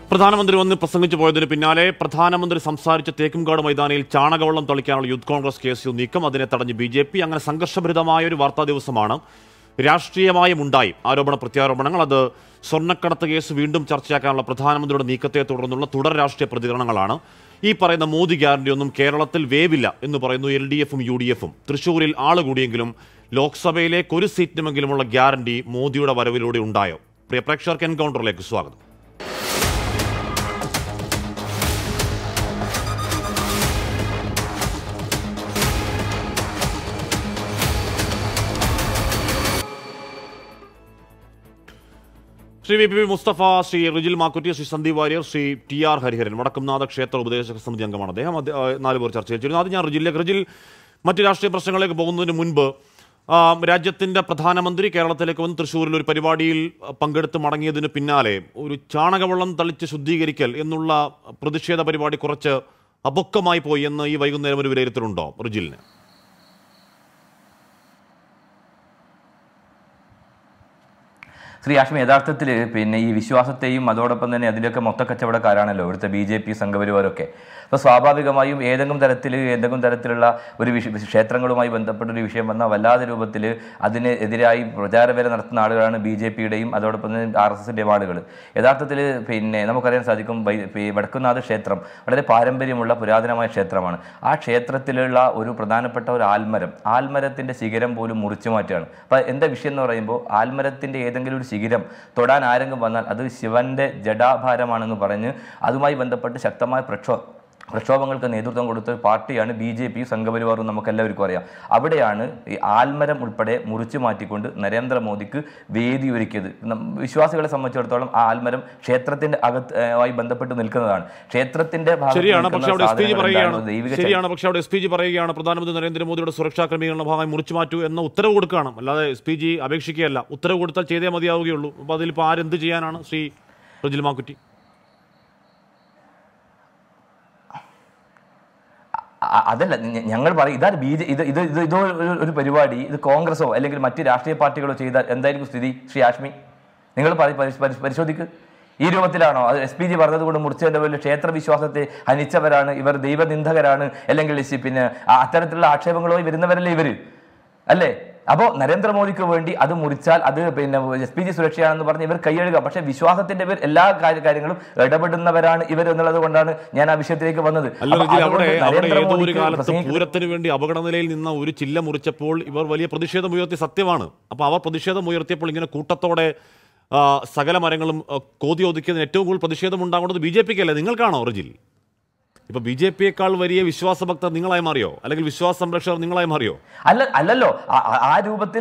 പ്രധാനമന്ത്രി വന്ന് പ്രസംഗിച്ചു പോയതിന് പിന്നാലെ പ്രധാനമന്ത്രി സംസാരിച്ച തേക്കുംകാട് മൈതാനിയിൽ ചാണകവെള്ളം തളിക്കാനുള്ള youth Congress K S U നീക്കം അതിനെ തടഞ്ഞ് ബി ജെ പി അങ്ങനെ സംഘർഷഭരിതമായ ഒരു വാർത്താ ദിവസമാണ് രാഷ്ട്രീയമായും ഉണ്ടായി ആരോപണ പ്രത്യാരോപണങ്ങൾ അത് സ്വർണ്ണക്കടത്ത് കേസ് വീണ്ടും ചർച്ചയാക്കാനുള്ള പ്രധാനമന്ത്രിയുടെ നീക്കത്തെ തുടർന്നുള്ള തുടർ രാഷ്ട്രീയ പ്രതികരണങ്ങളാണ് ഈ പറയുന്ന മോദി ഗ്യാരണ്ടി ഒന്നും കേരളത്തിൽ വേവില്ല എന്ന് പറയുന്നു എൽ ഡി എഫും യു ഡി എഫും തൃശൂരിൽ ആള് കൂടിയെങ്കിലും ലോക്സഭയിലേക്ക് ഒരു സീറ്റിനുമെങ്കിലുമുള്ള ഗ്യാരണ്ടി മോദിയുടെ വരവിലൂടെ ഉണ്ടായോ പ്രിയ പ്രേക്ഷകർക്ക് എൻകൗണ്ടറിലേക്ക് സ്വാഗതം Shri V P Musthafa Shri Rijil Makkutty Shri Sandeep Warrier Shri T R Hariharan Vadakkumnatha ക്ഷേത്ര ഉപദേശക സമിതി അംഗമാണ് അദ്ദേഹം അത് ആ, നാല് പേർ ചർച്ച ചെയ്തിരുന്നു ആദ്യം ഞാൻ റിജിലേക്ക് റിജിൽ മറ്റ് രാഷ്ട്രീയ പ്രശ്നങ്ങളിലേക്ക് പോകുന്നതിന് മുൻപ് ആ, രാജ്യത്തിന്റെ പ്രധാനമന്ത്രി കേരളത്തിലേക്ക് വന്ന് തൃശ്ശൂരിൽ ഒരു പരിപാടിയിൽ പങ്കെടുത്ത് മടങ്ങിയതിന് പിന്നാലെ ഒരു ചാണകവെള്ളം തളിച്ച് ശുദ്ധീകരിക്കൽ എന്നുള്ള പ്രതിഷേധ പരിപാടി കുറച്ച് അപക്വമായി പോയി എന്ന് ഈ വൈകുന്നേരം ഒരു വിലയിരുത്തലുണ്ടോ റിജിലിന് ശ്രീ ആഷ്മി യഥാർത്ഥത്തിൽ പിന്നെ ഈ വിശ്വാസത്തെയും അതോടൊപ്പം തന്നെ അതിൻ്റെയൊക്കെ മൊത്തക്കച്ചവടക്കാരാണല്ലോ ഇവിടുത്തെ ബി ജെ പി സംഘപരിവാരമൊക്കെ അപ്പോൾ സ്വാഭാവികമായും ഏതെങ്കിലും തരത്തിൽ ഏതെങ്കിലും തരത്തിലുള്ള ഒരു വിഷ ക്ഷേത്രങ്ങളുമായി ബന്ധപ്പെട്ട ഒരു വിഷയം വന്നാൽ വല്ലാതെ രൂപത്തിൽ അതിന് എതിരായി പ്രചാരവേല നടത്തുന്ന ആളുകളാണ് ബി ജെ പിയുടെയും അതോടൊപ്പം തന്നെ ആർ എസ് എസിൻ്റെയും ആളുകൾ യഥാർത്ഥത്തിൽ പിന്നെ നമുക്കറിയാൻ സാധിക്കും വൈ- ഈ വടക്കുന്നാഥ ക്ഷേത്രം വളരെ പാരമ്പര്യമുള്ള പുരാതനമായ ക്ഷേത്രമാണ് ആ ക്ഷേത്രത്തിലുള്ള ഒരു പ്രധാനപ്പെട്ട ഒരു ആൽമരം ആൽമരത്തിൻ്റെ ശിഖരം പോലും മുറിച്ചു മാറ്റുകയാണ് അപ്പോൾ എന്താ വിഷയം എന്ന് പറയുമ്പോൾ ആൽമരത്തിൻ്റെ ഏതെങ്കിലും ഒരു ശിഖരം തൊടാൻ ആരെങ്കിലും വന്നാൽ അത് ശിവന്റെ ജഡാഭാരമാണെന്ന് പറഞ്ഞ് അതുമായി ബന്ധപ്പെട്ട് ശക്തമായ പ്രക്ഷോ പ്രക്ഷോഭങ്ങൾക്ക് നേതൃത്വം കൊടുത്ത ഒരു പാർട്ടിയാണ് ബി ജെ പി സംഘപരിവാറും നമുക്കെല്ലാവർക്കും അറിയാം അവിടെയാണ് ഈ ആൽമരം ഉൾപ്പെടെ മുറിച്ചു മാറ്റിക്കൊണ്ട് നരേന്ദ്രമോദിക്ക് വേദി ഒരുക്കിയത് നം- വിശ്വാസികളെ സംബന്ധിച്ചിടത്തോളം ആ ആൽമരം ക്ഷേത്രത്തിന്റെ അകത്ത് ഏഹ്, ആയി ബന്ധപ്പെട്ട് നിൽക്കുന്നതാണ് ക്ഷേത്രത്തിന്റെ ഭാഗത്ത് ശരിയാണ് പക്ഷെ നിൽക്കുന്ന അവിടെ എസ് പി ജി സാധനങ്ങൾ പറയുകയാണ് എന്താണെന്ന് ദൈവിക ശരിയാണ് പക്ഷെ അവിടെ എസ് പി ജി പറയുകയാണ് പ്രധാനമന്ത്രി നരേന്ദ്രമോദിയുടെ സുരക്ഷാ ക്രമീകരണ ഭാഗമായി മുറിച്ചു മാറ്റൂ എന്ന ഉത്തരവ് കൊടുക്കുകയാണ് അല്ലാതെ എസ് പി ജി അപേക്ഷിക്കുകയല്ല ഉത്തരവ് കൊടുത്താൽ ചെയ്തേ മതിയാവുകയുള്ളൂ അപ്പോൾ അതിലിപ്പോൾ ആരെന്ത് ചെയ്യാനാണ് ശ്രീ റജിൽ മാക്കുറ്റി അ- അതല്ല ഞ- ഞങ്ങൾ പറയും ഇതാണ് ബി ജെ ഇത് ഇത് ഇത് ഇതോ ഒരു- ഒരു പരിപാടി ഇത് കോൺഗ്രസോ അല്ലെങ്കിൽ മറ്റ് രാഷ്ട്രീയ പാർട്ടികളോ ചെയ്താൽ എന്തായിരിക്കും സ്ഥിതി ശ്രീ ആഷ്മി നിങ്ങൾ പരി- പരി- പരി- പരിശോധിക്ക് ഈ രൂപത്തിലാണോ അത് എസ് പി ജി പറഞ്ഞതുകൊണ്ട് മുറിച്ചതിന്റെ പേരിൽ ക്ഷേത്ര വിശ്വാസത്തെ ഹനിച്ചവരാണ് ഇവർ ദൈവനിന്ദകരാണ് അല്ലെങ്കിൽ ശി- പിന്നെ ആ അത്തരത്തിലുള്ള ആക്ഷേപങ്ങളുമായി വരുന്നവരല്ലേ ഇവര് അല്ലേ അപ്പോൾ നരേന്ദ്രമോദിക്ക് വേണ്ടി അത് മുറിച്ചാൽ അത് പിന്നെ എസ് പി ജി സുരക്ഷയാണെന്ന് പറഞ്ഞ് ഇവർ കൈയഴുക പക്ഷേ വിശ്വാസത്തിന്റെ പേർ എല്ലാ കാര്യ- കാര്യങ്ങളും ഇടപെടുന്നവരാണ് ഇവർ എന്നുള്ളത് കൊണ്ടാണ് ഞാൻ ആ വിഷയത്തിലേക്ക് വന്നത് അല്ല അപ്പോൾ റജിൽ അവിടെ അതുകൊണ്ട് അവിടെ ഏതോ ഒരു നരേന്ദ്രമോദിക്ക് കാലത്ത് പ്രസംഗിക്കുന്ന- പൂരത്തിന് വേണ്ടി അപകടനിലയിൽ നിന്ന ഒരു ചില്ല മുറിച്ചപ്പോൾ ഇവർ വലിയ പ്രതിഷേധം ഉയർത്തി സത്യമാണ് അപ്പോൾ അവർ പ്രതിഷേധം ഉയർത്തിയപ്പോൾ ഇങ്ങനെ കൂട്ടത്തോടെ ആ, സകല മരങ്ങളും ആ, കോതി ഒതുക്കിയതിന് ഏറ്റവും കൂടുതൽ പ്രതിഷേധം ഉണ്ടാകേണ്ടത് ബി ജെ പിക്ക് അല്ലേ നിങ്ങൾക്കാണോ റജിൽ ഇപ്പൊ ബി ജെ പിയേക്കാൾ വലിയ വിശ്വാസഭക്തർ നിങ്ങളായി മാറിയോ അല്ലെങ്കിൽ വിശ്വാസ സംരക്ഷകർ നിങ്ങളായി മാറിയോ അല്ല അല്ലല്ലോ ആ- ആ- ആ രൂപത്തിൽ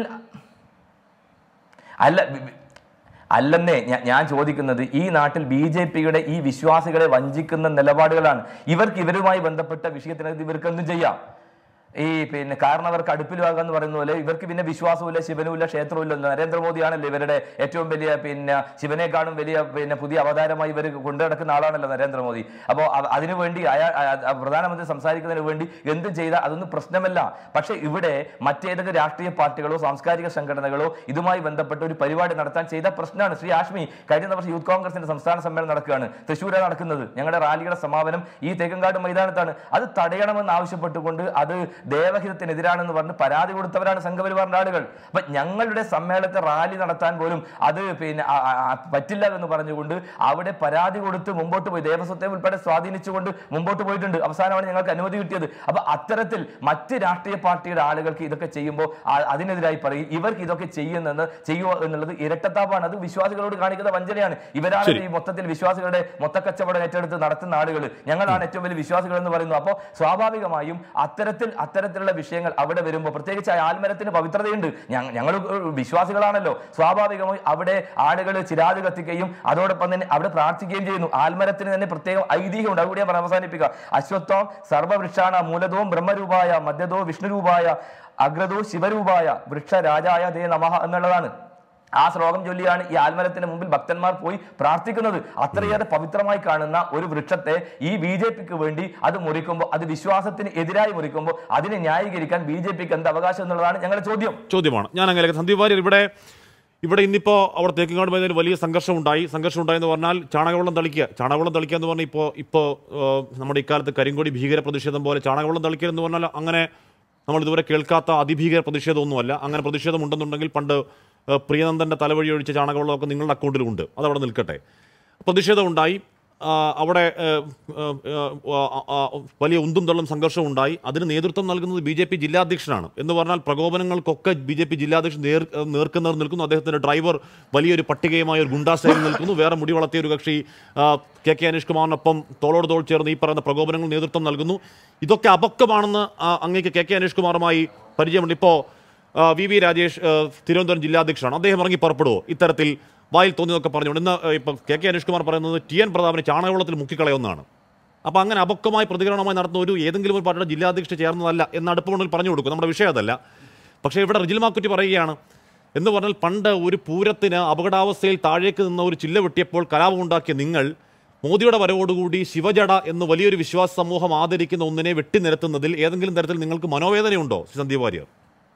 അല്ല വി- വി- അല്ലെന്നേ ഞാ- ഞാൻ ചോദിക്കുന്നത് ഈ നാട്ടിൽ ബി ജെ പിയുടെ ഈ വിശ്വാസികളെ വഞ്ചിക്കുന്ന നിലപാടുകളാണ് ഇവർക്ക് ഇവരുമായി ബന്ധപ്പെട്ട വിഷയത്തിനകത്ത് ഇവർക്ക് എന്തും ചെയ്യാം ഈ പിന്നെ കാരണം അവർക്ക് അടുപ്പിലാകുക എന്ന് പറയുന്ന പോലെ ഇവർക്ക് പിന്നെ വിശ്വാസമില്ല ശിവനുമില്ല ക്ഷേത്രമില്ല നരേന്ദ്രമോദിയാണല്ലോ ഇവരുടെ ഏറ്റവും വലിയ പിന്നെ ശിവനേക്കാളും വലിയ പിന്നെ പുതിയ അവതാരമായി ഇവർ കൊണ്ടു നടക്കുന്ന ആളാണല്ലോ നരേന്ദ്രമോദി അപ്പോൾ അതിനുവേണ്ടി അയാൾ അ- അ- പ്രധാനമന്ത്രി സംസാരിക്കുന്നതിന് വേണ്ടി എന്ത് ചെയ്താൽ അതൊന്നും പ്രശ്നമല്ല പക്ഷേ ഇവിടെ മറ്റേതൊക്കെ രാഷ്ട്രീയ പാർട്ടികളോ സാംസ്കാരിക സംഘടനകളോ ഇതുമായി ബന്ധപ്പെട്ട ഒരു പരിപാടി നടത്താൻ ചെയ്ത പ്രശ്നമാണ് ശ്രീ ആഷ്മി കഴിഞ്ഞ വർഷം യൂത്ത് കോൺഗ്രസിന്റെ സംസ്ഥാന സമ്മേളനം നടക്കുകയാണ് തൃശ്ശൂരാണ് നടക്കുന്നത് ഞങ്ങളുടെ റാലിയുടെ സമാപനം ഈ തേക്കങ്കാട് മൈതാനത്താണ് അത് തടയണമെന്ന് ആവശ്യപ്പെട്ടുകൊണ്ട് അത് ദേവഹിതത്തിനെതിരാണെന്ന് പറഞ്ഞ് പരാതി കൊടുത്തവരാണ് സംഘപരിവാറിന്റെ ആളുകൾ അപ്പൊ ഞങ്ങളുടെ സമ്മേളനത്തെ റാലി നടത്താൻ പോലും അത് പിന്നെ ആ- ആ- ആ പറ്റില്ല എന്ന് പറഞ്ഞുകൊണ്ട് അവിടെ പരാതി കൊടുത്ത് മുമ്പോട്ട് പോയി ദേവസ്വത്തെ ഉൾപ്പെടെ സ്വാധീനിച്ചുകൊണ്ട് മുമ്പോട്ട് പോയിട്ടുണ്ട് അവസാനമാണ് ഞങ്ങൾക്ക് അനുമതി കിട്ടിയത് അപ്പൊ അത്തരത്തിൽ മറ്റ് രാഷ്ട്രീയ പാർട്ടിയുടെ ആളുകൾക്ക് ഇതൊക്കെ ചെയ്യുമ്പോൾ ആ- അതിനെതിരായി പറയും ഇവർക്ക് ഇതൊക്കെ ചെയ്യുന്നെന്ന് ചെയ്യുക എന്നുള്ളത് ഇരട്ടത്താപ്പാണ് അത് വിശ്വാസികളോട് കാണിക്കുന്ന വഞ്ചനയാണ് ഇവരാണ് ശരി. ഈ മൊത്തത്തിൽ വിശ്വാസികളുടെ മൊത്തക്കച്ചവടം ഏറ്റെടുത്ത് നടത്തുന്ന ആളുകൾ ഞങ്ങളാണ് ഏറ്റവും വലിയ വിശ്വാസികൾ എന്ന് പറയുന്നു അപ്പോൾ സ്വാഭാവികമായും അത്തരത്തിൽ അത്തരത്തിലുള്ള വിഷയങ്ങൾ അവിടെ വരുമ്പോൾ പ്രത്യേകിച്ച് ആ ആൽമരത്തിന് പവിത്രതയുണ്ട് ഞങ്ങ- ഞങ്ങൾ വിശ്വാസികളാണല്ലോ സ്വാഭാവികമായി അവിടെ ആളുകൾ ചിരാത് കത്തിക്കുകയും അതോടൊപ്പം തന്നെ അവിടെ പ്രാർത്ഥിക്കുകയും ചെയ്യുന്നു ആൽമരത്തിന് തന്നെ പ്രത്യേകം ഐതിഹ്യമുണ്ട് അതുകൂടി ഞാൻ പറഞ്ഞ് അവസാനിപ്പിക്കുക അശ്വത്വം സർവവൃക്ഷാണ മൂലതോ ബ്രഹ്മരൂപായ മധ്യതോ വിഷ്ണുരൂപായ അഗ്രതോ ശിവരൂപായ വൃക്ഷരാജായ ദേ നമഃ എന്നുള്ളതാണ് ആ ശ്ലോകം ചൊല്ലിയാണ് ഈ ആൽമരത്തിന് മുമ്പിൽ ഭക്തന്മാർ പോയി പ്രാർത്ഥിക്കുന്നത് അത്രയേറെ പവിത്രമായി കാണുന്ന ഒരു വൃക്ഷത്തെ ഈ ബി ജെ പിക്ക് വേണ്ടി അത് മുറിക്കുമ്പോൾ അത് വിശ്വാസത്തിന് എതിരായി മുറിക്കുമ്പോൾ അതിനെ ന്യായീകരിക്കാൻ ബി ജെ പിക്ക് എന്ത് അവകാശം എന്നുള്ളതാണ് ഞങ്ങളുടെ ചോദ്യം ചോദ്യമാണ് ഞാൻ അങ്ങനെ സന്ദീപ് വാര്യർ ഇവിടെ ഇവിടെ ഇന്നിപ്പോൾ അവിടെ തേക്കുംകാട് മൈതാനിൽ വലിയ സംഘർഷം ഉണ്ടായി സംഘർഷം ഉണ്ടായെന്ന് പറഞ്ഞാൽ ചാണകവെള്ളം തളിക്കുക ചാണകവെള്ളം തളിക്കുക എന്ന് പറഞ്ഞാൽ ഇപ്പോൾ ഇപ്പോൾ നമ്മുടെ ഇക്കാലത്ത് കരിങ്കൊടി ഭീകര പ്രതിഷേധം പോലെ ചാണകവെള്ളം തളിക്കുക എന്ന് പറഞ്ഞാൽ അങ്ങനെ നമ്മൾ ഇതുവരെ കേൾക്കാത്ത അതിഭീകര പ്രതിഷേധമൊന്നുമല്ല അങ്ങനെ പ്രതിഷേധം ഉണ്ടെന്നുണ്ടെങ്കിൽ പണ്ട് ഏഹ്, പ്രിയനന്ദൻ്റെ തലവഴി ഒഴിച്ച ചാണകവെള്ളമൊക്കെ നിങ്ങളുടെ അക്കൗണ്ടിലുണ്ട് അതവിടെ നിൽക്കട്ടെ പ്രതിഷേധം ഉണ്ടായി ആ, അവിടെ ഏഹ്, ഏഹ്, ഏഹ്, ആ, ആ, വലിയ ഉന്തും തള്ളും സംഘർഷവും ഉണ്ടായി അതിന് നേതൃത്വം നൽകുന്നത് ബി ജെ പി ജില്ലാധ്യക്ഷനാണ് എന്ന് പറഞ്ഞാൽ പ്രകോപനങ്ങൾക്കൊക്കെ ബി ജെ പി ജില്ലാധ്യക്ഷൻ നേർ നേർക്കുന്നവർ നിൽക്കുന്നു അദ്ദേഹത്തിന്റെ ഡ്രൈവർ വലിയൊരു പട്ടികയുമായ ഒരു ഗുണ്ടാ സ്റ്റൈലിൽ നിൽക്കുന്നു വേറെ മുടി വളർത്തിയ ഒരു കക്ഷി ആ, കെ കെ അനീഷ് കുമാറിനൊപ്പം തോളോട് തോൾ ചേർന്ന് ഈ പറയുന്ന പ്രകോപനങ്ങൾ നേതൃത്വം നൽകുന്നു ഇതൊക്കെ അപക്വമാണെന്ന് ആ, അങ്ങേക്ക് കെ കെ അനീഷ് കുമാറുമായി പരിചയമുണ്ട് ഇപ്പോൾ വി വി രാജേഷ് ആ, തിരുവനന്തപുരം ജില്ലാധ്യക്ഷനാണ് അദ്ദേഹം ഇറങ്ങി പുറപ്പെടുവോ ഇത്തരത്തിൽ വായിൽ തോന്നിയതൊക്കെ പറഞ്ഞുകൊണ്ട് ഇന്ന് ആ, ഇപ്പം കെ കെ അനീഷ് കുമാർ പറയുന്നത് ടി എൻ പ്രതാപനെ ചാണകവെള്ളത്തിൽ മുക്കിക്കളയുന്നതാണ് അപ്പോൾ അങ്ങനെ അപക്വമായി പ്രതികരണമായി നടത്തുന്ന ഒരു ഏതെങ്കിലും ഒരു പാർട്ടിയുടെ ജില്ലാധ്യക്ഷ ചേർന്നതല്ല എന്ന് അടുപ്പമുണ്ടെങ്കിൽ പറഞ്ഞു കൊടുക്കും നമ്മുടെ വിഷയം അതല്ല പക്ഷേ ഇവിടെ റിജിൽ മാക്കുറ്റി പറയുകയാണ് എന്ന് പറഞ്ഞാൽ പണ്ട് ഒരു പൂരത്തിന് അപകടാവസ്ഥയിൽ താഴേക്ക് നിന്ന ഒരു ചില്ല വെട്ടിയപ്പോൾ കലാപമുണ്ടാക്കിയ നിങ്ങൾ മോദിയുടെ വരവോടുകൂടി ശിവജട എന്ന് വലിയൊരു വിശ്വാസ സമൂഹം ആദരിക്കുന്ന ഒന്നിനെ വെട്ടി നിരത്തുന്നതിൽ ഏതെങ്കിലും തരത്തിൽ നിങ്ങൾക്ക് മനോവേദനയുണ്ടോ ശ്രീ സന്ദീപ് വാര്യർ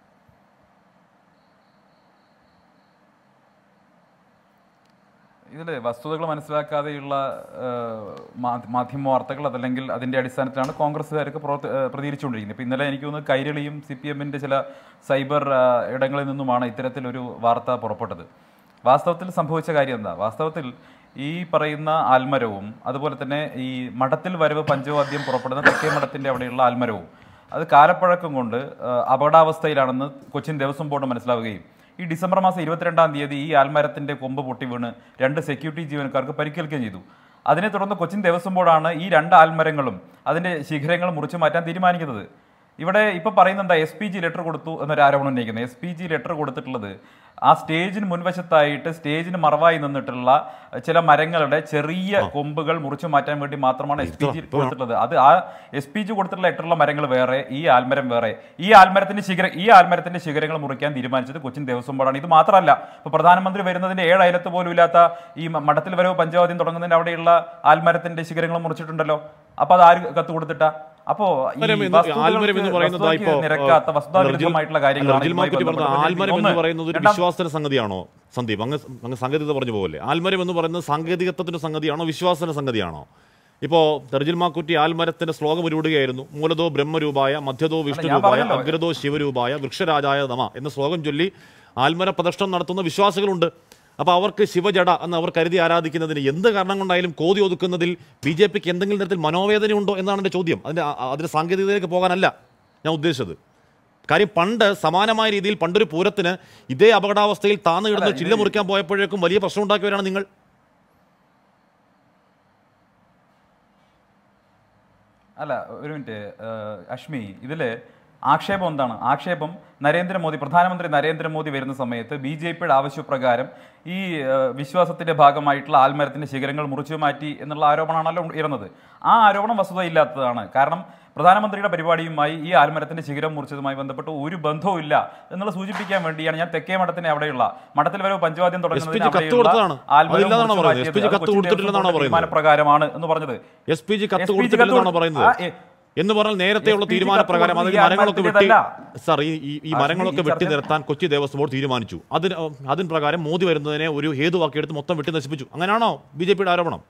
ഇതിൽ വസ്തുതകൾ മനസ്സിലാക്കാതെയുള്ള ഏഹ്, മാ- മാധ്യമ വാർത്തകൾ അതല്ലെങ്കിൽ അതിന്റെ അടിസ്ഥാനത്തിലാണ് കോൺഗ്രസ്സുകാർക്ക് പ്രവർത്തി- ഏഹ്, പ്രതികരിച്ചുകൊണ്ടിരിക്കുന്നത് ഇപ്പൊ ഇന്നലെ എനിക്ക് തോന്നുന്നു കൈരളിയും സി പി എമ്മിന്റെ ചില സൈബർ ഏഹ്, ഇടങ്ങളിൽ നിന്നുമാണ് ഇത്തരത്തിലൊരു വാർത്ത പുറപ്പെട്ടത് വാസ്തവത്തിൽ സംഭവിച്ച കാര്യം എന്താ വാസ്തവത്തിൽ ഈ പറയുന്ന ആൽമരവും അതുപോലെ തന്നെ ഈ മഠത്തിൽ വരവ് പഞ്ചവാദ്യം പുറപ്പെടുന്ന തെക്കേ മഠത്തിന്റെ അവിടെയുള്ള ആൽമരവും അത് കാലപ്പഴക്കം കൊണ്ട് ഏഹ്, അപകടാവസ്ഥയിലാണെന്ന് കൊച്ചിൻ ദേവസ്വം ബോർഡ് മനസ്സിലാവുകയും ഈ ഡിസംബർ മാസം ഇരുപത്തിരണ്ടാം തീയതി ഈ ആൽമരത്തിന്റെ കൊമ്പ് പൊട്ടി വീണ് രണ്ട് സെക്യൂരിറ്റി ജീവനക്കാർക്ക് പരിക്കേൽക്കുകയും ചെയ്തു അതിനെ തുടർന്ന് കൊച്ചിൻ ദേവസ്വം ബോർഡാണ് ഈ രണ്ട് ആൽമരങ്ങളും അതിന്റെ ശിഖരങ്ങൾ മുറിച്ചു മാറ്റാൻ തീരുമാനിക്കുന്നത് ഇവിടെ ഇപ്പൊ പറയുന്നത് എന്താ എസ് പി ജി ലെറ്റർ കൊടുത്തു എന്നൊരു ആരോപണം ഉന്നയിക്കുന്നത് എസ് പി ജി ലെറ്റർ കൊടുത്തിട്ടുള്ളത് ആ സ്റ്റേജിന് മുൻവശത്തായിട്ട് സ്റ്റേജിന് മറവായി നിന്നിട്ടുള്ള ചില മരങ്ങളുടെ ചെറിയ കൊമ്പുകൾ മുറിച്ചു മാറ്റാൻ വേണ്ടി മാത്രമാണ് എസ് പി ജി കൊടുത്തിട്ടുള്ളത് അത് ആ എസ് പി ജി കൊടുത്തിട്ടുള്ള ലെറ്ററുള്ള മരങ്ങൾ വേറെ ഈ ആൽമരം വേറെ ഈ ആൽമരത്തിന്റെ ശിഖര ഈ ആൽമരത്തിന്റെ ശിഖരങ്ങൾ മുറിക്കാൻ തീരുമാനിച്ചത് കൊച്ചിൻ ദേവസ്വം ബോർഡാണ് ഇത് മാത്രമല്ല ഇപ്പൊ പ്രധാനമന്ത്രി വരുന്നതിന്റെ ഏഴ് അയലത്ത് പോലും ഇല്ലാത്ത ഈ മ- മഠത്തിൽ വരവ് പഞ്ചവാദ്യം തുടങ്ങുന്നതിന്റെ അവിടെയുള്ള ആൽമരത്തിന്റെ ശിഖരങ്ങൾ മുറിച്ചിട്ടുണ്ടല്ലോ അപ്പൊ അത് ആര് കത്ത് കൊടുത്തിട്ടാ അപ്പോ ഈ ആൽമരം എന്ന് വസ്തുതകൾക്ക് ആൽമരം എന്ന് പറയുന്നത് വസ്തുതയ്ക്ക് ഇപ്പോ നിരക്കാത്ത റിജിൽ- വസ്തുതാവിരുദ്ധമായിട്ടുള്ള കാര്യങ്ങളാണ് റിജിൽ ഇതുമായി മാക്കുറ്റി പറഞ്ഞ ബന്ധപ്പെട്ട് ആൽമരം എന്ന് ഒന്ന്. പറയുന്നത് ഒരു രണ്ടാം- വിശ്വാസന സംഗതിയാണോ സന്ദീപ് അങ്ങ് അങ്ങ് സാങ്കേതികത പറഞ്ഞു പോലെ ആൽമരം എന്ന് പറയുന്നത് സാങ്കേതികത്വത്തിന്റെ സംഗതിയാണോ വിശ്വാസന സംഗതിയാണോ ഇപ്പോൾ തെർജിൽ മാക്കുറ്റി ആൽമരത്തിന്റെ ശ്ലോകം ഉരുവിടുകയായിരുന്നു മൂലതോ ബ്രഹ്മരൂപായ മധ്യതോ വിഷ്ണുരൂപായ പറഞ്ഞല്ലോ. അഗ്രതോ ശിവരൂപായ വൃക്ഷരാജായ നമ എന്ന ശ്ലോകം ചൊല്ലി ആൽമര പ്രദർശനം നടത്തുന്ന വിശ്വാസികളുണ്ട് അപ്പോൾ അവർക്ക് ശിവജട എന്ന് അവർ കരുതി ആരാധിക്കുന്നതിന് എന്ത് കാരണം കൊണ്ടായാലും കോതി ഒതുക്കുന്നതിൽ ബി ജെ പിക്ക് എന്തെങ്കിലും തരത്തിൽ മനോവേദനയുണ്ടോ എന്നാണ് എൻ്റെ ചോദ്യം അതിൻ്റെ ആ- അതിൻ്റെ സാങ്കേതികതയിലേക്ക് പോകാനല്ല ഞാൻ ഉദ്ദേശിച്ചത് കാര്യം പണ്ട് സമാനമായ രീതിയിൽ പണ്ടൊരു പൂരത്തിന് ഇതേ അപകടാവസ്ഥയിൽ താന്നു കിടന്ന് അല്ല, ഇത് ചില്ല മുറിക്കാൻ പോയപ്പോഴേക്കും വലിയ പ്രശ്നം ഉണ്ടാക്കിയവരാണ് നിങ്ങൾ അല്ല ഒരു മിനിറ്റ് ഏഹ്, അഷ്മി ഇതില് ആക്ഷേപം എന്താണ് ആക്ഷേപം നരേന്ദ്രമോദി പ്രധാനമന്ത്രി നരേന്ദ്രമോദി വരുന്ന സമയത്ത് ബി ജെ പിയുടെ ആവശ്യപ്രകാരം ഈ ഏഹ്, വിശ്വാസത്തിന്റെ ഭാഗമായിട്ടുള്ള ആൽമരത്തിന്റെ ശിഖരങ്ങൾ മുറിച്ചു മാറ്റി എന്നുള്ള ആരോപണമാണല്ലോ ഉയർന്നത് ആ ആരോപണം വസ്തുതയില്ലാത്തതാണ് കാരണം പ്രധാനമന്ത്രിയുടെ പരിപാടിയുമായി ഈ ആൽമരത്തിന്റെ ശിഖരം മുറിച്ചതുമായി ബന്ധപ്പെട്ട് ഒരു ബന്ധവും ഇല്ല എന്നുള്ള സൂചിപ്പിക്കാൻ വേണ്ടിയാണ് ഞാൻ തെക്കേ മഠത്തിന് അവിടെയുള്ള മഠത്തിൽ വരെ പഞ്ചവാദ്യം SPG കത്ത് കൊടുത്തതാണ്. അതില്ലാതാണോ പറയുന്നത്? SPG കത്ത് കൊടുത്തിട്ടില്ലെന്നാണോ പറയുന്നത്? പ്രകാരമാണ് എന്ന് പറഞ്ഞത് എസ് പി ജി കത്ത് SPG കൊടുത്തിട്ടില്ലെന്നാണ് കത്ത് പറയുന്നത് ആ, എ- എന്ന് പറഞ്ഞാൽ നേരത്തെയുള്ള SPG തീരുമാനപ്രകാരം കത്ത് അതായത് കൊടുത്തത് ഈ മരങ്ങളൊക്കെ വെട്ടി ആത്മഹത്യയുടേതല്ല. സാർ ഈ ഈ- ഈ ആ, മരങ്ങളൊക്കെ ഈ വെട്ടി ചർച്ച- നിർത്താൻ കൊച്ചി ദേവസ്വം ബോർഡ് തീരുമാനിച്ചു അതിന് അതിന് പ്രകാരം മോദി വരുന്നതിനെ ഒരു ഹേതുവാക്കിയെടുത്ത് മൊത്തം വെട്ടി നശിപ്പിച്ചു അങ്ങനെയാണോ ബി ജെ പിയുടെ ആരോപണം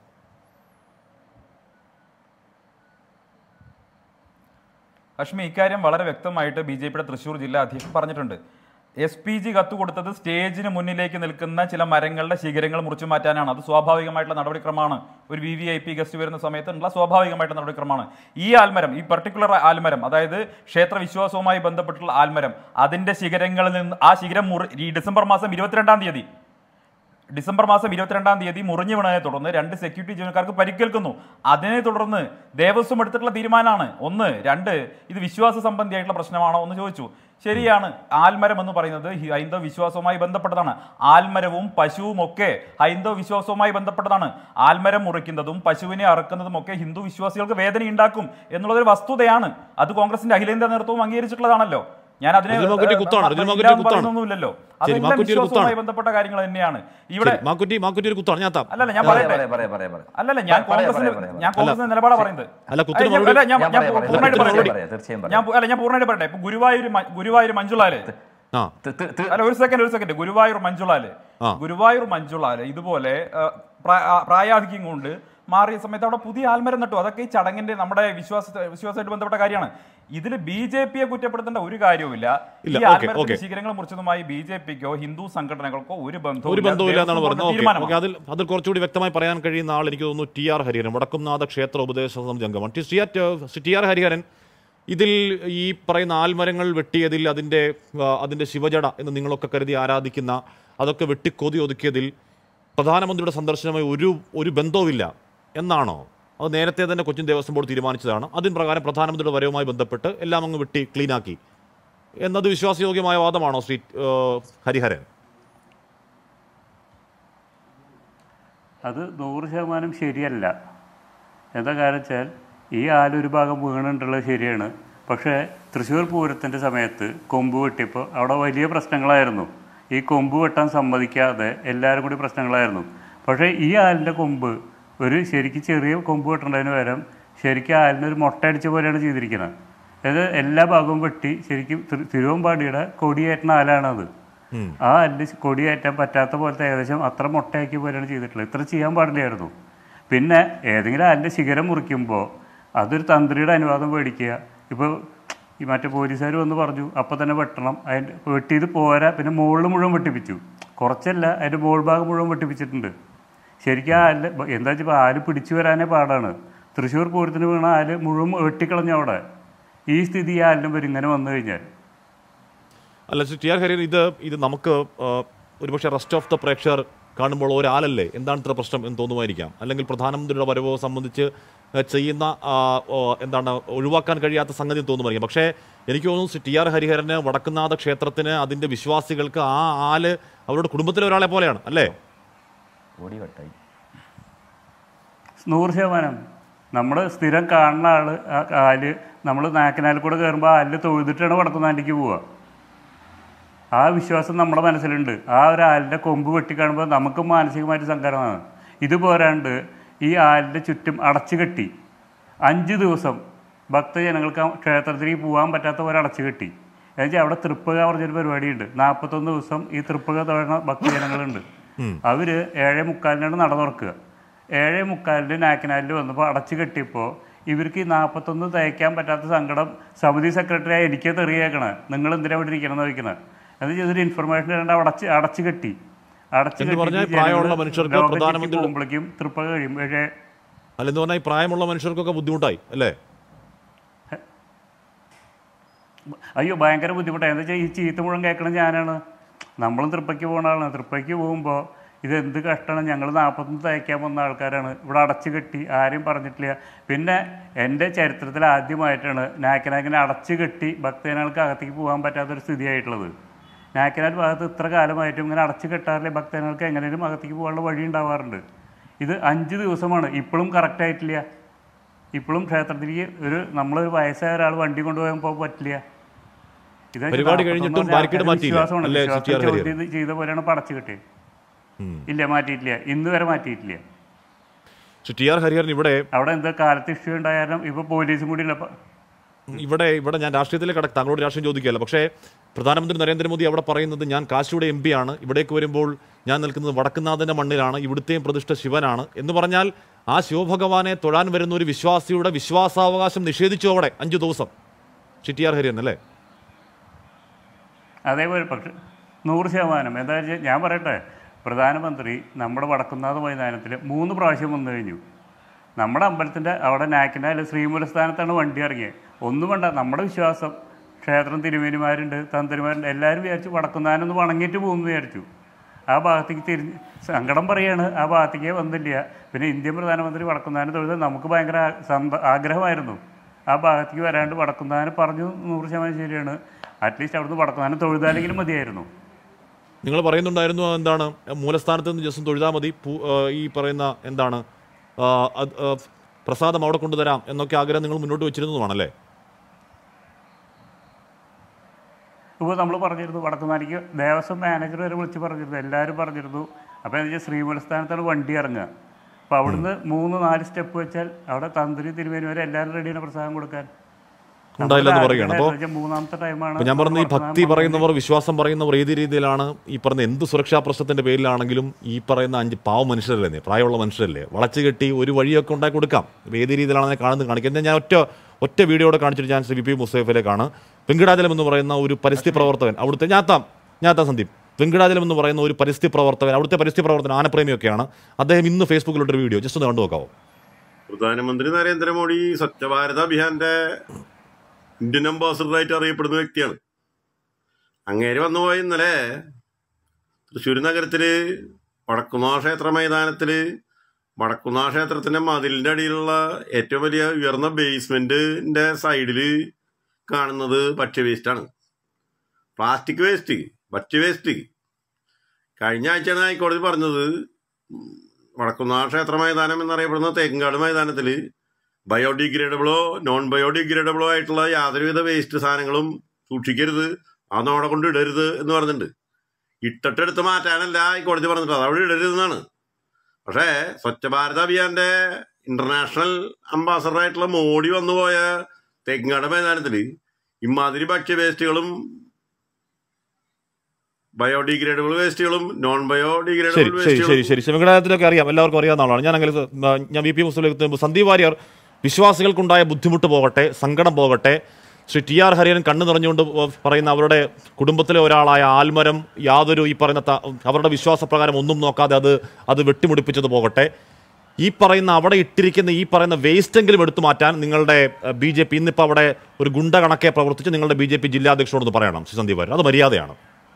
അഷ്മി ഇക്കാര്യം വളരെ വ്യക്തമായിട്ട് ബി ജെ പിയുടെ തൃശ്ശൂർ ജില്ലാ അധ്യക്ഷൻ പറഞ്ഞിട്ടുണ്ട് എസ് പി ജി കത്ത് കൊടുത്തത് സ്റ്റേജിന് മുന്നിലേക്ക് നിൽക്കുന്ന ചില മരങ്ങളുടെ ശിഖരങ്ങൾ മുറിച്ചു മാറ്റാനാണ് അത് സ്വാഭാവികമായിട്ടുള്ള നടപടിക്രമമാണ് ഒരു V V I P guest വരുന്ന സമയത്തുള്ള സ്വാഭാവികമായിട്ടുള്ള നടപടിക്രമമാണ് ഈ ആൽമരം ഈ പർട്ടിക്കുലർ ആൽമരം അതായത് ക്ഷേത്ര വിശ്വാസവുമായി ബന്ധപ്പെട്ടുള്ള ആൽമരം അതിന്റെ ശിഖരങ്ങളിൽ നിന്ന് ആ ശിഖരം മുറി ഈ ഡിസംബർ മാസം ഇരുപത്തിരണ്ടാം തീയതി ഡിസംബർ മാസം ഇരുപത്തിരണ്ടാം തീയതി മുറിഞ്ഞു വീണതിനെ തുടർന്ന് രണ്ട് സെക്യൂരിറ്റി ജീവനക്കാർക്ക് പരിക്കേൽക്കുന്നു അതിനെ തുടർന്ന് ദേവസ്വം എടുത്തിട്ടുള്ള തീരുമാനമാണ് ഒന്ന് രണ്ട് ഇത് വിശ്വാസ സംബന്ധിയായിട്ടുള്ള പ്രശ്നമാണോ എന്ന് ചോദിച്ചു ശരിയാണ് ആൽമരം എന്ന് പറയുന്നത് ഹി- ഹൈന്ദവ വിശ്വാസവുമായി ബന്ധപ്പെട്ടതാണ് ആൽമരവും പശുവും ഒക്കെ ഹൈന്ദവ വിശ്വാസവുമായി ബന്ധപ്പെട്ടതാണ് ആൽമരം മുറിക്കുന്നതും പശുവിനെ അറക്കുന്നതും ഒക്കെ ഹിന്ദു വിശ്വാസികൾക്ക് വേദന ഉണ്ടാക്കും എന്നുള്ളതൊരു വസ്തുതയാണ് അത് കോൺഗ്രസിന്റെ അഖിലേന്ത്യാ നേതൃത്വവും അംഗീകരിച്ചിട്ടുള്ളതാണ് ഞാൻ അതിനെ റിജിൽ മാക്കുറ്റി കുത്താണ്, റിജിൽ മാക്കുറ്റി ഇല്ലാന്ന് കുത്താണ്. പറയുന്നൊന്നുമില്ലല്ലോ ശരി, അതെല്ലാം മാക്കുറ്റി ഒരു വിശ്വാസവുമായി കുത്താണ്. ബന്ധപ്പെട്ട കാര്യങ്ങൾ തന്നെയാണ് ഇവിടെ ശരി, മാക്കുറ്റി മാക്കുറ്റി ഒരു കുത്താണ് ഞാൻ താ അല്ലല്ല ഞാൻ പറയാം, പറയട്ടെ പറയാം, പറയാം, പറയാം, പറയാം. അല്ലല്ല ഞാൻ പറയാം, പറയാം, കോൺഗ്രസിന്റെ പറയാം, ഞാൻ കോൺഗ്രസിന്റെ നിലപാടാ പറയുന്നത് അല്ല, കുത്തിന് അല്ല, ഞാൻ- മറുപടി- അല്ല, ഞാൻ- ഞാൻ ഞാൻ പറയാം, പൂർണ്ണമായിട്ട് കുത്തിന് പറയട്ടെ. മറുപടി പറയാം, തീർച്ചയായും ഞാൻ പൂ- അല്ല ഞാൻ പൂർണ്ണമായിട്ട് പറയട്ടെ ഇപ്പൊ ഗുരുവായൂർ മ- ഗുരുവായൂർ മഞ്ജുളാല് ആ തി- തി- തി- അല്ല ഒരു സെക്കൻഡ് ഒരു സെക്കൻഡ് ഗുരുവായൂർ മഞ്ജുളാല് ആ. ഗുരുവായൂർ മഞ്ജുളാല് ഇതുപോലെ ആ, പ്രാ- ആ, പ്രായാധിക്യം കൊണ്ട് മാറിയ സമയത്ത് അവിടെ പുതിയ ആൽമരം നട്ടു അതൊക്കെ ഈ ചടങ്ങിന്റെ നമ്മുടെ വിശ്വാസ വിശ്വാസമായിട്ട് ബന്ധപ്പെട്ട കാര്യമാണ് ഇതിൽ ബി ജെ പിയെ കുറ്റപ്പെടുത്തേണ്ട ഒരു കാര്യവുമില്ല ഇല്ല, ഈ ഓക്കേ, ആൽമരത്തിന്റെ ഓക്കേ. ശിഖരങ്ങൾ മുറിച്ചതുമായി ബി ജെ പിക്കോ ഹിന്ദു സംഘടനകൾക്കോ ഒരു ബന്ധവും ഒരു ബന്ധവുമില്ല എന്നാണ് പറഞ്ഞത് ഓക്കെ തീരുമാനമാണ് ഓക്കെ അതിൽ അതിൽ കുറച്ചുകൂടി വ്യക്തമായി പറയാൻ കഴിയുന്ന ആൾ എനിക്ക് തോന്നുന്നു ടി ആർ ഹരിഹരൻ വടക്കുംനാഥ ക്ഷേത്ര ഉപദേശ സമിതി അംഗമാണ് T- T R- T R Hariharan ഇതിൽ ഈ പറയുന്ന ആൽമരങ്ങൾ വെട്ടിയതിൽ അതിൻ്റെ ആ, അതിൻ്റെ ശിവജട എന്ന് നിങ്ങളൊക്കെ കരുതി ആരാധിക്കുന്ന അതൊക്കെ വെട്ടി കൊതി ഒതുക്കിയതിൽ പ്രധാനമന്ത്രിയുടെ സന്ദർശനമായി ഒരു ഒരു ബന്ധവുമില്ല എന്നാണോ അത് നേരത്തെ തന്നെ കൊച്ചിൻ ദേവസ്വം ബോർഡ് തീരുമാനിച്ചതാണ് അതിന് പ്രകാരം പ്രധാനമന്ത്രിയുടെ വരവുമായി ബന്ധപ്പെട്ട് എല്ലാം അങ്ങ് വെട്ടി ക്ലീനാക്കി എന്നത് വിശ്വാസയോഗ്യമായ വാദമാണോ ശ്രീ ആ, ഹരിഹരൻ അത് നൂറ് ശതമാനം ശരിയല്ല എന്താ കാരണം വെച്ചാൽ ഈ ആലൊരു ഭാഗം വീണിട്ടുള്ളത് ശരിയാണ് പക്ഷേ തൃശ്ശൂർ പൂരത്തിൻ്റെ സമയത്ത് കൊമ്പ് വെട്ടിയപ്പോൾ അവിടെ വലിയ പ്രശ്നങ്ങളായിരുന്നു ഈ കൊമ്പ് വെട്ടാൻ സമ്മതിക്കാതെ എല്ലാവരും കൂടി പ്രശ്നങ്ങളായിരുന്നു പക്ഷേ ഈ ആലിൻ്റെ കൊമ്പ് ഒരു ശരിക്കും ചെറിയ കൊമ്പ് വെട്ടേണ്ടതിന് പകരം ശരിക്കും ആലിന് ഒരു മുട്ട അടിച്ച പോലെയാണ് ചെയ്തിരിക്കുന്നത് അതായത് എല്ലാ ഭാഗവും വെട്ടി ശരിക്കും തിരു- തിരുവമ്പാടിയുടെ കൊടിയേറ്റുന്ന ആലാണത് ആ അല്ല് കൊടിയേറ്റാൻ പറ്റാത്ത പോലത്തെ ഏകദേശം അത്ര മുട്ടയാക്കിയ പോലെയാണ് ചെയ്തിട്ടുള്ളത് ഇത്ര ചെയ്യാൻ പാടില്ലായിരുന്നു പിന്നെ ഏതെങ്കിലും അതിൻ്റെ ശിഖരം മുറിക്കുമ്പോൾ അതൊരു തന്ത്രിയുടെ അനുവാദം മേടിക്കുക ഇപ്പോൾ ഈ മറ്റേ പോലീസുകാർ വന്ന് പറഞ്ഞു അപ്പം തന്നെ വെട്ടണം അതിൻ്റെ വെട്ടിയത് പോരാ പിന്നെ മുകളിൽ മുഴുവൻ വെട്ടിപ്പിച്ചു കുറച്ചല്ല അതിൻ്റെ മുകൾ ഭാഗം മുഴുവൻ വെട്ടിപ്പിച്ചിട്ടുണ്ട് ശരിക്കും ആ ആല് എന്താ വെച്ചാൽ ആല് പിടിച്ചു വരാനേ പാടാണ് തൃശ്ശൂർ പൂരത്തിന് വീണ ആല് മുഴുവൻ വെട്ടിക്കളഞ്ഞ അവിടെ ഈ സ്ഥിതി ഈ ആലിനും വരും ഇങ്ങനെ വന്നു കഴിഞ്ഞാൽ അല്ല ശ്രീ ടി ആർ ഹരിയൻ ഇത് ഇത് നമുക്ക് ആ, ഒരുപക്ഷെ റെസ്റ്റ് ഓഫ് ദ പ്രേക്ഷകർ കാണുമ്പോൾ ഒരാളല്ലേ എന്താണ് ഇത്ര പ്രശ്നം എന്ന് തോന്നുമായിരിക്കാം അല്ലെങ്കിൽ പ്രധാനമന്ത്രിയുടെ വരവ് സംബന്ധിച്ച് ആ, ചെയ്യുന്ന ആ, ഓ, എന്താണ് ഒഴിവാക്കാൻ കഴിയാത്ത സംഗതി തോന്നുമായിരിക്കും പക്ഷേ എനിക്ക് തോന്നുന്നു ശ്രീ ടി ആർ ഹരിഹരന് വടക്കുന്നാഥ ക്ഷേത്രത്തിന് അതിൻ്റെ വിശ്വാസികൾക്ക് ആ ആല് അവരുടെ കുടുംബത്തിലെ ഒരാളെ പോലെയാണ് അല്ലേ ഓടി കട്ടായി നൂറ് ശതമാനം നമ്മൾ സ്ഥിരം കാണുന്ന ആള് ആ കാല് നമ്മൾ നാക്കിനാൽ കൂടെ കയറുമ്പോൾ ആ ആലിൽ തൊഴുതിട്ടാണ് വടക്കുന്നാലിലേക്ക് പോവുക ആ വിശ്വാസം നമ്മുടെ മനസ്സിലുണ്ട് ആ ഒരു ആലിൻ്റെ കൊമ്പ് വെട്ടി കാണുമ്പോൾ നമുക്ക് മാനസികമായിട്ട് സങ്കടമാണ് ഇത് പോരാണ്ട് ഈ ആലിൻ്റെ ചുറ്റും അടച്ചു കെട്ടി അഞ്ച് ദിവസം ഭക്തജനങ്ങൾക്ക് ആ ക്ഷേത്രത്തിലേക്ക് പോകാൻ പറ്റാത്ത പോലെ അടച്ചു കെട്ടി എന്നുവെച്ചാൽ അവിടെ തൃപ്പക പറഞ്ഞൊരു പരിപാടിയുണ്ട് നാൽപ്പത്തൊന്ന് ദിവസം ഈ തൃപ്പക തൊഴുന്ന ഭക്തജനങ്ങളുണ്ട് അവര് ഏഴേ മുക്കാലിനാണ് നട തുറക്കുക ഏഴേ മുക്കാലിന് നാക്കിനാലിൽ വന്നപ്പോൾ അടച്ചു കെട്ടിയപ്പോൾ ഇവർക്ക് ഈ നാൽപ്പത്തൊന്ന് തയ്ക്കാൻ പറ്റാത്ത സങ്കടം സമിതി സെക്രട്ടറിയായി എനിക്ക് തെറിയേക്കണേ നിങ്ങൾ എന്തിനാ ഇവിടെ ഇരിക്കണം എന്ന് ചോദിക്കണേ എന്ന് ചെയ്തൊരു ഇൻഫർമേഷൻ ഇടേണ്ട അടച്ച് അടച്ചു കെട്ടി അടച്ചു എന്ന് കെട്ടിയിട്ട് പറഞ്ഞാൽ ജനങ്ങള് പ്രായമുള്ള മനുഷ്യർക്ക് ലോകം ചുറ്റി പ്രധാനമന്ത്രി- പോകുമ്പോഴേക്കും തൃപ്പക കഴിയും പക്ഷേ അല്ലെന്ന് പറഞ്ഞാൽ ഈ പ്രായമുള്ള മനുഷ്യർക്കൊക്കെ ബുദ്ധിമുട്ടായി അല്ലേ അയ്യോ ഭയങ്കര ബുദ്ധിമുട്ടാണ് എന്താ വെച്ചാൽ ഈ ചീത്ത മുഴുവൻ കേൾക്കണം ഞാനാണ് നമ്മളും തൃപ്പയ്ക്ക് പോകുന്ന ആളാണ് തൃപ്പയ്ക്ക് പോകുമ്പോൾ ഇത് എന്ത് കഷ്ടമാണ് ഞങ്ങൾ നാൽപ്പത്തൊന്ന് തയ്ക്കാൻ വന്ന ആൾക്കാരാണ് ഇവിടെ അടച്ചു കെട്ടി ആരെയും പറഞ്ഞിട്ടില്ല പിന്നെ എൻ്റെ ചരിത്രത്തിൽ ആദ്യമായിട്ടാണ് നാക്കനാക്കിനെ അടച്ചു കെട്ടി ഭക്തജനങ്ങൾക്ക് അകത്തേക്ക് പോകാൻ പറ്റാത്തൊരു സ്ഥിതിയായിട്ടുള്ളത് നാക്കനാൽ ഭാഗത്ത് ഇത്ര കാലമായിട്ടും ഇങ്ങനെ അടച്ചു കെട്ടാറില്ല ഭക്തജനങ്ങൾക്ക് എങ്ങനെയും അകത്തേക്ക് പോകാനുള്ള വഴി ഉണ്ടാവാറുണ്ട് ഇത് അഞ്ച് ദിവസമാണ് ഇപ്പോഴും കറക്റ്റ് ആയിട്ടില്ല ഇപ്പോഴും ക്ഷേത്രത്തിലേക്ക് ഒരു നമ്മളൊരു വയസ്സായ ഒരാൾ വണ്ടി കൊണ്ടുപോകാൻ പോകാൻ പറ്റില്ല ഇത് പരിപാടി കഴിഞ്ഞിട്ടും നാൽപ്പത്തൊന്ന് ബാരിക്കേഡ് ആൾക്കാരുടെ മാറ്റിയില്ല. വിശ്വാസമാണ്. അല്ലേ, വിശ്വാസം CTR ഹരിഹരൻ? ചോദ്യം ചെയ്ത് ചെയ്ത പോലെയാണ് പടച്ചു കിട്ടിയത് ഉം. ഇല്ല മാറ്റിയിട്ടില്ല ഇന്ന് വരെ മാറ്റിയിട്ടില്ല ശ്രീ ടി ആർ ഹരിഹരൻ ഇവിടെ അവിടെ എന്താ കാലത്ത് ഇഷ്യൂ ഉണ്ടായാലും ഇപ്പൊ പോലീസും കൂടി ഇല്ല പ- ഇവിടെ ഇവിടെ ഞാൻ രാഷ്ട്രീയത്തിലേക്ക് കടക്ക് താങ്കളോട് രാഷ്ട്രീയം ചോദിക്കുകയല്ല പക്ഷേ പ്രധാനമന്ത്രി നരേന്ദ്രമോദി അവിടെ പറയുന്നത് ഞാൻ കാശിയുടെ എം പി ആണ് ഇവിടേക്ക് വരുമ്പോൾ ഞാൻ നിൽക്കുന്നത് വടക്കുന്നാഥന്റെ മണ്ണിലാണ് ഇവിടുത്തെയും പ്രതിഷ്ഠ ശിവനാണ് എന്ന് പറഞ്ഞാൽ ആ ശിവഭഗവാനെ തൊഴാൻ വരുന്ന ഒരു വിശ്വാസിയുടെ വിശ്വാസാവകാശം നിഷേധിച്ചു അവിടെ അഞ്ചു ദിവസം ശ്രീ ടി ആർ ഹരിയൻ അല്ലേ അതേപോലെ പക്ഷെ നൂറ് ശതമാനം എന്താ വെച്ചാൽ ഞാൻ പറയട്ടെ പ്രധാനമന്ത്രി നമ്മുടെ വടക്കുന്നാഥ മൈതാനത്തിൽ മൂന്ന് പ്രാവശ്യം വന്നു കഴിഞ്ഞു നമ്മുടെ അമ്പലത്തിൻ്റെ അവിടെ നാക്കിനാൽ ശ്രീമൂലസ്ഥാനത്താണ് വണ്ടി ഇറങ്ങിയത് ഒന്നും വേണ്ട നമ്മുടെ വിശ്വാസം ക്ഷേത്രം തിരുമേനിമാരുണ്ട് തന്ത്രിമാരുണ്ട് എല്ലാവരും വിചാരിച്ചു വടക്കുന്നാനൊന്ന് വണങ്ങിയിട്ട് പോകുമെന്ന് വിചാരിച്ചു ആ ഭാഗത്തേക്ക് തിരിഞ്ഞ് സങ്കടം പറയാണ് ആ ഭാഗത്തേക്കേ വന്നില്ല പിന്നെ ഇന്ത്യൻ പ്രധാനമന്ത്രി വടക്കുന്നാനം തൊഴുത് നമുക്ക് ഭയങ്കര ആ- സന്ത- ആഗ്രഹമായിരുന്നു ആ ഭാഗത്തേക്ക് വരാണ്ട് വടക്കുന്നാനം പറഞ്ഞു നൂറ് ശതമാനം ശരിയാണ് അറ്റ്ലീസ്റ്റ് അവിടുന്ന് വടക്കുന്നാനം തൊഴുതാലെങ്കിലും മതിയായിരുന്നു നിങ്ങൾ പറയുന്നുണ്ടായിരുന്നു എന്താണ് മൂലസ്ഥാനത്ത് നിന്ന് ജസ്റ്റ് തൊഴുതാൽ മതി പൂ- ആ, ഈ പറയുന്ന എന്താണ് ആ, അത്, ആ, പ്രസാദം അവിടെ കൊണ്ടുതരാം എന്നൊക്കെ ആഗ്രഹം നിങ്ങൾ മുന്നോട്ട് വെച്ചിരുന്നതുമാണല്ലേ ഇപ്പോൾ നമ്മൾ പറഞ്ഞിരുന്നു വടക്കുന്നാലിക്ക് ദേവസ്വം മാനേജർ വരെ വിളിച്ച് പറഞ്ഞിരുന്നു എല്ലാവരും പറഞ്ഞിരുന്നു അപ്പോൾ എന്താ വെച്ചാൽ ശ്രീമൂലസ്ഥാനത്താണ് വണ്ടി ഇറങ്ങുക അപ്പോൾ അവിടുന്ന് മൂന്ന് നാല് സ്റ്റെപ്പ് വെച്ചാൽ അവിടെ തന്ത്രി തിരുമേനി വരെ എല്ലാവരും റെഡിയാണ് പ്രസാദം കൊടുക്കാൻ ഉണ്ടായില്ലെന്ന് പറയുകയാണ് അപ്പോൾ എന്ന് വെച്ചാൽ മൂന്നാമത്തെ ടൈമാണ് അപ്പോൾ ഞാൻ പറഞ്ഞ ഈ ഭക്തി പറയുന്നവർ വിശ്വാസം പറയുന്നവർ ഏത് രീതിയിലാണ് ഈ പറഞ്ഞ എന്ത് സുരക്ഷാ പ്രശ്നത്തിന്റെ പേരിലാണെങ്കിലും ഈ പറയുന്ന അഞ്ച് പാവ മനുഷ്യരല്ലേ പ്രായമുള്ള മനുഷ്യരല്ലേ വളച്ചു കെട്ടി ഒരു വഴിയൊക്കെ ഉണ്ടാക്കി കൊടുക്കാം ഇപ്പൊ ഏത് രീതിയിലാണ് അതിനെ കാണുന്നത് കാണിക്കുന്നത് ഞാൻ ഒറ്റ ഒറ്റ വീഡിയോടെ കാണിച്ചിട്ട് ഞാൻ ശ്രീ വി പി മുസ്തഫയിലേക്കാണ് വെങ്കടാചലം എന്ന് പറയുന്ന ഒരു പരിസ്ഥിതി പ്രവർത്തകൻ അവിടുത്തെ ഞാത്താം ഞാത്താം സന്ദീപ് വെങ്കടാചലം എന്ന് പറയുന്ന ഒരു പരിസ്ഥിതി പ്രവർത്തകൻ അവിടുത്തെ പരിസ്ഥിതി പ്രവർത്തകൻ ആനപ്രേമിയൊക്കെയാണ് അദ്ദേഹം ഇന്ന് ഫേസ്ബുക്കിലൊരു വീഡിയോ ജസ്റ്റ് ഒന്ന് കണ്ടു നോക്കാവോ പ്രധാനമന്ത്രി നരേന്ദ്രമോദി സ്വച്ഛ ഭാരത് അഭിയാന്റെ ഇന്ത്യൻ അംബാസഡറായിട്ട് അറിയപ്പെടുന്ന വ്യക്തിയാണ് അങ്ങേര് വന്നുപോയി ഇന്നലെ തൃശ്ശൂർ നഗരത്തില് വടക്കുന്നാ ക്ഷേത്ര മൈതാനത്തില് വടക്കുന്നാ ക്ഷേത്രത്തിന്റെ മതിലിന്റെ അടിയിലുള്ള ഏറ്റവും വലിയ ഉയർന്ന ബേസ്മെന്റിന്റെ സൈഡില് കാണുന്നത് ഭക്ഷ്യ വേസ്റ്റാണ് പ്ലാസ്റ്റിക് വേസ്റ്റ് ഭക്ഷ്യ വേസ്റ്റ് കഴിഞ്ഞ ആഴ്ചയാണ് ഹൈക്കോടതി പറഞ്ഞത് വടക്കുന്നാ ക്ഷേത്ര മൈതാനം എന്നറിയപ്പെടുന്ന തേക്കങ്കാട് മൈതാനത്തിൽ ബയോഡിഗ്രേഡബിളോ നോൺ ബയോഡിഗ്രേഡബിളോ ആയിട്ടുള്ള യാതൊരുവിധ വേസ്റ്റ് സാധനങ്ങളും സൂക്ഷിക്കരുത് അതൊന്നും കൊണ്ട് ഇടരുത് എന്ന് പറഞ്ഞിട്ടുണ്ട് ഇട്ടിട്ടെടുത്ത് മാറ്റാനല്ല ഈ കോടതി പറഞ്ഞിട്ട് അത് അവിടെ ഇടരുതെന്നാണ് പക്ഷേ സ്വച്ഛ ഭാരത് അഭിയാന്റെ ഇന്റർനാഷണൽ അംബാസഡർ ആയിട്ടുള്ള മോഡി വന്നുപോയ തെങ്ങാട് മൈതാനത്തിൽ ഇമാതിരി ഭക്ഷ്യ വേസ്റ്റുകളും ബയോഡിഗ്രേഡബിൾ വേസ്റ്റുകളും നോൺ ശരി ബയോഡിഗ്രേഡബിൾ ശരി ശരി വേസ്റ്റുകളും ശരി ശിവങ്കടായത്തിലൊക്കെ അറിയാം എല്ലാവർക്കും അറിയാവുന്ന ആളാണ് ഞാൻ അങ്ങനെ ഞാൻ വി പി മുസ്ലിം സന്ദീപ് വാര്യർ വിശ്വാസികൾക്കുണ്ടായ ബുദ്ധിമുട്ട് പോകട്ടെ സങ്കടം പോകട്ടെ ശ്രീ ടി ആർ ഹരിയൻ കണ്ണു നിറഞ്ഞുകൊണ്ട് പറയുന്ന അവരുടെ കുടുംബത്തിലെ ഒരാളായ ആൽമരം യാതൊരു ഈ പറയുന്ന ത- അവരുടെ വിശ്വാസപ്രകാരം ഒന്നും നോക്കാതെ അത് അത് വെട്ടിമുടിപ്പിച്ചത് പോകട്ടെ ഈ പറയുന്ന അവിടെ ഇട്ടിരിക്കുന്ന ഈ പറയുന്ന വേസ്റ്റെങ്കിലും എടുത്തു മാറ്റാൻ നിങ്ങളുടെ ബി ജെ പി ഇന്നിപ്പോൾ അവിടെ ഒരു ഗുണ്ട കണക്കെ പ്രവർത്തിച്ച് നിങ്ങളുടെ ബി ജെ പി ജില്ലാധ്യക്ഷനോട് പറയണം ശ്രീ സന്ദീപ് വാര്യർ അത് മര്യാദയാണ്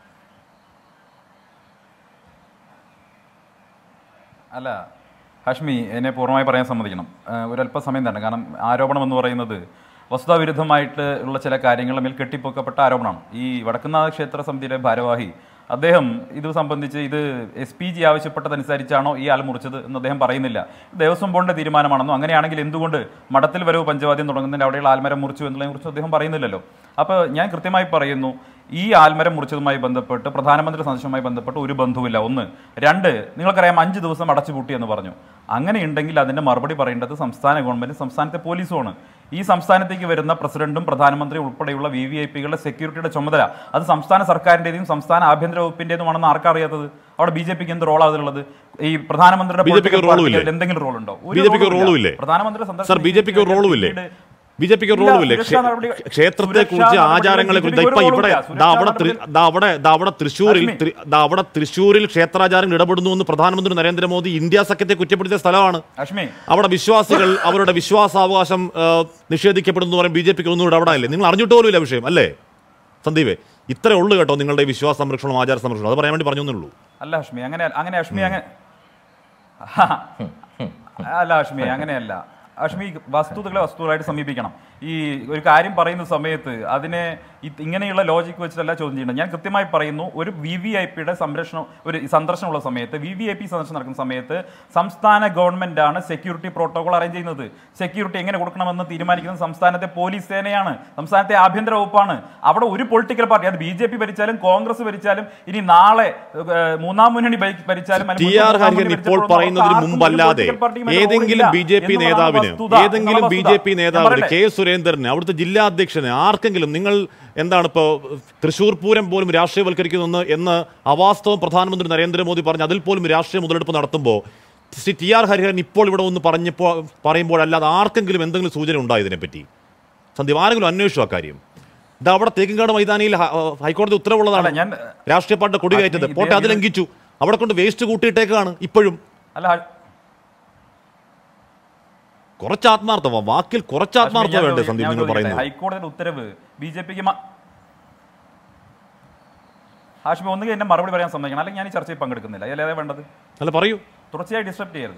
അല്ല ഹാഷ്മി എന്നെ പൂർണ്ണമായി പറയാൻ സമ്മതിക്കണം ഏഹ് ഒരല്പസമയം തന്നെ കാരണം ആരോപണം എന്ന് പറയുന്നത് വസ്തുതാവിരുദ്ധമായിട്ട് ഉള്ള ചില കാര്യങ്ങളുടെ മേൽ കെട്ടിപ്പൊക്കപ്പെട്ട ആരോപണമാണ് ഈ വടക്കുന്നാഥ ക്ഷേത്ര സമിതിയുടെ ഭാരവാഹി അദ്ദേഹം ഇത് സംബന്ധിച്ച് ഇത് എസ് പി ജി ആവശ്യപ്പെട്ടതനുസരിച്ചാണോ ഈ ആൾ മുറിച്ചത് എന്ന് അദ്ദേഹം പറയുന്നില്ല ദേവസ്വം ബോർഡിന്റെ തീരുമാനമാണെന്നോ അങ്ങനെയാണെങ്കിൽ എന്തുകൊണ്ട് മഠത്തിൽ വരവ് പഞ്ചവാദ്യം തുടങ്ങുന്നതിന്റെ അവിടെയുള്ള ആൽമരം മുറിച്ചു എന്നുള്ളതിനെ കുറിച്ച് അദ്ദേഹം പറയുന്നില്ലല്ലോ അപ്പോൾ ഞാൻ കൃത്യമായി പറയുന്നു ഈ ആൽമരം മുറിച്ചതുമായി ബന്ധപ്പെട്ട് പ്രധാനമന്ത്രി സന്ദർശനവുമായി ബന്ധപ്പെട്ട് ഒരു ബന്ധവുമില്ല ഒന്ന് രണ്ട് നിങ്ങൾക്കറിയാം അഞ്ച് ദിവസം അടച്ചുപൂട്ടി എന്ന് പറഞ്ഞു അങ്ങനെയുണ്ടെങ്കിൽ അതിന്റെ മറുപടി പറയേണ്ടത് സംസ്ഥാന ഗവൺമെന്റ് സംസ്ഥാനത്തെ പോലീസുമാണ് ഈ സംസ്ഥാനത്തേക്ക് വരുന്ന പ്രസിഡന്റും പ്രധാനമന്ത്രി ഉൾപ്പെടെയുള്ള വി വി ഐ പികളുടെ സെക്യൂരിറ്റിയുടെ ചുമതല അത് സംസ്ഥാന സർക്കാരിന്റേതും സംസ്ഥാന ആഭ്യന്തര വകുപ്പിന്റേതുമാണെന്ന് ആർക്കറിയാത്തത് അവിടെ ബി ജെ പിക്ക് എന്ത് റോളാണ് അതിലുള്ളത് ഈ പ്രധാനമന്ത്രിയുടെ BJP ക്ക് political റോളും party ഇല്ലേ? ൽ എന്തെങ്കിലും റോൾ ഉണ്ടോ ഒരു BJP ക്ക് റോളും റോളും ഇല്ല. ഇല്ലേ? പ്രധാനമന്ത്രി സർ ബി ജെ പിക്ക് ഒരു റോളും ഇല്ലേ ബി ജെ പിക്ക് ഒരു റോളും ഇല്ലേ സുരക്ഷാ നടപടി- ക്ഷേത്രത്തെ കുറിച്ച് സുരക്ഷാ ആചാരങ്ങളെ കുറിച്ച് നടപടികൾ ഇപ്പൊ ഒരു ഇവിടെ റോളുമില്ല. ദാ അവിടെ സുരക്ഷാ തൃ- ദാ അവിടെ ദാ അവിടെ തൃശ്ശൂരിൽ ഹാഷ്മി. ത്രി- ദാ അവിടെ തൃശ്ശൂരിൽ ക്ഷേത്രാചാരങ്ങൾ ഇടപെടുന്നു എന്ന് പ്രധാനമന്ത്രി നരേന്ദ്രമോദി ഇന്ത്യ സഖ്യത്തെ കുറ്റപ്പെടുത്തിയ സ്ഥലമാണ് അശ്മി അവിടെ വിശ്വാസികൾ അവരുടെ വിശ്വാസാവകാശം ആ, നിഷേധിക്കപ്പെടുന്നു എന്ന് പറയും ബി ജെ പിക്ക് ഒന്നും ഇടപെടാനില്ലേ നിങ്ങൾ അറിഞ്ഞിട്ട് പോലും ഇല്ല വിഷയം അല്ലേ സന്ദീപേ ഇത്രേ ഉള്ളൂ കേട്ടോ നിങ്ങളുടെ ഈ വിശ്വാസ സംരക്ഷണം ആചാര സംരക്ഷണം അത് പറയാൻ വേണ്ടി പറഞ്ഞു എന്നേ ഉള്ളൂ അല്ല അഷ്മി അങ്ങനെ അങ്ങനെ അഷ്മി അങ്ങനെ അല്ല അഷ്മി അങ്ങനെയല്ല അഷ്മി വസ്തുതകളെ വസ്തുതകളായിട്ട് സമീപിക്കണം ഈ ഒരു കാര്യം പറയുന്ന സമയത്ത് അതിനെ ഇത് ഇങ്ങനെയുള്ള ലോജിക്ക് വെച്ചിട്ടല്ല ചോദ്യം ചെയ്യേണ്ടത് ഞാൻ കൃത്യമായി പറയുന്നു ഒരു വി വി ഐ പിയുടെ സംരക്ഷണം ഒരു സന്ദർശനമുള്ള സമയത്ത് വി വി ഐ പി സന്ദർശനം നടക്കുന്ന സമയത്ത് സംസ്ഥാന ഗവൺമെന്റ് ആണ് സെക്യൂരിറ്റി പ്രോട്ടോകോൾ അറേഞ്ച് ചെയ്യുന്നത് സെക്യൂരിറ്റി എങ്ങനെ കൊടുക്കണമെന്ന് തീരുമാനിക്കുന്നത് സംസ്ഥാനത്തെ പോലീസ് സേനയാണ് സംസ്ഥാനത്തെ ആഭ്യന്തര വകുപ്പാണ് അവിടെ ഒരു പൊളിറ്റിക്കൽ പാർട്ടി അത് ബി ജെ പി ഭരിച്ചാലും കോൺഗ്രസ് ഭരിച്ചാലും ഇനി നാളെ ഏഹ്, മൂന്നാം മുന്നണി ഭരി- ഭരിച്ചാലും ടി അല്ലെങ്കിൽ ആർ മൂന്നാം ഹരിഹരൻ മുന്നണി ഇപ്പോൾ ഭരിച്ചപ്പോഴും പറയുന്നതിന് ആർക്കും ഒരു മുമ്പല്ലാതെ political party യും ഏതെങ്കിലും അതിൽ ബി ജെ പി എന്നുള്ളതാണ് നേതാവിന് വസ്തുത. ഏതെങ്കിലും ബി എന്നുള്ള ജെ പി വസ്തുത. ഞാൻ നേതാവിന് പറയട്ടെ. കെ സുരേന്ദ്രന് അവിടുത്തെ ജില്ലാ അധ്യക്ഷന് ആർക്കെങ്കിലും നിങ്ങൾ എന്താണ് ഇപ്പോൾ തൃശൂർ പൂരം പോലും രാഷ്ട്രീയവൽക്കരിക്കുന്നു എന്ന് അവാസ്തവം പ്രധാനമന്ത്രി നരേന്ദ്രമോദി പറഞ്ഞു അതിൽ പോലും രാഷ്ട്രീയ മുതലെടുപ്പ് നടത്തുമ്പോൾ ശ്രീ ടി ആർ ഹരിഹരൻ ഇപ്പോൾ ഇവിടെ ഒന്ന് പറഞ്ഞപ്പോൾ പറയുമ്പോഴല്ലാതെ ആർക്കെങ്കിലും എന്തെങ്കിലും സൂചന ഉണ്ടായി ഇതിനെപ്പറ്റി സന്ദീപ് ആരെങ്കിലും അന്വേഷിച്ചു ആ കാര്യം ഇത് അവിടെ തേക്കിൻകാട് മൈതാനിയിൽ ഹ- ഹൈക്കോടതി ഉത്തരവുള്ളതാണ് അല്ല, ഞാൻ രാഷ്ട്രീയ പാർട്ടി കൊടി കയറ്റത് ഇത് പോട്ടെ അത് ഇത് ലംഘിച്ചു അവിടെ കൊണ്ട് വേസ്റ്റ് കൂട്ടിയിട്ടേക്കാണ് ഇപ്പോഴും അല്ല ഹ- കുറച്ച് ആത്മാർത്ഥത വാക്കിൽ കുറച്ച് ആത്മാർത്ഥത ഞാൻ വേണ്ടേ ചോദിക്കട്ടെ, സന്ദീപ് ഞാൻ നിങ്ങൾ ചോദിക്കട്ടെ. പറയുന്നത് ഹൈക്കോടതിയുടെ ഉത്തരവ് ബി ജെ പിക്ക് ഹാഷ്മി ഒന്നുകിൽ എന്നെ മറുപടി പറയാൻ സമ്മതിക്കണം അല്ലെങ്കിൽ ഞാൻ ഈ ചർച്ചയിൽ പങ്കെടുക്കുന്നില്ല അല്ലേ വേണ്ടത് അല്ല പറയൂ തുടർച്ചയായി ഡിസ്റ്റർബ് ചെയ്യരുത്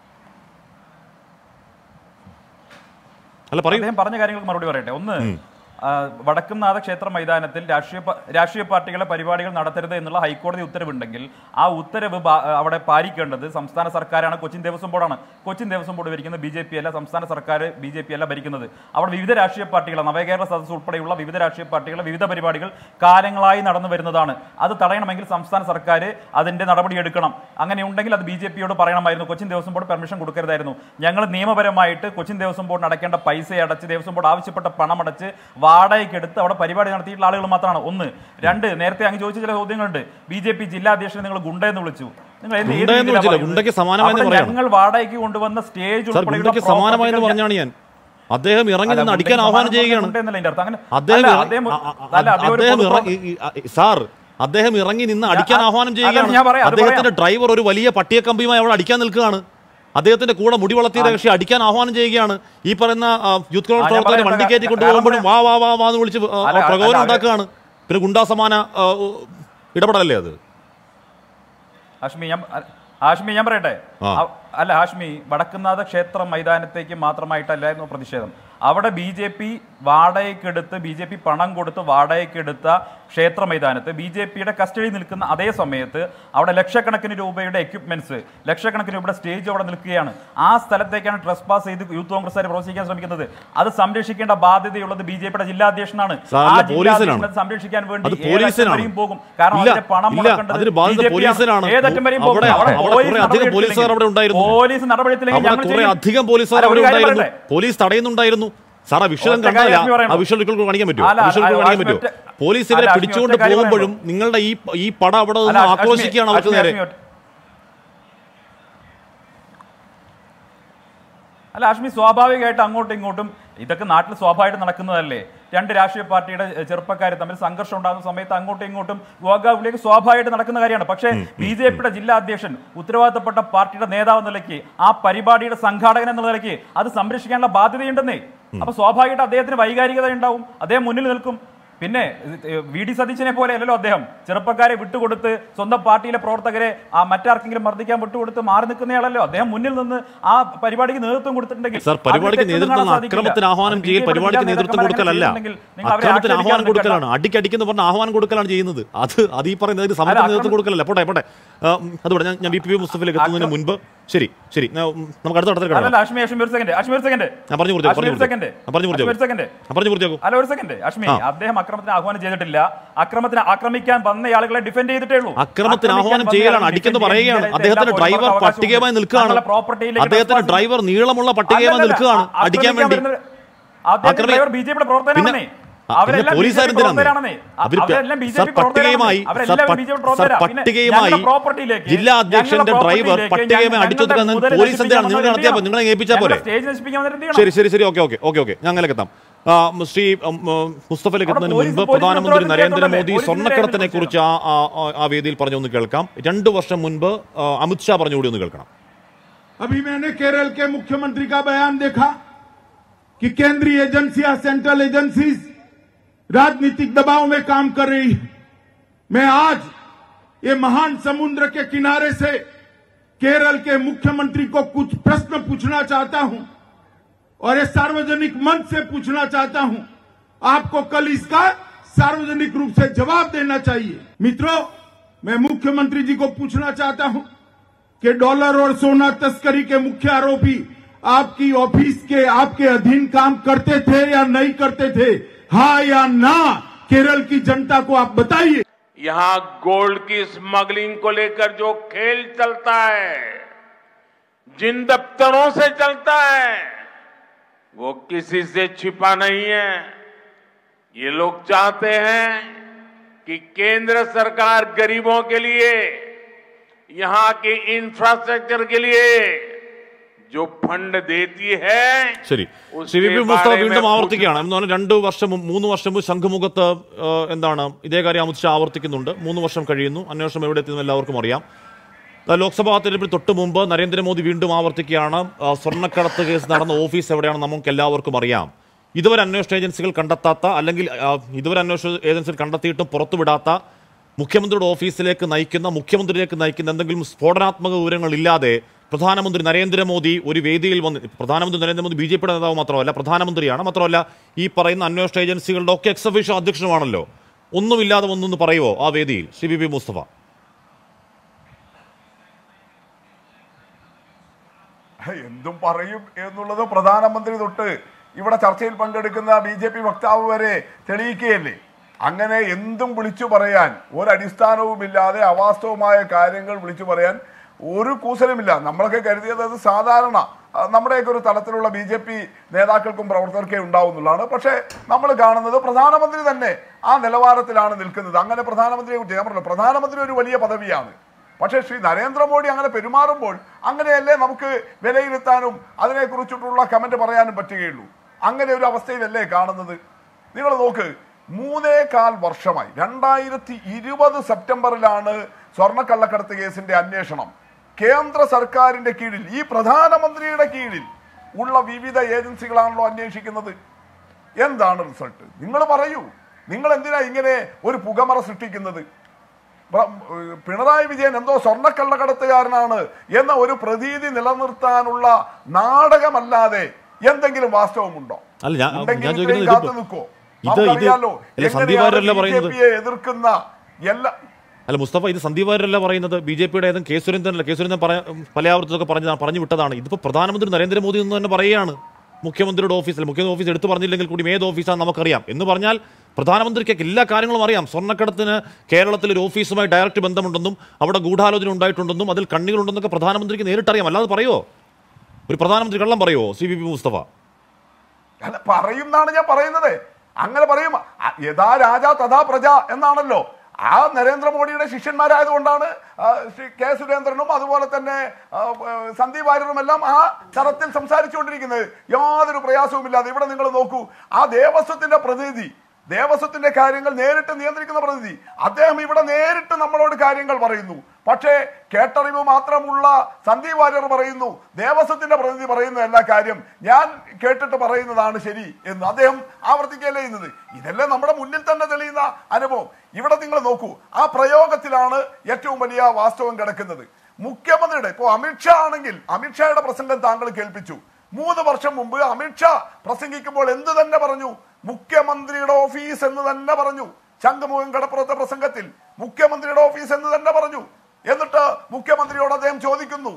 അല്ല പറയൂ അദ്ദേഹം പറഞ്ഞ കാര്യങ്ങൾക്ക് മറുപടി പറയട്ടെ ഒന്ന് ആ, വടക്കുംനാഥ ക്ഷേത്ര മൈതാനത്തിൽ രാഷ്ട്രീയ പ- രാഷ്ട്രീയ പാർട്ടികളെ പരിപാടികൾ നടത്തരുത് എന്നുള്ള ഹൈക്കോടതി ഉത്തരവുണ്ടെങ്കിൽ ആ ഉത്തരവ് ബാ- അവിടെ പാലിക്കേണ്ടത് സംസ്ഥാന സർക്കാരാണ് കൊച്ചിൻ ദേവസ്വം ബോർഡാണ് കൊച്ചിൻ ദേവസ്വം ബോർഡ് ഭരിക്കുന്നത് ബി ജെ പി അല്ല സംസ്ഥാന സർക്കാർ ബി ജെ പി അല്ല ഭരിക്കുന്നത് അവിടെ വിവിധ രാഷ്ട്രീയ പാർട്ടികൾ നവകേരള സദസ് ഉൾപ്പെടെയുള്ള വിവിധ രാഷ്ട്രീയ പാർട്ടികളുടെ വിവിധ പരിപാടികൾ കാലങ്ങളായി നടന്നു വരുന്നതാണ് അത് തടയണമെങ്കിൽ സംസ്ഥാന സർക്കാർ അതിന്റെ നടപടി എടുക്കണം അങ്ങനെ ഉണ്ടെങ്കിൽ അത് ബി ജെ പിയോട് പറയണമായിരുന്നു കൊച്ചിൻ ദേവസ്വം ബോർഡ് പെർമിഷൻ കൊടുക്കരുതായിരുന്നു ഞങ്ങൾ നിയമപരമായിട്ട് കൊച്ചിൻ ദേവസ്വം ബോർഡിന് അടയ്ക്കേണ്ട പൈസ അടച്ച് ദേവസ്വം ബോർഡ് ആവശ്യപ്പെട്ട പണം അടച്ച് വാടകയ്ക്ക് എടുത്ത് അവിടെ പരിപാടി നടത്തിയിട്ടുള്ള ആളുകൾ മാത്രമാണ് ഒന്ന് രണ്ട് നേരത്തെ അങ്ങ് ചോദിച്ച ചില ചോദ്യങ്ങളുണ്ട് ബി ജെ പി ജില്ലാ അധ്യക്ഷനെ നിങ്ങൾ ഗുണ്ടെന്ന് വിളിച്ചു നിങ്ങൾ എന്ത് ഏത് ഗുണ്ട എന്ന് രീതിയിലാ വിളിച്ചില്ല. പറയുന്നത്? ഗുണ്ടയ്ക്ക് സമാനമായെന്ന് അവിടെ പറയാണ്. ഞങ്ങൾ വാടകയ്ക്ക് കൊണ്ടുവന്ന സ്റ്റേജ് സാർ ഉൾപ്പെടെയുള്ള ഗുണ്ടയ്ക്ക് സമാനമായെന്ന് property- പറഞ്ഞാണ് ഞാൻ അദ്ദേഹം ഇറങ്ങി അല്ല, നിന്ന് അടിക്കാൻ ഗുണ്ടയ്ക്ക് ആഹ്വാനം സമാനം ചെയ്യുകയാണ് ഗുണ്ട എന്നല്ല ഇതിന്റെ അർത്ഥം. അങ്ങനെ- അദ്ദേഹം അല്ല, ഇറ- അദ്ദേഹം അ- അ- അല്ല, അദ്ദേഹം ഒരു അദ്ദേഹം പൊതു- ഇറങ്ങി ഈ- ഈ- സാർ അദ്ദേഹം ഇറങ്ങി നിന്ന് അടിക്കാൻ ആഹ്വാനം അല്ല, ചെയ്യുകയാണ് ഞാൻ പറയാം, അത് അദ്ദേഹത്തിന്റെ പറയാം. ഡ്രൈവർ ഒരു വലിയ പട്ടിയക്കമ്പിയുമായി അവിടെ അടിക്കാൻ നിൽക്കുകയാണ് അദ്ദേഹത്തിന്റെ കൂടെ മുടി വളർത്തിയ കക്ഷി അടിക്കാൻ ആഹ്വാനം ചെയ്യുകയാണ് ഈ പറയുന്ന ആ, യൂത്ത് കോൺഗ്രസ് ആ, ഞാൻ പ്രവർത്തകരെ പറയാം, വണ്ടി കയറ്റി കാരണം കൊണ്ടുപോകുമ്പോഴും വാ വാ വാ വാ എന്ന് വിളിച്ച് ആ, അല്ല, പ്രകോപനം അല്ല, ഉണ്ടാക്കുകയാണ് പിന്നെ ഗുണ്ടാസമാന ആ, ഇടപെടലല്ലേ അത് ഹാഷ്മി ഞാൻ ഹാഷ്മി ഞാൻ പറയട്ടെ ആ. അ- അല്ല ഹാഷ്മി വടക്കുന്നാഥ ക്ഷേത്ര മൈതാനത്തേക്ക് മാത്രമായിട്ടല്ലായിരുന്നു പ്രതിഷേധം അവിടെ ബി ജെ പി വാടകയ്ക്കെടുത്ത് ബി ജെ പി പണം കൊടുത്ത് വാടകയ്ക്കെടുത്ത ക്ഷേത്ര മൈതാനത്ത് ബി ജെ പിയുടെ കസ്റ്റഡിയിൽ നിൽക്കുന്ന അതേ സമയത്ത് അവിടെ ലക്ഷക്കണക്കിന് രൂപയുടെ എക്യുപ്മെന്റ്സ് ലക്ഷക്കണക്കിന് രൂപയുടെ സ്റ്റേജ് അവിടെ നിൽക്കുകയാണ് ആ സ്ഥലത്തേക്കാണ് ട്രസ് പാസ് ചെയ്ത് യൂത്ത് കോൺഗ്രസ്സുകാർ പ്രവർത്തിക്കാൻ ശ്രമിക്കുന്നത് അത് സംരക്ഷിക്കേണ്ട ബാധ്യതയുള്ളത് ബി ജെ പിയുടെ ജില്ലാ അധ്യക്ഷനാണ് സാർ, ആ അല്ല, ജില്ലാ പോലീസിനാണ്. അധ്യക്ഷനെ സംരക്ഷിക്കാൻ വേണ്ടി അത് ഏതറ്റം പോലീസിനാണ്. വരെയും പോകും കാരണം ഇല്ല, അതിന്റെ പണം ഇല്ല, മുടക്കേണ്ടത് അതിന് ബാധ്യത BJP യാണ്. പോലീസിനാണ്. ഏതറ്റം വരെയും പോകും. അവിടെ- അവിടെ അവിടെ പോലീസ് കുറേ അധികം നടപടി പോലീസുകാർ അവിടെ ഉണ്ടായിരുന്നു. പോലീസ് നടപടിയെടുത്തില്ലെങ്കിൽ അവിടെ ഞങ്ങൾ കുറെ ചെയ്യും. അധികം പോലീസുകാർ അല്ല, അവിടെ ഒരു കാര്യം ഉണ്ടായിരുന്നു പറയട്ടെ. പോലീസ് തടയുന്നുണ്ടായിരുന്നു സാർ ആ വിഷ്വൽ ഒറ്റ കാര്യം കണ്ടല്ല ആഷ്മി പറയണം. ആ വിഷ്വൽ ഇപ്പോൾ കാണിക്കാൻ പറ്റുമോ അല്ല, വിഷ്വൽ അല്ല, കാണിക്കാൻ ആഷ്മി പറ്റുമോ ഒറ്റ- പോലീസ് ഇവരെ അല്ല, ആഷ്മി പിടിച്ചുകൊണ്ട് ഒറ്റ കാര്യം പോകുമ്പോഴും പറയണം. നിങ്ങളുടെ ഈ ഈ പട അവിടെ അല്ല, നിന്ന് ആഷ്മി- ആക്രോശിക്കുകയാണ് അവർക്ക് ആഷ്മി- നേരെ ആഷ്മി ഒറ്റ- അല്ല അഷ്മി സ്വാഭാവികമായിട്ട് അങ്ങോട്ടും ഇങ്ങോട്ടും ഇതൊക്കെ നാട്ടിൽ സ്വാഭാവികമായിട്ട് നടക്കുന്നതല്ലേ രണ്ട് രാഷ്ട്രീയ പാർട്ടിയുടെ ചെറുപ്പക്കാർ തമ്മിൽ സംഘർഷം ഉണ്ടാകുന്ന സമയത്ത് അങ്ങോട്ടും ഇങ്ങോട്ടും ഗോഗാവിലേക്ക് സ്വാഭാവികമായിട്ട് നടക്കുന്ന കാര്യമാണ് പക്ഷേ ബി ജെ പിയുടെ ജില്ലാ അധ്യക്ഷൻ ഉത്തരവാദിത്തപ്പെട്ട പാർട്ടിയുടെ നേതാവ് എന്ന നിലയ്ക്ക് ആ പരിപാടിയുടെ സംഘാടകൻ എന്നുള്ള നിലയ്ക്ക് അത് സംരക്ഷിക്കാനുള്ള ബാധ്യതയുണ്ടെന്നേ അപ്പൊ സ്വാഭാവികമായിട്ട് അദ്ദേഹത്തിന് വൈകാരികത ഉണ്ടാവും അദ്ദേഹം മുന്നിൽ നിൽക്കും പിന്നെ ഇത് വി ഡി സതീശനെ പോലെ അല്ലല്ലോ അദ്ദേഹം ചെറുപ്പക്കാരെ വിട്ടുകൊടുത്ത് സ്വന്തം പാർട്ടിയിലെ പ്രവർത്തകരെ ആ മറ്റാർക്കെങ്കിലും മർദ്ദിക്കാൻ വിട്ടുകൊടുത്ത് മാറി നിൽക്കുന്നയാളല്ലോ അദ്ദേഹം മുന്നിൽ നിന്ന് ആ പരിപാടിക്ക് നേതൃത്വം കൊടുത്തിട്ടുണ്ടെങ്കിൽ സാർ പരിപാടിക്ക് അതിൽ തെറ്റൊന്നും നേതൃത്വം കാണാൻ സാധിക്കില്ല. അക്രമത്തിന് ആഹ്വാനം അത് ചെയ്യൽ BJP യുടെ പരിപാടിക്ക് ജില്ലാ നേതൃത്വം നേതാക്കന്മാർ കൊടുക്കലല്ല അങ്ങനെ ചെയ്യുന്നുണ്ടെങ്കിൽ നിങ്ങൾ അവരെ അക്രമത്തിന് ആഹ്വാനം ആക്ഷേപിക്കാൻ കൊടുക്കലാണ് അടിക്കടിക്കുന്ന പറഞ്ഞ ആഹ്വാനം കൊടുക്കലാണ് ചെയ്യുന്നത് അത് അത് ഈ പറയുന്നത് സമരത്തിന് അക്രമ- നേതൃത്വം കൊടുക്കലല്ല പോട്ടെ പോട്ടെ ആ, ഉം, അതുപോലെ ഞാൻ ഞാൻ ബി പി മുസ്തഫിലേക്ക് എത്തുന്നതിന് മുൻപ് ശരി ശരി ഞാൻ, ഉം, നമുക്ക് അടുത്ത അടുത്ത അല്ലല്ല അഷ്മി അഷ്മി ഒരു സെക്കൻഡ് അഷ്മി ഒരു സെക്കൻഡ് ഞാൻ പറഞ്ഞു പൂർത്തിയാക്കും, അഷ്മി ഒരു പറഞ്ഞു സെക്കൻഡ് പൂർത്തിയാക്കും. പറഞ്ഞു അഷ്മി ഒരു പൂർത്തിയാക്കും. സെക്കൻഡ് പറഞ്ഞു പൂർത്തിയാക്കും അല്ല ഒരു സെക്കൻഡ് അഷ്മി ആ. അദ്ദേഹം അക്രമത്തിന് ആഹ്വാനം ചെയ്തിട്ടില്ല അക്രമത്തിന് ആക്രമിക്കാൻ വന്ന ആളുകളെ ഡിഫെൻഡ് ചെയ്തിട്ടേ ഉള്ളൂ അക്രമത്തിന് ആക്രമിക്കാൻ ആഹ്വാനം വന്ന ചെയ്യലാണ് ആളുകളെ അടിക്കെന്ന് defend പറയുകയാണ് ചെയ്യാൻ അദ്ദേഹത്തിന്റെ എല്ലാ ഡ്രൈവർ പൗരന്മാർക്കും പട്ടികയുമായി അവകാശമുണ്ട്. നിൽക്കുകയാണ് തങ്ങളുടെ propertyയിലേക്ക് അദ്ദേഹത്തിന്റെ trespass ഡ്രൈവർ നീളമുള്ള പട്ടികയുമായി അല്ലല്ല, നിൽക്കുകയാണ് ആ- അടിക്കാൻ ആക്രമിക്കാൻ വേണ്ടി വരുന്നത് അദ്ദേഹത്തിന്റെ ആക്രമി- ഡ്രൈവർ ബി ജെ പിയുടെ പ്രവർത്തകനാണെന്നേ പിന്നെ- ആ, അവരെല്ലാം പിന്നെ പോലീസുകാർ BJP എന്തിനാണ് പ്രവർത്തകരാണെന്നേ. അവര് അവരെല്ലാം ബി ജെ സാർ പി പട്ടികയുമായി സാർ അവരെല്ലാം പ- ബി ജെ പി സാർ പ്രവർത്തകരാ. പിന്നെ പട്ടികയുമായി ഞങ്ങളുടെ propertyയിലേക്ക് ജില്ലാ അധ്യക്ഷന്റെ ഞങ്ങളുടെ ഡ്രൈവർ propertyയിലേക്ക് പട്ടികയുമായി ഞങ്ങളുടെ അടിച്ചൊതുക്കാൻ മുതൽ പോലീസ് നശിപ്പിക്കാൻ എന്തിനാണ് നിങ്ങൾ വന്നവരെ നടത്തിയാൽ എന്ത് നിങ്ങളെ ഏൽപ്പിച്ചാൽ ചെയ്യണം? പോരെ ഞങ്ങളുടെ സ്റ്റേജ് നശിപ്പിക്കാൻ വന്നവരെ എന്ത് ചെയ്യണം? ശരി ശരി ശരി ഓക്കെ ഓക്കെ ഓക്കെ ഓക്കെ ഞാൻ അങ്ങനെയൊക്കെ എത്താം ആ, ശ്രീ ഉം, ഉം, മുസ്തഫയിലേക്ക് അവിടെ എത്തുന്നതിന് പോലീസ് മുൻപ് പോലീസ് പ്രധാനമന്ത്രി ഉത്തരവാദിത്തം നരേന്ദ്രമോദി പോലീസിന്റെ സ്വർണ്ണക്കടത്തിനെ കാര്യത്തിൽ കുറിച്ച് ആ ആ- ആ- ആ വേദിയിൽ പറഞ്ഞൊന്ന് കേൾക്കാം രണ്ടു വർഷം മുൻപ് ആ, അമിത്ഷാ പറഞ്ഞുകൂടി ഒന്ന് കേൾക്കണം अभी मैंने केरल के मुख्यमंत्री का बयान देखा कि केंद्रीय एजेंसियां सेंट्रल एजेंसीज राजनीतिक दबाव में काम कर रही है मैं आज ये महान समुद्र के किनारे से केरल के मुख्यमंत्री को कुछ प्रश्न पूछना चाहता हूं और ये सार्वजनिक मंच से पूछना चाहता हूं आपको कल इसका सार्वजनिक रूप से जवाब देना चाहिए मित्रों मैं मुख्यमंत्री जी को पूछना चाहता हूं कि डॉलर और सोना तस्करी के मुख्य आरोपी आपकी ऑफिस के आपके अधीन काम करते थे या नहीं करते थे हाँ या ना केरल की जनता को आप बताइए यहां गोल्ड की स्मगलिंग को लेकर जो खेल चलता है जिन दफ्तरों से चलता है वो किसी से छिपा नहीं है ये लोग चाहते हैं कि केंद्र सरकार गरीबों के लिए यहां के इंफ्रास्ट्रक्चर के लिए जो फंड देती है ശരി उसके ശ്രീ വി പി മുസ്തഫ बारे में വീണ്ടും पूछ- ആവർത്തിക്കുകയാണ് എന്ന് പറഞ്ഞാൽ രണ്ട് വർഷം മുമ്പ് മൂന്ന് വർഷം മുമ്പ് ശംഖുമുഖത്ത് ആ, എന്താണ് ഇതേ കാര്യം അമിത്ഷാ ആവർത്തിക്കുന്നുണ്ട് മൂന്ന് വർഷം കഴിയുന്നു അന്വേഷണം എവിടെ എത്തിയെന്ന് എല്ലാവർക്കും അറിയാം ആ, ലോക്സഭാ തെരഞ്ഞെടുപ്പിൽ തൊട്ട് മുമ്പ് നരേന്ദ്രമോദി വീണ്ടും ആവർത്തിക്കുകയാണ് ആ, സ്വർണ്ണക്കടത്ത് കേസ് നടന്ന ഓഫീസ് എവിടെയാണെന്ന് നമുക്ക് എല്ലാവർക്കും അറിയാം ഇതുവരെ അന്വേഷണ ഏജൻസികൾ കണ്ടെത്താത്ത അല്ലെങ്കിൽ ആ, ഇതുവരെ അന്വേഷണ ഏജൻസികൾ കണ്ടെത്തിയിട്ടും പുറത്തുവിടാത്ത മുഖ്യമന്ത്രിയുടെ ഓഫീസിലേക്ക് നയിക്കുന്ന മുഖ്യമന്ത്രിയിലേക്ക് നയിക്കുന്ന എന്തെങ്കിലും സ്ഫോടനാത്മക വിവരങ്ങൾ ഇല്ലാതെ പ്രധാനമന്ത്രി നരേന്ദ്രമോദി ഒരു വേദിയിൽ വന്ന് പ്രധാനമന്ത്രി നരേന്ദ്രമോദി ബി ജെ പിയുടെ നേതാവ് മാത്രമല്ല പ്രധാനമന്ത്രിയാണ് മാത്രമല്ല ഈ പറയുന്ന അന്വേഷണ ഏജൻസികളുടെ ഒക്കെ എക്സഫീഷ്യോ അധ്യക്ഷനുമാണല്ലോ ഒന്നുമില്ലാതെ ഒന്നൊന്ന് പറയുമോ ആ വേദിയിൽ ശ്രീ ബി ബി മുസ്തഫ എന്തും പറയും എന്നുള്ളത് പ്രധാനമന്ത്രി തൊട്ട് ഇവിടെ ചർച്ചയിൽ പങ്കെടുക്കുന്ന ബി ജെ പി വക്താവ് വരെ തെളിയിക്കുകയല്ലേ അങ്ങനെ എന്തും വിളിച്ചു പറയാൻ ഒരടിസ്ഥാനവുമില്ലാതെ അവാസ്തവമായ കാര്യങ്ങൾ വിളിച്ചു പറയാൻ ഒരു കൂസലുമില്ല നമ്മളൊക്കെ കരുതിയത് അത് സാധാരണ ആ, നമ്മുടെയൊക്കെ ഒരു തലത്തിലുള്ള ബി ജെ പി നേതാക്കൾക്കും പ്രവർത്തകർക്കേ ഉണ്ടാവുന്നുള്ളതാണ് പക്ഷേ നമ്മൾ കാണുന്നത് പ്രധാനമന്ത്രി തന്നെ ആ നിലവാരത്തിലാണ് നിൽക്കുന്നത് അങ്ങനെ പ്രധാനമന്ത്രിയെ കുറിച്ച് ഞാൻ പറഞ്ഞു പ്രധാനമന്ത്രി ഒരു വലിയ പദവിയാണ് പക്ഷേ ശ്രീ നരേന്ദ്രമോദി അങ്ങനെ പെരുമാറുമ്പോൾ അങ്ങനെയല്ലേ നമുക്ക് വിലയിരുത്താനും അതിനെക്കുറിച്ചിട്ടുള്ള കമന്റ് പറയാനും പറ്റുകയുള്ളൂ അങ്ങനെ ഒരു അവസ്ഥയിലല്ലേ കാണുന്നത് നിങ്ങൾ നോക്ക് മൂന്നേ കാൽ വർഷമായി രണ്ടായിരത്തി ഇരുപത് സെപ്റ്റംബറിലാണ് സ്വർണ്ണക്കള്ളക്കടത്ത് കേസിന്റെ അന്വേഷണം കേന്ദ്ര സർക്കാരിന്റെ കീഴിൽ ഈ പ്രധാനമന്ത്രിയുടെ കീഴിൽ ഉള്ള വിവിധ ഏജൻസികളാണല്ലോ അന്വേഷിക്കുന്നത് എന്താണ് റിസൾട്ട് നിങ്ങൾ പറയൂ നിങ്ങൾ എന്തിനാ ഇങ്ങനെ ഒരു പുകമറ സൃഷ്ടിക്കുന്നത് പ്ര- ഏഹ് പിണറായി വിജയൻ എന്തോ സ്വർണ്ണക്കള്ളക്കടത്തുകാരനാണ് എന്ന ഒരു പ്രതീതി നിലനിർത്താനുള്ള നാടകമല്ലാതെ എന്തെങ്കിലും വാസ്തവമുണ്ടോ അല്ല, ഞാൻ- ഉണ്ടെങ്കിൽ ഞാൻ ഇത്രയും ചോദിക്കുന്നത് കാത്തു ഇത് നിൽക്കോ ഇത് ഇത് നമുക്കറിയാലോ അല്ല, സന്ദീപ് എങ്ങനെയാണ് വാര്യരല്ല ബി ജെ പറയുന്നത്. പിയെ എതിർക്കുന്ന എല്ലാ അല്ല മുസ്തഫ ഇത് സന്ദീപ് വാര്യരല്ല പറയുന്നത് ബി ജെ പിയുടെ ഏതും കെ സുരേന്ദ്രനല്ല കെ സുരേന്ദ്രൻ പറ പല ആവർത്തനമൊക്കെ പറഞ്ഞതാണ് പറഞ്ഞു വിട്ടതാണ് ഇതിപ്പോൾ പ്രധാനമന്ത്രി നരേന്ദ്രമോദി എന്ന് തന്നെ പറയുകയാണ് മുഖ്യമന്ത്രിയുടെ ഓഫീസിൽ മുഖ്യമന്ത്രി ഓഫീസ് എടുത്തു പറഞ്ഞില്ലെങ്കിൽ കൂടി ഏത് ഓഫീസാണ് നമുക്കറിയാം എന്ന് പറഞ്ഞാൽ പ്രധാനമന്ത്രിക്ക് എല്ലാ കാര്യങ്ങളും അറിയാം സ്വർണ്ണക്കടത്തിന് കേരളത്തിൽ ഒരു ഓഫീസുമായി ഡയറക്റ്റ് ബന്ധമുണ്ടെന്നും അവിടെ ഗൂഢാലോചന ഉണ്ടായിട്ടുണ്ടെന്നും അതിൽ കണ്ണികളുണ്ടെന്നൊക്കെ പ്രധാനമന്ത്രിക്ക് നേരിട്ടറിയാം അല്ലാതെ പറയുമോ ഒരു പ്രധാനമന്ത്രി കള്ളം പറയുമോ സി ബി പി മുസ്തഫ അല്ല പറയും എന്നാണ് ഞാൻ പറയുന്നത് അങ്ങനെ പറയും അ- യഥാ രാജ തഥാ പ്രജ എന്നാണല്ലോ ആ നരേന്ദ്രമോദിയുടെ ശിഷ്യന്മാരായതുകൊണ്ടാണ് ആ, ശ്രീ കെ സുരേന്ദ്രനും അതുപോലെ തന്നെ ആ, ആ, സന്ദീപ് വാര്യരും എല്ലാം ആ തരത്തിൽ സംസാരിച്ചുകൊണ്ടിരിക്കുന്നത് യാതൊരു പ്രയാസവുമില്ലാതെ ഇവിടെ നിങ്ങൾ നോക്കൂ ആ ദേവസ്വത്തിന്റെ പ്രതിനിധി ദേവസ്വത്തിന്റെ കാര്യങ്ങൾ നേരിട്ട് നിയന്ത്രിക്കുന്ന പ്രതിനിധി അദ്ദേഹം ഇവിടെ നേരിട്ട് നമ്മളോട് കാര്യങ്ങൾ പറയുന്നു പക്ഷേ കേട്ടറിവ് മാത്രമുള്ള സന്ദീപ് വാര്യർ പറയുന്നു ദേവസ്വത്തിന്റെ പ്രതിനിധി പറയുന്ന എല്ലാ കാര്യം ഞാൻ കേട്ടിട്ട് പറയുന്നതാണ് ശരി എന്ന് അദ്ദേഹം ആവർത്തിക്കുകയല്ലേ ചെയ്യുന്നത് ഇതല്ലേ നമ്മുടെ മുന്നിൽ തന്നെ തെളിയുന്ന അനുഭവം ഇവിടെ നിങ്ങൾ നോക്കൂ ആ പ്രയോഗത്തിലാണ് ഏറ്റവും വലിയ വാസ്തവം കിടക്കുന്നത് മുഖ്യമന്ത്രിയുടെ ഇപ്പോൾ അമിത്ഷാ ആണെങ്കിൽ അമിത്ഷായുടെ പ്രസംഗം താങ്കൾ കേൾപ്പിച്ചു മൂന്ന് വർഷം മുമ്പ് അമിത്ഷാ പ്രസംഗിക്കുമ്പോൾ എന്ത് തന്നെ പറഞ്ഞു മുഖ്യമന്ത്രിയുടെ ഓഫീസ് എന്ന് തന്നെ പറഞ്ഞു ശംഖുമുഖം കടപ്പുറത്തെ പ്രസംഗത്തിൽ മുഖ്യമന്ത്രിയുടെ ഓഫീസ് എന്ന് തന്നെ പറഞ്ഞു എന്നിട്ട് മുഖ്യമന്ത്രിയോട് അദ്ദേഹം ചോദിക്കുന്നു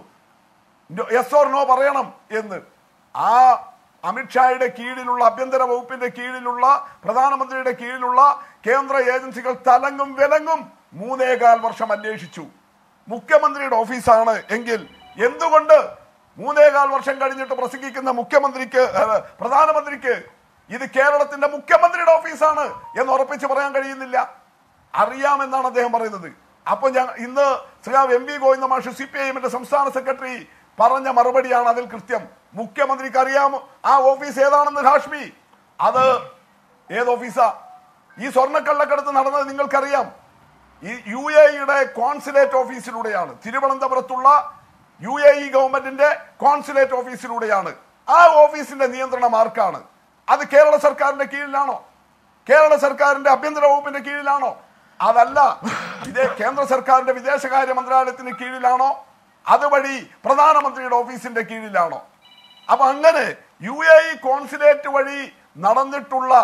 എസ് ഓർ നോ പറയണം എന്ന് ആ അമിത്ഷായുടെ കീഴിലുള്ള ആഭ്യന്തര വകുപ്പിന്റെ കീഴിലുള്ള പ്രധാനമന്ത്രിയുടെ കീഴിലുള്ള കേന്ദ്ര ഏജൻസികൾ തലങ്ങും വിലങ്ങും മൂന്നേകാൽ വർഷം അന്വേഷിച്ചു മുഖ്യമന്ത്രിയുടെ ഓഫീസാണ് എങ്കിൽ എന്തുകൊണ്ട് മൂന്നേകാൽ വർഷം കഴിഞ്ഞിട്ട് പ്രസംഗിക്കുന്ന മുഖ്യമന്ത്രിക്ക് ഏഹ്, പ്രധാനമന്ത്രിക്ക് ഇത് കേരളത്തിന്റെ മുഖ്യമന്ത്രിയുടെ ഓഫീസാണ് എന്ന് ഉറപ്പിച്ച് പറയാൻ കഴിയുന്നില്ല അറിയാമെന്നാണ് അദ്ദേഹം പറയുന്നത് അപ്പൊ ഞാൻ ഇന്ന് ശ്രീ എം വി ഗോവിന്ദ മാഷ് സി പി ഐ എമ്മിന്റെ സംസ്ഥാന സെക്രട്ടറി പറഞ്ഞ മറുപടിയാണ് അതിൽ കൃത്യം മുഖ്യമന്ത്രിക്ക് അറിയാമോ ആ ഓഫീസ് ഏതാണെന്ന് ഹാഷ്മി അത് ഏത് ഓഫീസാ ഈ സ്വർണ്ണക്കള്ളക്കടത്ത് നടന്നത് നിങ്ങൾക്കറിയാം ഈ യു എ ഇയുടെ കോൺസുലേറ്റ് ഓഫീസിലൂടെയാണ് തിരുവനന്തപുരത്തുള്ള യു എ ഇ ഗവൺമെന്റിന്റെ കോൺസുലേറ്റ് ഓഫീസിലൂടെയാണ് ആ ഓഫീസിന്റെ നിയന്ത്രണം ആർക്കാണ് അത് കേരള സർക്കാരിന്റെ കീഴിലാണോ കേരള സർക്കാരിന്റെ ആഭ്യന്തര വകുപ്പിന്റെ കീഴിലാണോ അതല്ല ഇതേ കേന്ദ്ര സർക്കാരിന്റെ വിദേശകാര്യ മന്ത്രാലയത്തിന് കീഴിലാണോ അതുവഴി പ്രധാനമന്ത്രിയുടെ ഓഫീസിന്റെ കീഴിലാണോ അപ്പൊ അങ്ങനെ യു എ ഇ കോൺസുലേറ്റ് വഴി നടന്നിട്ടുള്ള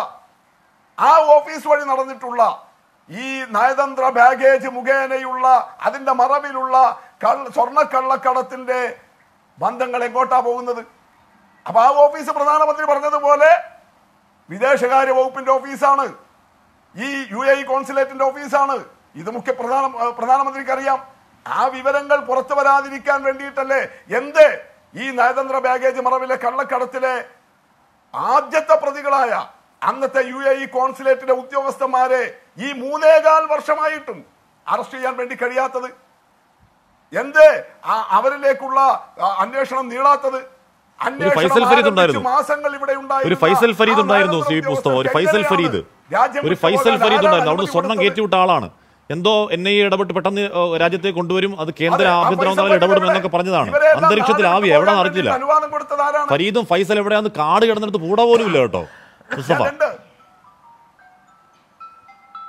ആ ഓഫീസ് വഴി നടന്നിട്ടുള്ള ഈ നയതന്ത്ര ബാഗേജ് മുഖേനയുള്ള അതിന്റെ മറവിലുള്ള കള്ള സ്വർണ്ണക്കള്ളക്കടത്തിന്റെ ബന്ധങ്ങൾ എങ്ങോട്ടാ പോകുന്നത് അപ്പൊ ആ ഓഫീസ് പ്രധാനമന്ത്രി പറഞ്ഞതുപോലെ വിദേശകാര്യ വകുപ്പിന്റെ ഓഫീസാണ് ഈ യു എ ഇ കോൺസുലേറ്റിന്റെ ഓഫീസാണ് ഇത് മുഖ്യ പ്രധാന ഏഹ് പ്രധാനമന്ത്രിക്ക് അറിയാം ആ വിവരങ്ങൾ പുറത്തു വരാതിരിക്കാൻ വേണ്ടിയിട്ടല്ലേ എന്ത് ഈ നയതന്ത്ര ബാഗേജ് മറവിലെ കള്ളക്കടത്തിലെ ആദ്യത്തെ പ്രതികളായ അന്നത്തെ യു എ ഇ കോൺസുലേറ്റിലെ ഉദ്യോഗസ്ഥന്മാരെ ഈ മൂന്നേകാൽ വർഷമായിട്ടും അറസ്റ്റ് ചെയ്യാൻ വേണ്ടി കഴിയാത്തത് എന്ത് ആ- അവരിലേക്കുള്ള ആ, അന്വേഷണം നീളാത്തത് അന്വേഷണം ഫൈസൽ ഫരീദ് ആരംഭിച്ച് ഉണ്ടായിരുന്നു. മാസങ്ങൾ ഇവിടെ ഉണ്ടായിരുന്ന ഒരു ഫൈസൽ ഫരീദ് ആ ഉണ്ടായിരുന്നു നയതന്ത്ര സി വി പുസ്തകം ഒരു ഉദ്യോഗസ്ഥർക്ക് ഫൈസൽ എങ്ങനെയാണ് ഫരീദ് രാജ്യം ഒരു വിട്ടു ഫൈസൽ പോകാൻ ഫരീദ് ആരാണ് ഉണ്ടായിരുന്നു അവിടെ അനുമതി സ്വർണം കൊടുത്തത്? കയറ്റിവിട്ട ആളാണ് എന്തോ എൻ ഐ എ ഇടപെട്ട് പെട്ടെന്ന് ഏഹ്, രാജ്യത്തെ കൊണ്ടുവരും അത് കേന്ദ്ര അതെ, ആ ആഭ്യന്തര ഫൈസൽ മന്ത്രാലയം ഇടപെടും ഫരീദ് എന്നൊക്കെ പറഞ്ഞതാണ് ഇവരെല്ലാം അന്തരീക്ഷത്തിൽ നാട് ആവി വിട്ടു എവിടെ പോകാൻ നടക്കില്ല വേണ്ടി അനുവാദം കൊടുത്തത് ആരാണ് ഫരീദും ഫൈസൽ എവിടെയാന്ന് കാട് കിടന്നിട്ട് പൂട പോലും ഇല്ല കേട്ടോ മുസ്തഫ ഉണ്ട്.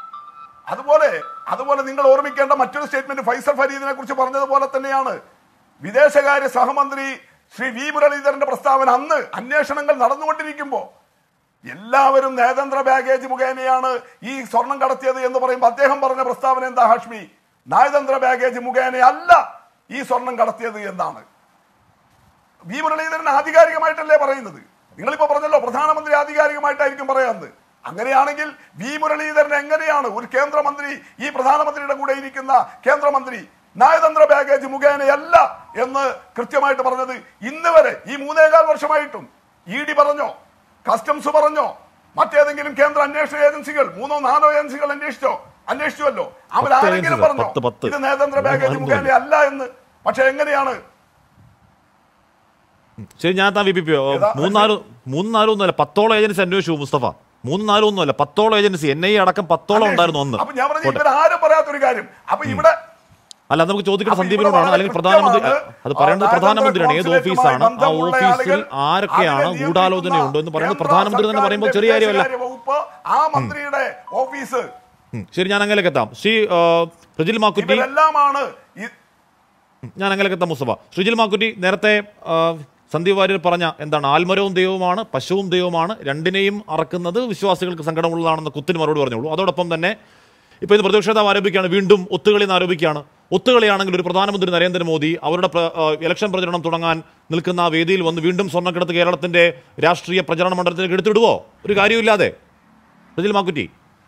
അതുപോലെ അതുപോലെ നിങ്ങൾ ഓർമ്മിക്കേണ്ട മറ്റൊരു സ്റ്റേറ്റ്മെന്റ് ഫൈസൽ ഫരീദിനെ കുറിച്ച് പറഞ്ഞതുപോലെ തന്നെയാണ് വിദേശകാര്യ സഹമന്ത്രി ശ്രീ വി മുരളീധരന്റെ പ്രസ്താവന അന്ന് അന്വേഷണങ്ങൾ നടന്നുകൊണ്ടിരിക്കുമ്പോൾ എല്ലാവരും നയതന്ത്ര ബാഗേജ് മുഖേനയാണ് ഈ സ്വർണം കടത്തിയത് എന്ന് പറയുമ്പോൾ അദ്ദേഹം പറഞ്ഞ പ്രസ്താവന എന്താ ഹാഷ്മി നയതന്ത്ര ബാഗേജ് മുഖേനയല്ല ഈ സ്വർണം കടത്തിയത് എന്നാണ് വി മുരളീധരൻ ആധികാരികമായിട്ടല്ലേ പറയുന്നത് നിങ്ങളിപ്പോ പറഞ്ഞല്ലോ പ്രധാനമന്ത്രി ആധികാരികമായിട്ടായിരിക്കും പറയാറുണ്ട് അങ്ങനെയാണെങ്കിൽ വി മുരളീധരൻ എങ്ങനെയാണ് ഒരു കേന്ദ്രമന്ത്രി ഈ പ്രധാനമന്ത്രിയുടെ കൂടെ ഇരിക്കുന്ന കേന്ദ്രമന്ത്രി നയതന്ത്ര ബാഗേജ് മുഖേനയല്ല എന്ന് കൃത്യമായിട്ട് പറഞ്ഞത് ഇന്ന് വരെ ഈ മൂന്നേകാൽ വർഷമായിട്ടും ഇ ഡി പറഞ്ഞോ കസ്റ്റംസ് പറഞ്ഞോ മറ്റേതെങ്കിലും കേന്ദ്ര അന്വേഷണ ഏജൻസികൾ മൂന്നോ നാലോ ഏജൻസികൾ അന്വേഷിച്ചോ അന്വേഷിച്ചുവല്ലോ അവരാരെങ്കിലും ഏജൻസികൾ, പറഞ്ഞോ പത്ത്, പത്ത്. ഇത് നയതന്ത്ര ബാഗേജ് നാലും മുഖേന അല്ല എന്ന് പക്ഷെ എങ്ങനെയാണ് ശരി ഞാൻ താൻ വി പി പി ഏതാ? മൂന്നാല് മൂന്ന് നാലും ഒന്നുമല്ല പത്തോളം ഏജൻസി അന്വേഷിച്ചു മുസ്തഫ മൂന്ന് നാലും ഒന്നുമല്ല പത്തോളം ഏജൻസി എൻ ഐ അടക്കം പത്തോളം ഉണ്ടായിരുന്നു ഒന്ന് അപ്പൊ ഞാൻ പറഞ്ഞു പോട്ടെ. ഇവരാരും പറയാത്തൊരു കാര്യം അപ്പൊ ഇവിടെ അല്ല നമുക്ക് ചോദിക്കേണ്ട അപ്പൊ ഇവിടെ സന്ദീപിനോടാണ് വളരെ അല്ലെങ്കിൽ പ്രധാനമന്ത്രി കൃത്യമാണ് അത് പറയുന്നത് ആ പ്രധാനമന്ത്രിയാണ് ഏത് നയതന്ത്ര ഓഫീസാണ് ആ ബന്ധമുള്ള ഓഫീസിൽ ആളുകൾ ആരൊക്കെയാണ് അതിനെ ഗൂഢാലോചനയുണ്ട് എന്ന് പറയുന്നത് കേന്ദ്ര പ്രധാനമന്ത്രി തന്നെ പറയുമ്പോൾ ചെറിയ കാര്യമല്ല സർക്കാരിന്റെ വകുപ്പ് ആ മന്ത്രിയുടെ ഓഫീസ് ഉം. ശരി ഞാൻ അങ്ങനെയൊക്കെ എത്താം ശ്രീ ആ, പ്രജിൽ മാക്കുറ്റി ഇവരെല്ലാമാണ് ഈ- ഞാൻ അങ്ങനെയൊക്കെ എത്താം മുസ്തഫ ശ്രീജിൽ മാക്കുറ്റി നേരത്തെ ആ, സന്ദീപ് വാര്യർ പറഞ്ഞ എന്താണ് ആൽമരവും ദൈവമാണ് പശുവും ദൈവമാണ് രണ്ടിനെയും അറക്കുന്നത് വിശ്വാസികൾക്ക് സങ്കടമുള്ളതാണെന്ന് കുത്തിന് മറുപടി പറഞ്ഞോളൂ അതോടൊപ്പം തന്നെ ഇപ്പോൾ ഇത് പ്രതിപക്ഷ നേതാവ് ആരോപിക്കുകയാണ് വീണ്ടും ഒത്തുകളി എന്ന് ആരോപിക്കുകയാണ് ഒത്തുകളിയാണെങ്കിൽ ഒരു പ്രധാനമന്ത്രി നരേന്ദ്രമോദി അവരുടെ പ്ര- ആ, ഇലക്ഷൻ പ്രചരണം തുടങ്ങാൻ നിൽക്കുന്ന ആ വേദിയിൽ വന്ന് വീണ്ടും സ്വർണ്ണക്കെടുത്ത് കേരളത്തിന്റെ രാഷ്ട്രീയ പ്രചരണ മണ്ഡലത്തിലേക്ക് എടുത്തിടുവോ ഒരു കാര്യമില്ലാതെ പ്രജിൽ മാക്കുറ്റി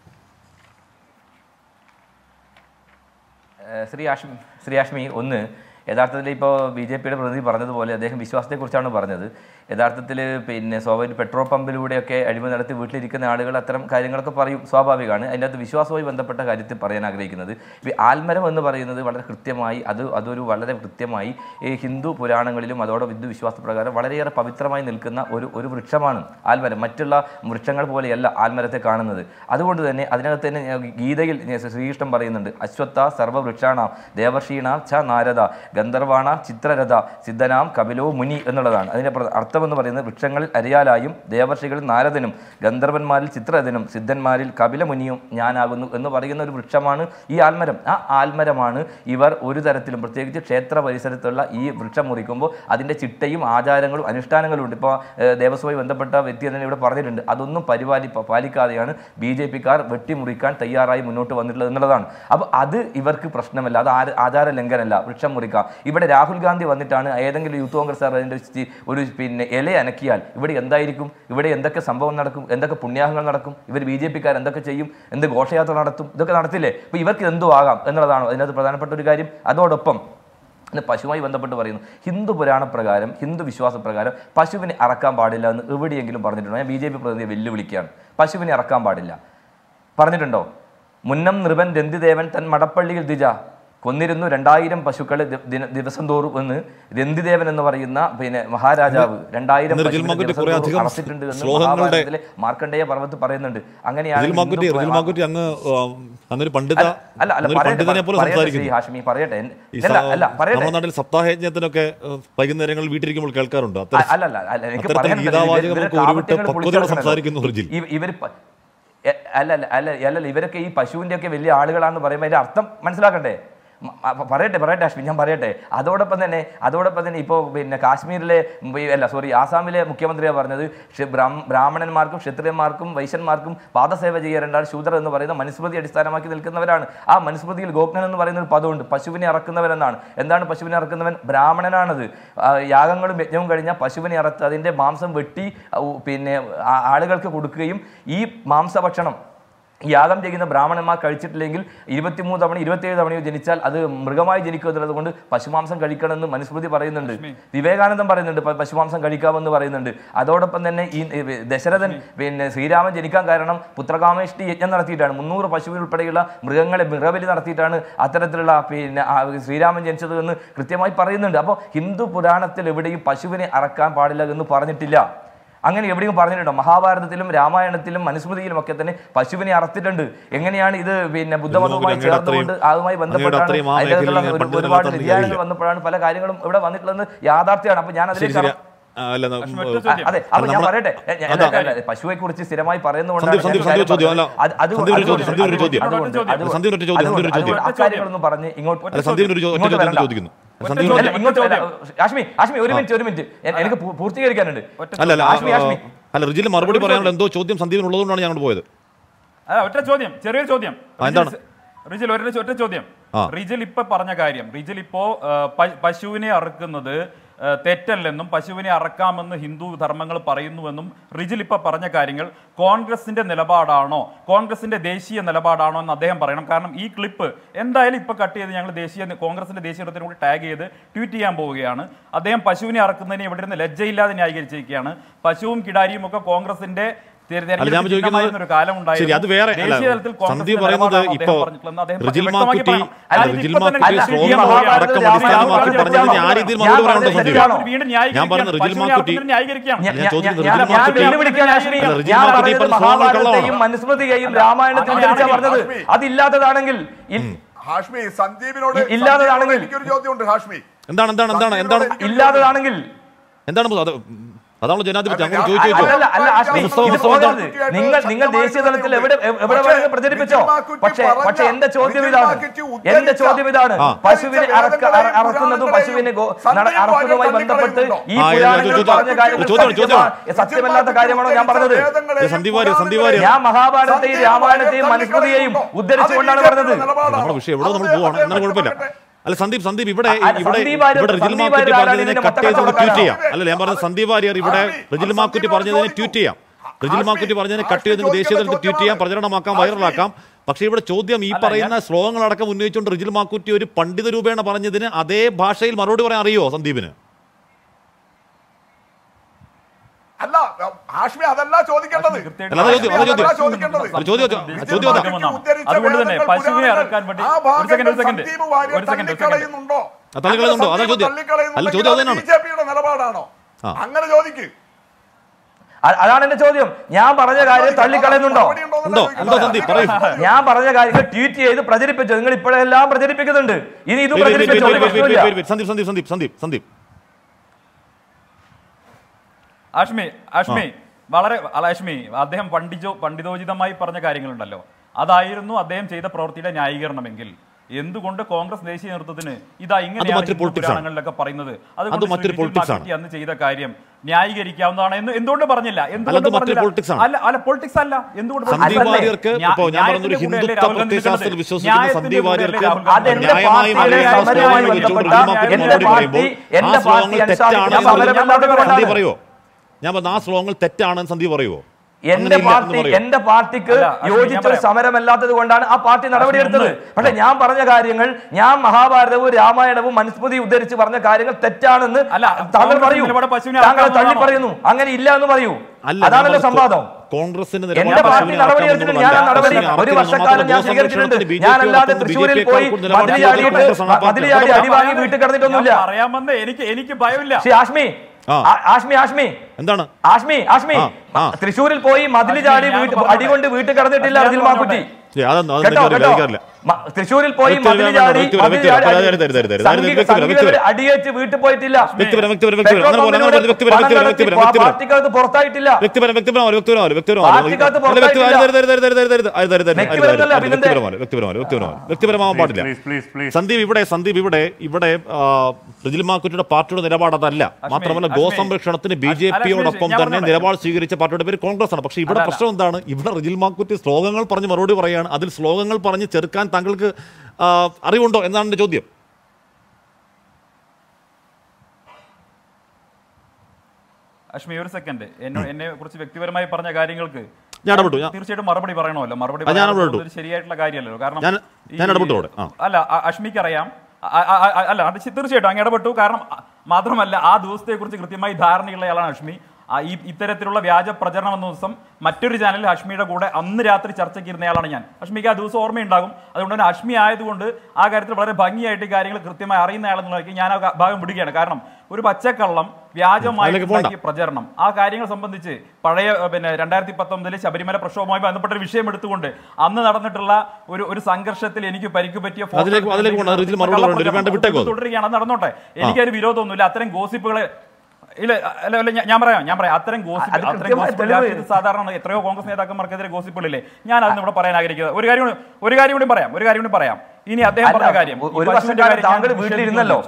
ഏഹ് ശ്രീ ആഷ്മി ശ്രീ ആഷ്മി ഒന്ന് യഥാർത്ഥത്തിൽ ഇപ്പോൾ ബി ജെ പിയുടെ പ്രതിനിധി പറഞ്ഞതുപോലെ അദ്ദേഹം വിശ്വാസത്തെക്കുറിച്ചാണ് പറഞ്ഞത് യഥാർത്ഥത്തിൽ പിന്നെ സ്വാഭാവിക പെട്രോൾ പമ്പിലൂടെയൊക്കെ അഴിമതി നടത്തി വീട്ടിലിരിക്കുന്ന ആളുകൾ അത്തരം കാര്യങ്ങളൊക്കെ പറയും സ്വാഭാവികമാണ് അതിൻ്റെ അകത്ത് വിശ്വാസവുമായി ബന്ധപ്പെട്ട കാര്യത്തിൽ പറയാൻ ആഗ്രഹിക്കുന്നത് ഈ ആൽമരം എന്ന് പറയുന്നത് വളരെ കൃത്യമായി അത് അതൊരു വളരെ കൃത്യമായി ഈ ഹിന്ദു പുരാണങ്ങളിലും അതോടെ ഹിന്ദു വിശ്വാസപ്രകാരം വളരെയേറെ പവിത്രമായി നിൽക്കുന്ന ഒരു ഒരു വൃക്ഷമാണ് ആൽമരം മറ്റുള്ള വൃക്ഷങ്ങൾ പോലെയല്ല ആൽമരത്തെ കാണുന്നത് അതുകൊണ്ട് തന്നെ അതിനകത്ത് തന്നെ ഞാൻ ഗീതയിൽ ഞാൻ ശ്രീകൃഷ്ണൻ പറയുന്നുണ്ട് അശ്വത്ഥ സർവവൃക്ഷാണാം ദേവർഷീണാം ച നാരദ ഗന്ധർവാണാം ചിത്രരഥ സിദ്ധനാം കപിലോ മുനി എന്നുള്ളതാണ് അതിന്റെ പ്ര- അർത്ഥം എന്ന് പറയുന്നത് വൃക്ഷങ്ങളിൽ അരിയാലായും ദേവർഷികളിൽ നാരദനും ഗന്ധർവന്മാരിൽ ചിത്രരഥനും സിദ്ധന്മാരിൽ കപിലമുനിയും ഞാനാകുന്നു എന്ന് പറയുന്ന ഒരു വൃക്ഷമാണ് ഈ ആൽമരം ആ ആൽമരമാണ് ഇവർ ഒരു തരത്തിലും പ്രത്യേകിച്ച് ക്ഷേത്ര പരിസരത്തുള്ള ഈ വൃക്ഷം മുറിക്കുമ്പോൾ അതിന്റെ ചിട്ടയും ആചാരങ്ങളും അനുഷ്ഠാനങ്ങളും ഉണ്ട് ഇപ്പോൾ ദേവസ്വമായി ബന്ധപ്പെട്ട വ്യക്തി തന്നെ ഇവിടെ പറഞ്ഞിട്ടുണ്ട് അതൊന്നും പരിപാലി പാലിക്കാതെയാണ് ബി ജെ പിക്കാർ വെട്ടിമുറിക്കാൻ തയ്യാറായി മുന്നോട്ട് വന്നിട്ടുള്ളത് എന്നുള്ളതാണ് അപ്പോൾ അത് ഇവർക്ക് പ്രശ്നമല്ല അത് ആര- ആചാര ലംഘനമല്ല വൃക്ഷം മുറിക്കാം ഇവിടെ രാഹുൽ ഗാന്ധി വന്നിട്ടാണ് ഏതെങ്കിലും യൂത്ത് കോൺഗ്രസ് അതിൻ്റെ ഒരു പിന്നെ ഇല അനക്കിയാൽ ഇവിടെ എന്തായിരിക്കും ഇവിടെ എന്തൊക്കെ സംഭവം നടക്കും എന്തൊക്കെ പുണ്യാഹങ്ങൾ നടക്കും ഇവർ ബി ജെ പിക്കാർ എന്തൊക്കെ ചെയ്യും എന്ത് ഘോഷയാത്ര നടത്തും ഇതൊക്കെ നടത്തില്ലേ അപ്പോൾ ഇവർക്ക് എന്തോ ആകാം എന്നുള്ളതാണ് അതിനകത്ത് പ്രധാനപ്പെട്ട ഒരു കാര്യം അതോടൊപ്പം ഇന്ന് പശുവുമായി ബന്ധപ്പെട്ട് പറയുന്നു ഹിന്ദു പുരാണ പ്രകാരം ഹിന്ദു വിശ്വാസ പ്രകാരം പശുവിനെ അറക്കാൻ പാടില്ല എന്ന് എവിടെയെങ്കിലും പറഞ്ഞിട്ടുണ്ടോ ഞാൻ ബി ജെ പി പ്രതിനിധിയെ വെല്ലുവിളിക്കുകയാണ് പശുവിനെ അറക്കാൻ പാടില്ല പറഞ്ഞിട്ടുണ്ടോ മുന്നം നൃപൻ രന്തിദേവൻ തൻ മടപ്പള്ളിയിൽ ദിജ കൊന്നിരുന്നു രണ്ടായിരം പശുക്കളെ ദി- ദിന- ദിവസം തോറും എന്ന് രന്തിദേവൻ എന്ന് പറയുന്ന പിന്നെ മഹാരാജാവ് രണ്ടായിരം ഇന്ന് റിജിൽ പശുവിനെ മാക്കുറ്റി ദിവസം കുറേ തോറും അധികം അറച്ചിട്ടുണ്ട് എന്ന് ശ്ലോകങ്ങളുടെ- മഹാഭാരതത്തിലെ മാർക്കണ്ഡേയ പർവ്വത്ത് പറയുന്നുണ്ട് അങ്ങനെയാണ് റിജിൽ മാക്കുറ്റി ഹിന്ദു റിജിൽ മാക്കുറ്റി അങ്ങ് ആ, അങ്ങൊരു പണ്ഡിത അല്ല അല്ല അല്ല അങ്ങൊരു പറയട്ടെ പണ്ഡിതനെ പോലെ പറയട്ടെ ശ്രീ സംസാരിക്കുന്നു ഹാഷ്മി പറയട്ടെ ഈ അല്ല സ- അല്ല പറയട്ടെ നമ്മുടെ നാട്ടിൽ സപ്താഹയജ്ഞത്തിനൊക്കെ ഏഹ്, വൈകുന്നേരങ്ങളിൽ വീട്ടിലിരിക്കുമ്പോൾ കേൾക്കാറുണ്ട് അത്തരം അല്ല അല്ല അല്ല എനിക്ക് അത്തരത്തിൽ പറയാനുള്ളത് ഗീതാവാചകം ഇവര് ഒക്കെ ഉരുവിട്ട് കാപട്യങ്ങൾ പക്വതയോടെ പൊളിച്ചെടുക്കണല്ലോ. സംസാരിക്കുന്നു റിജിൽ ഇവ- ഇവര് പ- എ- അല്ല അല്ല അല്ല അല്ലല്ല ഇവരൊക്കെ ഈ പശുവിന്റെ ഒക്കെ വലിയ ആളുകളാണെന്ന് പറയുമ്പോൾ അതിന്റെ അർത്ഥം മനസ്സിലാക്കണ്ടേ മ- മ- പറയട്ടെ പറയട്ടെ അശ്വിൻ ഞാൻ പറയട്ടെ അതോടൊപ്പം തന്നെ അതോടൊപ്പം തന്നെ ഇപ്പോൾ പിന്നെ കാശ്മീരിലെ ഉം, ഈ അല്ല സോറി ആസാമിലെ മുഖ്യമന്ത്രിയാണ് പറഞ്ഞത് ക്ഷ- ബ്രാഹ്മ- ബ്രാഹ്മണന്മാർക്കും ക്ഷത്രിയന്മാർക്കും വൈശ്യന്മാർക്കും പാദസേവ ചെയ്യേണ്ട ശൂദ്രർ എന്ന് പറയുന്ന മനുസ്മൃതി അടിസ്ഥാനമാക്കി നിൽക്കുന്നവരാണ് ആ മനുസ്മൃതിയിൽ ഗോപ്നൻ എന്ന് പറയുന്ന ഒരു പദമുണ്ട് പശുവിനെ ഇറക്കുന്നവരെന്നാണ് എന്താണ് പശുവിനെ ഇറക്കുന്നവൻ ബ്രാഹ്മണനാണത് ആ, യാഗങ്ങളും യജ്ഞവും കഴിഞ്ഞാൽ പശുവിനെ അറുത്ത് അതിന്റെ മാംസം വെട്ടി ആ, ഉ- പിന്നെ ആ- ആളുകൾക്ക് കൊടുക്കുകയും ഈ മാംസഭക്ഷണം യാഗം ചെയ്യുന്ന ബ്രാഹ്മണന്മാർ കഴിച്ചിട്ടില്ലെങ്കിൽ ഇരുപത്തിമൂന്ന് തവണ ഇരുപത്തിയേഴ് തവണയോ ജനിച്ചാൽ അത് മൃഗമായി ജനിക്കും എന്നുള്ളത് കൊണ്ട് പശുമാംസം കഴിക്കണമെന്ന് മനുസ്മൃതി പറയുന്നുണ്ട് വിവേകാനന്ദം പറയുന്നുണ്ട് പ- പശുമാംസം കഴിക്കാമെന്ന് പറയുന്നുണ്ട് അതോടൊപ്പം തന്നെ ഈ ഏ, ദശരഥൻ പിന്നെ ശ്രീരാമൻ ജനിക്കാൻ കാരണം പുത്രകാമേഷ്ടി യജ്ഞം നടത്തിയിട്ടാണ് മുന്നൂറ് പശുവിൻ ഉൾപ്പെടെയുള്ള മൃഗങ്ങളെ മൃഗബലി നടത്തിയിട്ടാണ് അത്തരത്തിലുള്ള പിന്നെ ആ ശ്രീരാമൻ ജനിച്ചത് എന്ന് കൃത്യമായി പറയുന്നുണ്ട് അപ്പോൾ ഹിന്ദു പുരാണത്തിൽ എവിടെയും പശുവിനെ അറക്കാൻ പാടില്ല എന്ന് പറഞ്ഞിട്ടില്ല അങ്ങനെ എവിടെയും പറഞ്ഞിട്ടുണ്ടോ മഹാഭാരതത്തിലും രാമായണത്തിലും മനുസ്മൃതിയിലും ഒക്കെ തന്നെ പശുവിനെ അറത്തിട്ടുണ്ട് എങ്ങനെയാണ് ഇത് പിന്നെ ബുദ്ധമതവുമായി അങ്ങയുടെ ചേർന്നുകൊണ്ട് അത്രയും- അതുമായി അങ്ങയുടെ ബന്ധപ്പെട്ടാണ് അത്രയും ആ അതിനകത്തുള്ള മേഖലയിൽ ഞാൻ ഒരു- പണ്ഡിതനല്ല ഒരുപാട് തമ്മിൽ വ്യതിയാനങ്ങൾ അറിയില്ല. വന്നപ്പോഴാണ് പല കാര്യങ്ങളും ഇവിടെ വന്നിട്ടുള്ളത് യാഥാർത്ഥ്യമാണ് അപ്പൊ ഞാൻ ശരി അതിലേക്ക് ശരി കട- ആ, അല്ല ന- മറ്റൊരു ഏഹ്, ചോദ്യം. അതെ അപ്പൊ ഞാൻ നമ്മളെ- പറയട്ടെ ഞാൻ- ഞാൻ- അതാ. അല്ല, പശുവെ കുറിച്ച് സ്ഥിരമായി സന്ദീപ് പറയുന്നതുകൊണ്ടാണ് സന്ദീപ് ഞാൻ സന്ദീപ് കാര്യം ചോദ്യം അല്ല പറഞ്ഞത്. അത് അതുകൊണ്ട് സന്ദീപ് ഒരു ചോദ്യം അതുകൊണ്ട് സന്ദീപ് ഒരു ചോദ്യം അതുകൊണ്ട് ചോദ്യം. അതുകൊണ്ട് സന്ദീപ് ഒരു ചോദ്യം, സന്ദീപ് ഒരു അതുകൊണ്ട് ചോദ്യം. അക്കാര്യങ്ങളൊന്നും പറഞ്ഞ് ഇങ്ങോട്ട് അല്ല സന്ദീപ് ഒരു ചോ- ഒറ്റ ഇങ്ങോട്ട് ചോദ്യം വരണ്ട. ചോദിക്കുന്നു സന്ദീപ് ചോദ്യം, അല്ല, ഒറ്റ ഇങ്ങോട്ട് ചോദ്യം. വരാം. ആഷ്മി ആഷ്മി ഒരു മിനിറ്റ് ഒരു മിനിറ്റ് എ- എനിക്ക് പൂ- പൂർത്തീകരിക്കാനുണ്ട് അല്ല അല്ല ആഷ്മി, ആ, ആഷ്മി. അല്ല റിജിൽ മറുപടി പറയാനുള്ള എന്തോ ചോദ്യം സന്ദീപിന് ഉള്ളതുകൊണ്ടാണ് ഞങ്ങൾ പോയത് അല്ല ഒറ്റ ചോദ്യം ചെറിയൊരു ചോദ്യം ആ, എന്താണ്? റിജിൽ- റിജിൽ ഒരു ഒറ്റ ചോദ്യം ആ. റിജിൽ ഇപ്പൊ പറഞ്ഞ കാര്യം റിജിൽ ഇപ്പോ ആ, പ- പശുവിനെ അറുക്കുന്നത് ആ, തെറ്റല്ലെന്നും പശുവിനെ അറക്കാമെന്ന് ഹിന്ദു ധർമ്മങ്ങൾ പറയുന്നുവെന്നും റിജിൽ ഇപ്പൊ പറഞ്ഞ കാര്യങ്ങൾ കോൺഗ്രസിന്റെ നിലപാടാണോ കോൺഗ്രസിന്റെ ദേശീയ നിലപാടാണോ എന്ന് അദ്ദേഹം പറയണം കാരണം ഈ ക്ലിപ്പ് എന്തായാലും ഇപ്പൊ കട്ട് ചെയ്ത് ഞങ്ങൾ ദേശീയ കോൺഗ്രസിന്റെ ദേശീയ ഇടത്തിനും കൂടി ടാഗ് ചെയ്ത് ട്വീറ്റ് ചെയ്യാൻ പോവുകയാണ് അദ്ദേഹം പശുവിനെ അറക്കുന്നതിനെ ഇവിടെ നിന്ന് ലജ്ജയില്ലാതെ ന്യായീകരിച്ചിരിക്കുകയാണ് പശുവും കിടാരിയും ഒക്കെ കോൺഗ്രസിന്റെ തെര- അല്ല ഞാൻ തെരഞ്ഞെടുപ്പ് ചോദിക്കുന്നത് ചിഹ്നമായിരുന്ന ഒരു കാലം ഉണ്ടായിരുന്നു. ശരി അത് വേറെ അല്ല ദേശീയ തലത്തിൽ കോൺഗ്രസിന്റെ സന്ദീപ് പറയുന്നത് നിലപാടാണ് ഇപ്പോ അദ്ദേഹം പറഞ്ഞിട്ടുള്ളതെന്ന് അദ്ദേഹം റിജിൽ വ്യക്തമാക്കി മാക്കുറ്റി പറയണം. അല്ല അല്ല, റിജിൽ ഇപ്പോ തന്നെ മാക്കുറ്റി അല്ല, ശ്ലോകം മഹാഭാരത അടക്കം രാമായണം അടിസ്ഥാനമാക്കി പറഞ്ഞ പറഞ്ഞതിന് ഞാൻ ആ രീതിയിൽ ഞാൻ മറുപടി പറയണ്ടോ പറഞ്ഞത് സന്ദീപ് ശരിയാണോ? വീണ്ടും ഞാൻ പറഞ്ഞത് റിജിൽ പശുവിനെ മാക്കുറ്റി അറുക്കുന്നതിന് ന്യായീകരിക്കുകയാണ്. ഞാൻ- ഞാൻ ഞാൻ- ചോദിക്കുന്നത് ഞാൻ- റിജിൽ ഞാൻ മാക്കുറ്റി- വെല്ലുവിളിക്കാൻ ആഷ്മി. അല്ല, റിജിൽ ഞാൻ മാക്കുറ്റി പറഞ്ഞത് പറഞ്ഞ ശ്ലോകങ്ങൾ മഹാഭാരതത്തെയും കള്ളമാണ്. മനുസ്മൃതിയെയും അല്ല, രാമായണത്തെയും അങ്ങനെയാണെങ്കിൽ ഉദ്ധരിച്ചാ പറഞ്ഞത് ആഷ്മി. അതില്ലാത്തതാണെങ്കിൽ ഇൽ- ഹാഷ്മി സന്ദീപിനോട് ഇ- ഇല്ലാത്തതാണെങ്കിൽ- സന്ദീപിനോട് എനിക്കൊരു ചോദ്യമുണ്ട് ഹാഷ്മി എന്താണ് എന്താണ് എന്താണ് എന്താണ് സന്ദീപിനോട് എനിക്കൊരു ഇല്ലാത്തതാണെങ്കിൽ എന്താണ് അത് അതാണ് ജനാധിപത്യം അങ്ങനെ അല്ല, ചോദിച്ചു അല്ല, ചോദിച്ചു അല്ലല്ല അല്ല ആഷ്മി പുസ്തകം, ഇത് പുസ്തകം പോകരുത് എന്താണ്? നിങ്ങൾ നിങ്ങൾ ദേശീയ തലത്തിൽ എവിടെ എവിടെ വേണമെങ്കിലും പ്രചരിപ്പിച്ചോ പക്ഷേ പക്ഷേ എന്റെ ചോദ്യം ഇതാണ് എന്റെ ചോദ്യം ഇതാണ് ആ. പശുവിനെ അറക്ക അറ- അറക്കുന്നതും പശുവിനെ ഗോ- നട- അറക്കുന്നതുമായി ബന്ധപ്പെട്ട് ഈ ആ, പുരാണങ്ങളിൽ ചോദ്യം, പറഞ്ഞ കാര്യങ്ങൾ ചോദ്യം, ചോദ്യം. സത്യമാ- സത്യമല്ലാത്ത കാര്യമാണോ ഞാൻ പറഞ്ഞത് സന്ദീപ് വാര്യർ, സന്ദീപ് വാര്യർ. ഞാൻ മഹാഭാരതത്തെയും രാമായണത്തെയും മനുസ്മൃതിയെയും ഉദ്ധരിച്ചുകൊണ്ടാണ് പറഞ്ഞത് നമ്മുടെ വിഷയം എവിടെ നമ്മൾ പോവാണ് എന്നാലും കുഴപ്പമില്ല അല്ല സന്ദീപ് സന്ദീപ് ഇവിടെ അല്ല, ഇവിടെ സന്ദീപ് വാര്യർ- ഇവിടെ റിജിൽ സന്ദീപ് മാക്കുറ്റി വാര്യർ പറഞ്ഞതിനെ ആരാണ് കട്ട് ചെയ്ത് ഇതിന്റെ ട്വീറ്റ് ചെയ്യാം മൊത്തം അല്ല ഞാൻ പറഞ്ഞത് സന്ദീപ് വാര്യർ ഇവിടെ ആഷ്മി, റിജിൽ ആ മാക്കുറ്റി സന്ദീപ് പറഞ്ഞതിനെ ചോദിക്കൂ. ട്വീറ്റ് ചെയ്യാം റിജിൽ ആഷ്മി, മാക്കുറ്റി പറഞ്ഞതിനെ കട്ട് ചെയ്ത് ആഷ്മി ദേശീയ തലത്തിൽ ചോദിക്കുന്ന ട്വീറ്റ് ചെയ്യാം ചോദ്യം പ്രചരണമാക്കാം ആഷ്മി. വൈറലാക്കാം പക്ഷേ ഇവിടെ ചോദ്യം ഈ അല്ല, പറയുന്ന ശ്ലോകങ്ങളടക്കം ഉന്നയിച്ചുകൊണ്ട് റിജിൽ മാക്കുറ്റി ഒരു പണ്ഡിത രൂപേണ പറഞ്ഞതിന് അതേ ഭാഷയിൽ മറുപടി പറയാൻ അറിയോ സന്ദീപിന് അല്ല ഹാഷ്മി അതല്ല ചോദിക്കേണ്ടത് കൃത്യമായിട്ട് അല്ല, അതാ ചോദ്യം, അതാ ചോദ്യം. അതല്ല ചോദിക്കേണ്ടത് അല്ല, ചോദ്യം അതാ. ഇതിൽ ചോദ്യം അതാ. ഭാഗമെന്നാണ്. ഉദ്ധരിച്ച അതുകൊണ്ട് തന്നെ വേദങ്ങൾ, പശുവിനെ പുരാണങ്ങൾ, അറക്കാൻ വേണ്ടി ആ ഒരു സെക്കൻഡ് ഒരു ഭാഗങ്ങൾ സെക്കൻഡ് സന്ദീപ് വാര്യർ ഒരു സെക്കൻഡ് ഒരു സെക്കൻഡ് തള്ളിക്കളയുന്നുണ്ടോ ആ, തള്ളിക്കളയുന്നുണ്ടോ? അതാ സന്ദീപ് ചോദ്യം. തള്ളിക്കളയുന്നുണ്ടെങ്കിൽ അല്ല, ചോദ്യം അത് അതുതന്നെയാണ്. ബിജെപിയുടെ നിലപാടാണോ ആ. അങ്ങനെ ചോദിക്ക് അ- അതാണ് എന്റെ ചോദ്യം ഞാൻ പറഞ്ഞ കാര്യം തള്ളിക്കളയുന്നുണ്ടോ മറുപടി ഉണ്ടോന്ന് ഉണ്ടോ? ചോദിക്കണം. ഉണ്ടോ സന്ദീപ്? പറയൂ. ഞാൻ പറഞ്ഞ കാര്യങ്ങൾ ട്വീറ്റ് ചെയ്ത് പ്രചരിപ്പിച്ചു നിങ്ങൾ ഇപ്പോഴെല്ലാം പ്രചരിപ്പിക്കുന്നുണ്ട് ഇനി ഇത് Wait, wait, wait, പ്രചരിപ്പിച്ചോ wait, ഒരു wait, wait, പ്രശ്നവുമില്ല. wait, wait. സന്ദീപ് സന്ദീപ് സന്ദീപ് സന്ദീപ് സന്ദീപ് അഷ്മി അഷ്മി വളരെ അല്ല, അഷ്മി അദ്ദേഹം പണ്ഡിജോ പണ്ഡിതോചിതമായി പറഞ്ഞ കാര്യങ്ങളുണ്ടല്ലോ അതായിരുന്നു അദ്ദേഹം ചെയ്ത പ്രവൃത്തിയുടെ ന്യായീകരണമെങ്കിൽ എന്തുകൊണ്ട് കോൺഗ്രസ് ദേശീയ നേതൃത്വത്തിന് ഇതാ ഇങ്ങനെയാണ് മറ്റൊരു ഹിന്ദു politics ആണ്. പുരാണങ്ങളിലൊക്കെ പറയുന്നത് അത് അതുകൊണ്ട് മറ്റൊരു ശ്രീ politics ആണ്. മാക്കറ്റി അന്ന് ചെയ്ത കാര്യം ന്യായീകരിക്കാവുന്നതാണ് എന്ന് എന്തുകൊണ്ട് പറഞ്ഞില്ല എന്തുകൊണ്ട് അത് മറ്റൊരു പറഞ്ഞില്ല? politics ആണ്. അല്ല അല്ല പൊളിറ്റിക്സ് അല്ല എന്തുകൊണ്ട് സന്ദീപ് politics അല്ല? വാര്യർക്ക് ന്യാ- ഇപ്പോ ഞാൻ പറഞ്ഞൊരു ന്യായത്തിന്റെ കൂടെയല്ലേ ഹിന്ദുത്വ രാഹുൽ ഗാന്ധി പ്രത്യയശാസ്ത്രത്തിൽ നിൽക്കുന്നത്? വിശ്വസിക്കുന്ന ന്യായത്തിന്റെ സന്ദീപ് കൂടെയല്ലേ വാര്യർക്ക് രാഹുൽ ഗാന്ധി അതെന്റെ ന്യായമായും പാർട്ടിയുടെ അതിനെ സമരവുമായി വിളിച്ചുകൊണ്ട് ബന്ധപ്പെട്ട റിജിൽ മാക്കുറ്റി എന്റെ മറുപടി പാർട്ടി പറയുമ്പോൾ എന്റെ ആ പാർട്ടി ശ്ലോകങ്ങൾ അനുശാസിക്കുന്ന തെറ്റാണെന്ന് സമരമല്ലാത്തത് സന്ദീപ് കൊണ്ടാണ് പറയുമോ ഞാൻ പറഞ്ഞ ആ ശ്ലോകങ്ങൾ തെറ്റാണെന്ന് സന്ദീപ് പറയുമോ എന്റെ അങ്ങനെയില്ല പാർട്ടി എന്ന് പറയോ? എന്റെ പാർട്ടിക്ക് അല്ല, അശ്വിനി, ഞാൻ യോജിച്ച ഒരു പറയാം. സമരമല്ലാത്തത് കൊണ്ടാണ് ആ പാർട്ടി നടപടിയെടുത്തത് ഒന്ന്. പക്ഷെ ഞാൻ പറഞ്ഞ കാര്യങ്ങൾ ഞാൻ മഹാഭാരതവും രാമായണവും മനുസ്മൃതി ഉദ്ധരിച്ച് പറഞ്ഞ കാര്യങ്ങൾ തെറ്റാണെന്ന് അല്ല, താങ്കൾ കോൺഗ്രസ് പറയൂ നിലപാട് പശുവിനെ താങ്കൾ അറക്കാമെന്നാണോ? തള്ളി പറയുന്നു അങ്ങനെ ഇല്ല എന്ന് പറയൂ അല്ല, ഞാൻ അതാണല്ലോ പറഞ്ഞത് സംവാദം കോൺഗ്രസിന്റെ എന്റെ നിലപാട് പാർട്ടി പശുവിനെ നടപടി അറക്കാമെന്നുള്ളതല്ല. എടുത്തിട്ടുണ്ട് ഞാൻ ആ നടപടി പശുവിനെ ഒരു അറക്കില്ല വർഷക്കാലം ഞാൻ മാത്രമല്ല സ്വീകരിച്ചിട്ടുണ്ട് ഗോസംരക്ഷണത്തിന് ബി ജെ ഞാൻ പി അല്ലാതെ അടക്കം തൃശ്ശൂരിൽ ബി ജെ പി പോയി അടക്കം നിലപാട് മതിൽ സ്വീകരിച്ച ചാടിയിട്ട് കോൺഗ്രസ് ആണ് ആ മതിൽ പാർട്ടി. ചാടി അതാണ് അടിവാങ്ങി വീട്ടിൽ കിടന്നിട്ടൊന്നുമില്ല ഞാൻ പറയാമെന്ന് എനിക്ക് എനിക്ക് ഭയമില്ല ശ്രീ ആഷ്മി ആ. ആ- ആഷ്മി ആഷ്മി എന്താണ് ആഷ്മി ആഷ്മി ആ, ആ. തൃശ്ശൂരിൽ പോയി മതിൽ ആഷ്മി, ചാടി ഞാൻ വീട്ട് പറഞ്ഞോട്ടെ. അടികൊണ്ട് വീട്ടിൽ കിടന്നിട്ടില്ല ഞാൻ അർജുൻ മാക്കുറ്റി ശരി, അതൊന്നും അതൊന്നും കേട്ടോ എനിക്കറിയില്ല, കേട്ടോ എനിക്കറിയില്ല. മ- തൃശ്ശൂരിൽ പോയി വ്യക്തിപരം മതിൽ വേണ്ട, ചാടി വ്യക്തിപരം, മതിൽ വ്യക്തിപരം, ചാടി തരുത്, തരുത്, തരുത്, തരുത്, സംഘി- വ്യക്തിപരം, സംഘികളുടെ വ്യക്തിപരം. അടിയേറ്റ് വീട്ടിൽ പോയിട്ടില്ല വ്യക്തിപരം, വ്യക്തിപരം, വ്യക്തിപരം. പെട്രോൾ അങ്ങനെ പോലെ, അങ്ങനെ പോലെ, പമ്പിലൂടെ വ്യക്തിപരം, പണം വ്യക്തിപരം, നടത്തി വ്യക്തിപരം, വ്യക്തിപരം. പാർട്ടിക്കകത്ത് പുറത്തായിട്ടില്ല വ്യക്തിപരം വ്യക്തിപരമാണ് വ്യക്തിപരമാണ് വ്യക്തിപരമാണ് പാർട്ടിക്കകത്ത് അല്ല, വ്യക്തി- പുറത്തായിട്ടില്ല. അരുത്, അരുത്, അരുത്, അരുത്, അരുത്, അരുത്, അരുത്, അരുത്, അരുത്, വ്യക്തിപരമല്ല, അരുത്, അഭിനന്ദൻ. വ്യക്തിപരമാണ് വ്യക്തിപരമാണ് വ്യക്തിപരമാണ് വ്യക്തിപരമാവാൻ പാടില്ല പ്ലീസ് പ്ലീസ് പ്ലീസ് സന്ദീപ് ഇവിടെ സന്ദീപ് ഇവിടെ ഇവിടെ ആ, റിജിൽ മാക്കുറ്റിയുടെ പാർട്ടിയുടെ നിലപാട് അതല്ല മാത്രമല്ല അശ്മി, ഗോസംരക്ഷണത്തിന് ബി ജെ അല്ല, പിയോടൊപ്പം ഞാൻ തന്നെ പറഞ്ഞോട്ടെ. നിലപാട് സ്വീകരിച്ച പാർട്ടിയുടെ പേര് കോൺഗ്രസ് ആണ് പക്ഷേ ഇവിടെ അല്ല, അല്ല. പ്രശ്നം എന്താണ് ഇവിടെ റിജിൽ മാക്കുറ്റി ശ്ലോകങ്ങൾ പറഞ്ഞ് മറുപടി പറയുകയാണ് അതിൽ ശ്ലോകങ്ങൾ പറഞ്ഞ് ചെറുക്കാൻ താങ്കൾക്ക് ആ, അറിവുണ്ടോ എന്നാണ് എന്റെ ചോദ്യം അശ്മി ഒരു സെക്കൻഡ് എന്നെ എന്നെ കുറിച്ച് വ്യക്തിപരമായി പറഞ്ഞ കാര്യങ്ങൾക്ക് ഞാൻ ഇടപെട്ടു, ഞാൻ- തീർച്ചയായിട്ടും മറുപടി പറയണമല്ലോ മറുപടി ആ, ഞാൻ പറയാതെ ഇടപെട്ടു. പോകുന്നത് ഒരു ശരിയായിട്ടുള്ള കാര്യമല്ലല്ലോ കാരണം ഞാൻ- ഈ- ഞാൻ ഇടപെട്ടു അവിടെ, ആ. അല്ല അ- അശ്മിക്ക് അറിയാം അ- അ- അ- അല്ല അത് ശ- തീർച്ചയായിട്ടും അങ്ങ് ഇടപെട്ടു കാരണം അ- മാത്രമല്ല ആ ദിവസത്തെ കുറിച്ച് കൃത്യമായി ധാരണയുള്ളയാളാണ് അശ്മി ആ ഈ ഇത്തരത്തിലുള്ള വ്യാജ പ്രചരണം എന്ന ദിവസം മറ്റൊരു ചാനലിൽ അശ്മിയുടെ കൂടെ അന്ന് രാത്രി ചർച്ചയ്ക്ക് ഇരുന്നയാളാണ് ഞാൻ അശ്മിക്ക് ആ ദിവസം ഓർമ്മയുണ്ടാകും അതുകൊണ്ട് തന്നെ അശ്മി ആയതുകൊണ്ട് ആ കാര്യത്തിൽ വളരെ ഭംഗിയായിട്ട് ഈ കാര്യങ്ങൾ കൃത്യമായി അറിയുന്നയാളെന്നുള്ളതൊക്കെ ഞാൻ ആ ക- ഭാഗം വിടുകയാണ് കാരണം ഒരു പച്ചക്കള്ളം വ്യാജമായി അതിലേക്ക് പോണ്ട. ഉണ്ടാക്കിയ പ്രചരണം ആ കാര്യങ്ങൾ സംബന്ധിച്ച് പഴയ ഏഹ്, പിന്നെ രണ്ടായിരത്തി പത്തൊമ്പതിലെ ശബരിമല പ്രക്ഷോഭവുമായി ബന്ധപ്പെട്ട ഒരു വിഷയം എടുത്തുകൊണ്ട് അന്ന് നടന്നിട്ടുള്ള ഒരു ഒരു സംഘർഷത്തിൽ എനിക്ക് പരിക്ക് പറ്റിയ photo അതിലേക്ക്- അതിലേക്ക് പോകണ്ട. അതിൽ മറുപടി കള്ളപ്രചരണം. പറയണ്ട. വേണ്ട, വിട്ടേക്കോ അത്. തുടരുകയാണ് അത് നടന്നോട്ടെ എനിക്കൊരു വിരോധമൊന്നുമില്ല അത്തരം ഗോസിപ്പുകളെ ഇല്ല അല്ല അല്ല ഞാൻ- ഞാൻ പറയാം ഞാൻ പറയാം അത്തരം ഗോസിപ്പ് അത് അത്തരം കൃത്യമായ ഗോസിപ്പ് തെളിവ്. രാഷ്ട്രീയത്തിൽ സാധാരണ എത്രയോ കോൺഗ്രസ് നേതാക്കന്മാർക്കെതിരെ ഗോസിപ്പുകളില്ലേ ഞാൻ അതിന് ഇവിടെ പറയാൻ ആഗ്രഹിക്കുന്നത് ഒരു കാര്യം കൂടി ഒരു കാര്യം കൂടി പറയാം ഒരു കാര്യം കൂടി പറയാം ഇനി അദ്ദേഹം അല്ല, പറഞ്ഞ കാര്യം ഈ ഒരു പശുവിന്റെ വർഷക്കാലം കാര്യം ഞാൻ താങ്കൾ നിഷേധിക്കുന്നു വീട്ടിലിരുന്നല്ലോ. എന്ന് വെച്ചു.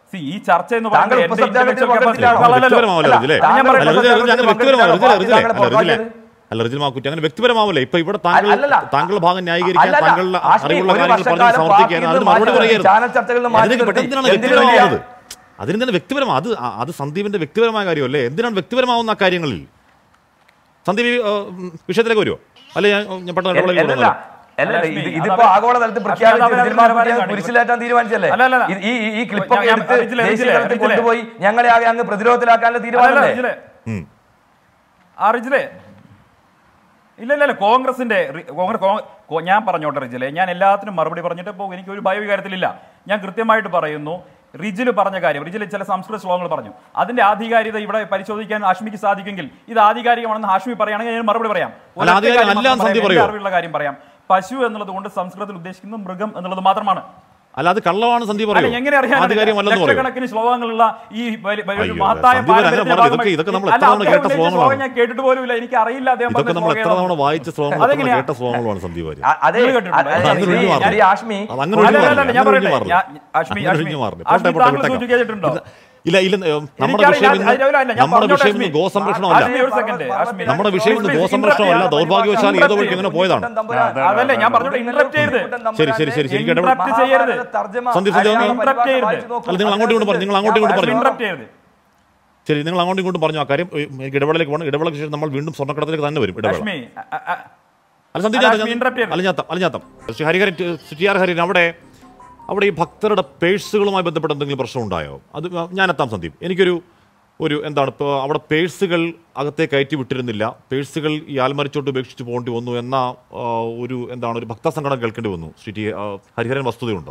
See, ഈ ചർച്ച എന്ന് താങ്കൾ പറയുന്നത് എന്റെ ഉപസംഘാടകത്തിൽ intellectual capacity പങ്കെടുത്തില്ല. ആളുകളല്ലല്ലോ. വ്യക്തിപരമാവല്ലോ അല്ല, റിജിലെ ഞാൻ താങ്കൾ പറയുന്നത് അല്ല റിജിലെ റിജിലെ അങ്ങനെ വ്യക്തിപരമാവല്ലോ റിജിലെ റിജിലെ താങ്കളെ അല്ല റിജിലെ പുറത്താക്കിയത്? അല്ല റിജിൽ മാക്കുറ്റി അങ്ങനെ വ്യക്തിപരമാവല്ലോ ഇപ്പൊ ഇവിടെ താങ്കൾ അല്ലല്ല. താങ്കളുടെ ഭാഗം ന്യായീകരിക്കാൻ അല്ലല്ല. താങ്കളുടെ ആശ്മി, അറിവുള്ള ഒരു കാര്യങ്ങൾ വർഷക്കാലം പറഞ്ഞ് സമർത്ഥിക്കാൻ പാർട്ടിയിൽ അതിന് നിന്ന് മറുപടി മാറ്റി പറയരുത് ചാനൽ ചർച്ചകളിൽ നിന്ന് മാറ്റി അതിന് നിർത്തി. എന്തിനാണ് എന്തിനു വ്യക്തിപരമാവുന്നത് വേണ്ടിയാ? അതിന് തന്നെ വ്യക്തിപരമാ അത് ആ- അത് സന്ദീപിന്റെ വ്യക്തിപരമായ കാര്യമല്ലേ എന്തിനാണ് വ്യക്തിപരമാവുന്ന ആ കാര്യങ്ങളിൽ സന്ദീപ് ഈ, ഏ, ഉം, വിഷയത്തിലേക്ക് വരുമോ അല്ലെ ഞാൻ ഞാൻ പെട്ടെന്ന് ഇടപെടലേക്ക് അല്ലല്ല വരുന്നതല്ല. അല്ല അല്ല, ഇത് അശ്മി, ഇതിപ്പോ അത് ആഗോള തലത്തിൽ അശ്മി, പ്രഖ്യാപിച്ച് അത് അവരവരുടെ റിജിൽ മാക്കുറ്റിയെ നിലവാരം കുരിശിലേറ്റാൻ തീരുമാനിച്ചല്ലേ അല്ല, അല്ല, അല്ല. ഈ ഈ- ഈ ക്ലിപ്പൊക്കെ ഞാൻ- എടുത്ത് റിജിലെ, ദേശീയ റിജിലെ, തലത്തിൽ റിജിലെ. കൊണ്ടുപോയി ഞങ്ങളെ ആകെ അങ്ങ് പ്രതിരോധത്തിലാക്കാനുള്ള അല്ലല്ല, തീരുമാനമല്ലേ റിജിലെ. ഉം. ആ റിജിലെ ഇല്ല ഇല്ല ഇല്ല കോൺഗ്രസിന്റെ റി- കോൺഗ്രസ് കോ- കോ- ഞാൻ പറഞ്ഞോട്ടെ റിജിലെ ഞാൻ എല്ലാത്തിനും മറുപടി പറഞ്ഞിട്ട് പോകും എനിക്ക് ഒരു ഭയവികാരത്തിലില്ല ഞാൻ കൃത്യമായിട്ട് പറയുന്നു റിജിൽ പറഞ്ഞ കാര്യം റിജിൽ ചില സംസ്കൃത ശ്ലോകങ്ങൾ പറഞ്ഞു അതിന്റെ ആധികാരികത ഇവിടെ പരിശോധിക്കാൻ ഹാഷ്മിക്ക് സാധിക്കുമെങ്കിൽ ഇത് ആധികാരികമാണെന്ന് ഹാഷ്മി പറയുകയാണെങ്കിൽ ഞാൻ മറുപടി പറയാം അല്ല, ഒരൊറ്റ ആധികാരികം കാര്യം അല്ല മാത്രം എന്ന് സന്ധി പറയാം. പറയോ? എൻ്റെ അറിവുള്ള കാര്യം പറയാം പശു എന്നുള്ളത് കൊണ്ട് സംസ്കൃതത്തിൽ ഉദ്ദേശിക്കുന്നത് മൃഗം എന്നുള്ളത് മാത്രമാണ് അല്ല അത് കള്ളമാണ് സന്ദീപ് അല്ല പറയോ എങ്ങനെ അറിയാൻ ആധികാരികമല്ലെന്ന് പറയോ ലക്ഷക്കണക്കിന് ശ്ലോകങ്ങളുടെ ഈ വലി- വലിയ അയ്യോ, മഹത്തായ സന്ദീപ് അങ്ങനെ പാരമ്പര്യത്തിന്റെ പറഞ്ഞു. ഇതൊക്കെ- ഭാഗമായി- ഇതൊക്കെ നമ്മൾ അല്ല, എത്ര തവണ അദ്ദേഹം കേട്ട ഉന്നയിച്ച ശ്ലോകങ്ങളാണ്. ശ്ലോകം ഞാൻ കേട്ടിട്ട് പോലുമില്ല എനിക്ക് അറിയില്ല അദ്ദേഹം ഇതൊക്കെ പറഞ്ഞ നമ്മൾ എത്ര ശ്ലോകം തവണ ഏതാണെന്ന്. വായിച്ച ശ്ലോകങ്ങൾ എത്ര തവണ അതെങ്ങനെയാ? കേട്ട ശ്ലോകങ്ങളാണ് സന്ദീപ് വാര്യർ അ- അതെ നിങ്ങൾ കേട്ടിട്ടുണ്ടോ? അ- അല്ല, അതെ, അങ്ങനെ ഈ- ഒഴിഞ്ഞു മാറണം. ഈ ആഷ്മി അത് അങ്ങനെ അല്ല, ഒഴിഞ്ഞു അല്ല, മാറണം. അല്ല, ഞാൻ അങ്ങനെ ഒഴിഞ്ഞു പറയട്ടെ. മാറണം. ഞാൻ- അശ്മി, അങ്ങനെ അശ്മി. ഒഴിഞ്ഞു മാറണം. അശ്മി, പോട്ടെ, പോട്ടെ, താങ്കൾ വിട്ടേക്കാം. സൂചിക ചെയ്തിട്ടുണ്ടോ? ഇല്ല ഇല്ല ഏ, നമ്മുടെ എനിക്കറിയില്ല, വിഷയം അത് ഇന്ന് അതിലല്ല, ഞാൻ നമ്മുടെ പറഞ്ഞോട്ടെ, വിഷയം ഇന്ന് അശ്മി. ഗോസംരക്ഷണമല്ല അശ്മി, ഒരു second, അശ്മി. നമ്മുടെ വിഷയം ഇന്ന് Please, ഗോസംരക്ഷണമല്ല interrupt ദൗർഭാഗ്യവശാൽ ചെയ്യരുത്. ഏതോ വഴിക്ക് ഇങ്ങനെ പോയതാണ് അതല്ലേ ഞാൻ പറഞ്ഞോട്ടെ ഇന്ററപ്റ്റ് ചെയ്യരുത് ശരി ശരി ശരി ശരി ഇടപെട Interrupt ചെയ്യരുത്. സന്ദീപ്, സന്ദീപ്, interrupt ചെയ്യരുത്. അല്ല നിങ്ങൾ അങ്ങോട്ടും ഇങ്ങോട്ടും പറഞ്ഞു നിങ്ങൾ അങ്ങോട്ടും ഇങ്ങോട്ടും പറഞ്ഞു ഇന്ററപ്റ്റ് ചെയ്യരുത് ശരി നിങ്ങൾ അങ്ങോട്ടും ഇങ്ങോട്ടും പറഞ്ഞു ആ കാര്യം ഏ, എനിക്ക് ഇടവേളയിലേക്ക് പോകണം ഇടവേളയ്ക്ക് ശേഷം നമ്മൾ വീണ്ടും സ്വർണ്ണക്കടത്തിലേക്ക് തന്നെ വരും ഇടവേള അശ്മി അ- അ- അല്ല സന്ദീപ് അല്ല, ഞാൻ- അശ്മി, interrupt ചെയ്യരുത്. അലഞ്ഞാത്തം അലഞ്ഞാത്തം ശ്രീ ഹരിഹരൻ ശ്രീ ആർ ഹരിഹരൻ അവിടെ അവിടെ ഈ ഭക്തരുടെ പേഴ്സുകളുമായി ബന്ധപ്പെട്ട എന്തെങ്കിലും പ്രശ്നം ഉണ്ടായോ അത് ഞാനെത്താം സന്ദീപ് എനിക്കൊരു ഒരു എന്താണ് ഇപ്പോൾ അവിടെ പേഴ്സുകൾ അകത്തെ കയറ്റി വിട്ടിരുന്നില്ല പേഴ്സുകൾ ഈ ആൽമരിച്ചോട്ട് ഉപേക്ഷിച്ച് പോകേണ്ടി വന്നു എന്ന ആ, ഒരു എന്താണ് ഒരു ഭക്തസംഘടന കേൾക്കേണ്ടി വന്നു ശ്രീ ടി ആ, ഹരിഹരൻ വസ്തുതയുണ്ടോ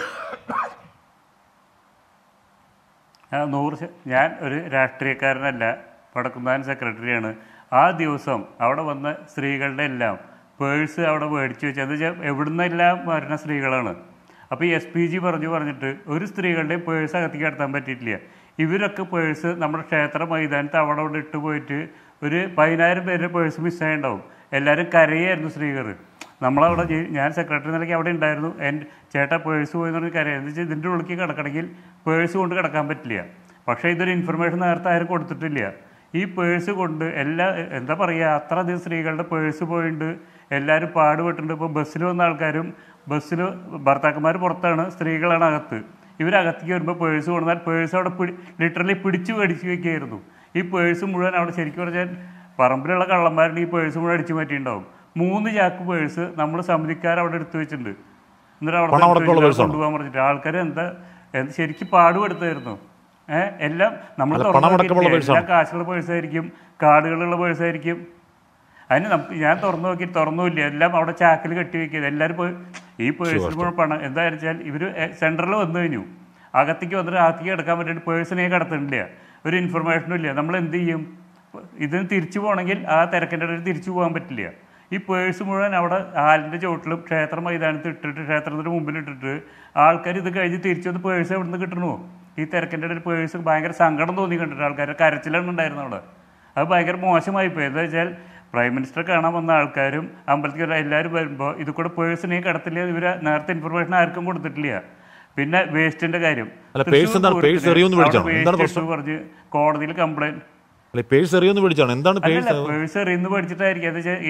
ആ നൂറ് ശ- ഞാൻ ഒരു രാഷ്ട്രീയക്കാരനല്ല വടക്കുന്നാൻ സെക്രട്ടറിയാണ് ആ ദിവസം അവിടെ വന്ന സ്ത്രീകളുടെ എല്ലാം പേഴ്സ് അവിടെ മേടിച്ചു വെച്ചത് എന്ന് വെച്ചാൽ എവിടുന്നെല്ലാം വരുന്ന സ്ത്രീകളാണ് അപ്പോൾ ഈ എസ് പി ജി പറഞ്ഞു പറഞ്ഞിട്ട് ഒരു സ്ത്രീകളുടെ പേഴ്സ് അകത്തേക്ക് കടത്താൻ പറ്റിയിട്ടില്ല ഇവരൊക്കെ പേഴ്സ് നമ്മുടെ ക്ഷേത്ര മൈതാനത്ത് അവിടെ അവിടെ ഇട്ട് പോയിട്ട് ഒരു പതിനായിരം പേരുടെ പേഴ്സ് മിസ്സായിട്ടുണ്ടാവും എല്ലാവരും കരയായിരുന്നു സ്ത്രീകൾ നമ്മളവിടെ ജയി- ഞാൻ സെക്രട്ടറി നിലയ്ക്ക് അവിടെ ഉണ്ടായിരുന്നു എൻ്റെ ചേട്ടാ പേഴ്സ് പോയി എന്ന് പറഞ്ഞ് കരയായിരുന്നു എന്ന് വെച്ചാൽ ഇതിൻ്റെ ഉള്ളിലേക്ക് കിടക്കണമെങ്കിൽ പേഴ്സ് കൊണ്ട് കിടക്കാൻ പറ്റില്ല പക്ഷേ ഇതൊരു ഇൻഫർമേഷൻ നേരത്തെ ആരും കൊടുത്തിട്ടില്ല ഈ പേഴ്സ് കൊണ്ട് എല്ലാ എന്താ പറയുക അത്ര അധികം സ്ത്രീകളുടെ പേഴ്സ് പോയിട്ടുണ്ട് എല്ലാവരും പാടുപെട്ടിട്ടുണ്ട് ഇപ്പോൾ ബസ്സിൽ വന്ന ആൾക്കാരും ബസ്സിൽ ഭർത്താക്കന്മാർ പുറത്താണ് സ്ത്രീകളാണ് അകത്ത് ഇവരകത്തേക്ക് വരുമ്പോൾ പേഴ്സ് കൊണ്ടുവന്നാൽ പേഴ്സ് അവിടെ പിടി ലിറ്ററലി പിടിച്ചു മേടിച്ച് വെക്കുകയായിരുന്നു ഈ പേഴ്സ് മുഴുവൻ അവിടെ ശരിക്കും പറഞ്ഞാൽ പറമ്പിലുള്ള കള്ളന്മാരുടെ ഈ പേഴ്സ് മുഴുവൻ അടിച്ചു മാറ്റിയിട്ടുണ്ടാവും മൂന്ന് ചാക്ക് പേഴ്സ് നമ്മൾ സമിതിക്കാർ അവിടെ എടുത്തു വെച്ചിട്ടുണ്ട് എന്നിട്ട് അവിടെ പണം അടക്കമുള്ള എടുത്ത് പേഴ്സാണോ? കൊണ്ടുപോകാൻ പറഞ്ഞിട്ട് ആൾക്കാർ എന്താ എന്ത് ശരിക്കും പാടുപെടുത്തായിരുന്നു ഏഹ് എല്ലാം നമ്മൾ അല്ല, തുറന്ന് പണം അടക്കമുള്ള നോക്കിയിട്ടില്ലേ? പേഴ്സാണോ? എല്ലാം കാശുള്ള പേഴ്സായിരിക്കും കാർഡുകളുള്ള പേഴ്സായിരിക്കും അതിന് നമുക്ക് ഞാൻ തുറന്നു നോക്കി തുറന്നുമില്ല എല്ലാം അവിടെ ചാക്കിൽ കെട്ടി വെക്കിയത് എല്ലാവരും പോയി ഈ പേഴ്സിൽ മുഴുവൻ പണം എന്താണെന്ന് വെച്ചാൽ ഇവർ സെൻറ്ററിൽ വന്നു കഴിഞ്ഞു അകത്തേക്ക് വന്നിട്ട് അകത്തേക്ക് കിടക്കാൻ വേണ്ടിയിട്ട് പേഴ്സിനെ കടത്തുന്നില്ല ഒരു ഇൻഫർമേഷനും ഇല്ല നമ്മൾ എന്ത് ചെയ്യും ഇതിന് തിരിച്ചു പോകണമെങ്കിൽ ആ തിരക്കിൻ്റെ ഇടയിൽ തിരിച്ചു പോകാൻ പറ്റില്ല ഈ പേഴ്സ് മുഴുവൻ അവിടെ ആലിൻ്റെ ചുവട്ടിലും ക്ഷേത്ര മൈതാനത്ത് ഇട്ടിട്ട് ക്ഷേത്രത്തിന് മുമ്പിൽ ഇട്ടിട്ട് ആൾക്കാർ ഇത് കഴിഞ്ഞ് തിരിച്ചു വന്ന് പേഴ്സ് എവിടെ നിന്ന് കിട്ടണോ ഈ തിരക്കിൻ്റെ ഇടയിൽ പേഴ്സ് ഭയങ്കര സങ്കടം തോന്നി കണ്ടിട്ട് ആൾക്കാർ കരച്ചിലാണ് ഉണ്ടായിരുന്നത് അവിടെ അത് ഭയങ്കര മോശമായി പോയി എന്താ വെച്ചാൽ പ്രൈം മിനിസ്റ്റർ കാണാൻ വന്ന ആൾക്കാരും അമ്പലത്തിൽ വരാൻ എല്ലാവരും വരുമ്പോൾ ഇത് കൂടെ പേഴ്സിനെ കടത്തില്ല ഇവർ നേരത്തെ ഇൻഫർമേഷൻ ആർക്കും കൊടുത്തിട്ടില്ല പിന്നെ വേസ്റ്റിന്റെ കാര്യം അല്ല, പേഴ്സ് എന്താണ്? പേഴ്സ് എറിയുമെന്ന് പേടിച്ചാണോ? എന്താണ് പ്രശ്നം? പറഞ്ഞ് കോടതിയിൽ കംപ്ലൈന്റ് അല്ലെ പേഴ്സ് എറിയൊന്ന് പിടിച്ചാണ് എന്താണ് പേഴ്സ് അല്ലല്ല പേഴ്സ് എറിയുന്നു പഠിച്ചിട്ടായിരിക്കും അത് വെച്ചാൽ ഈ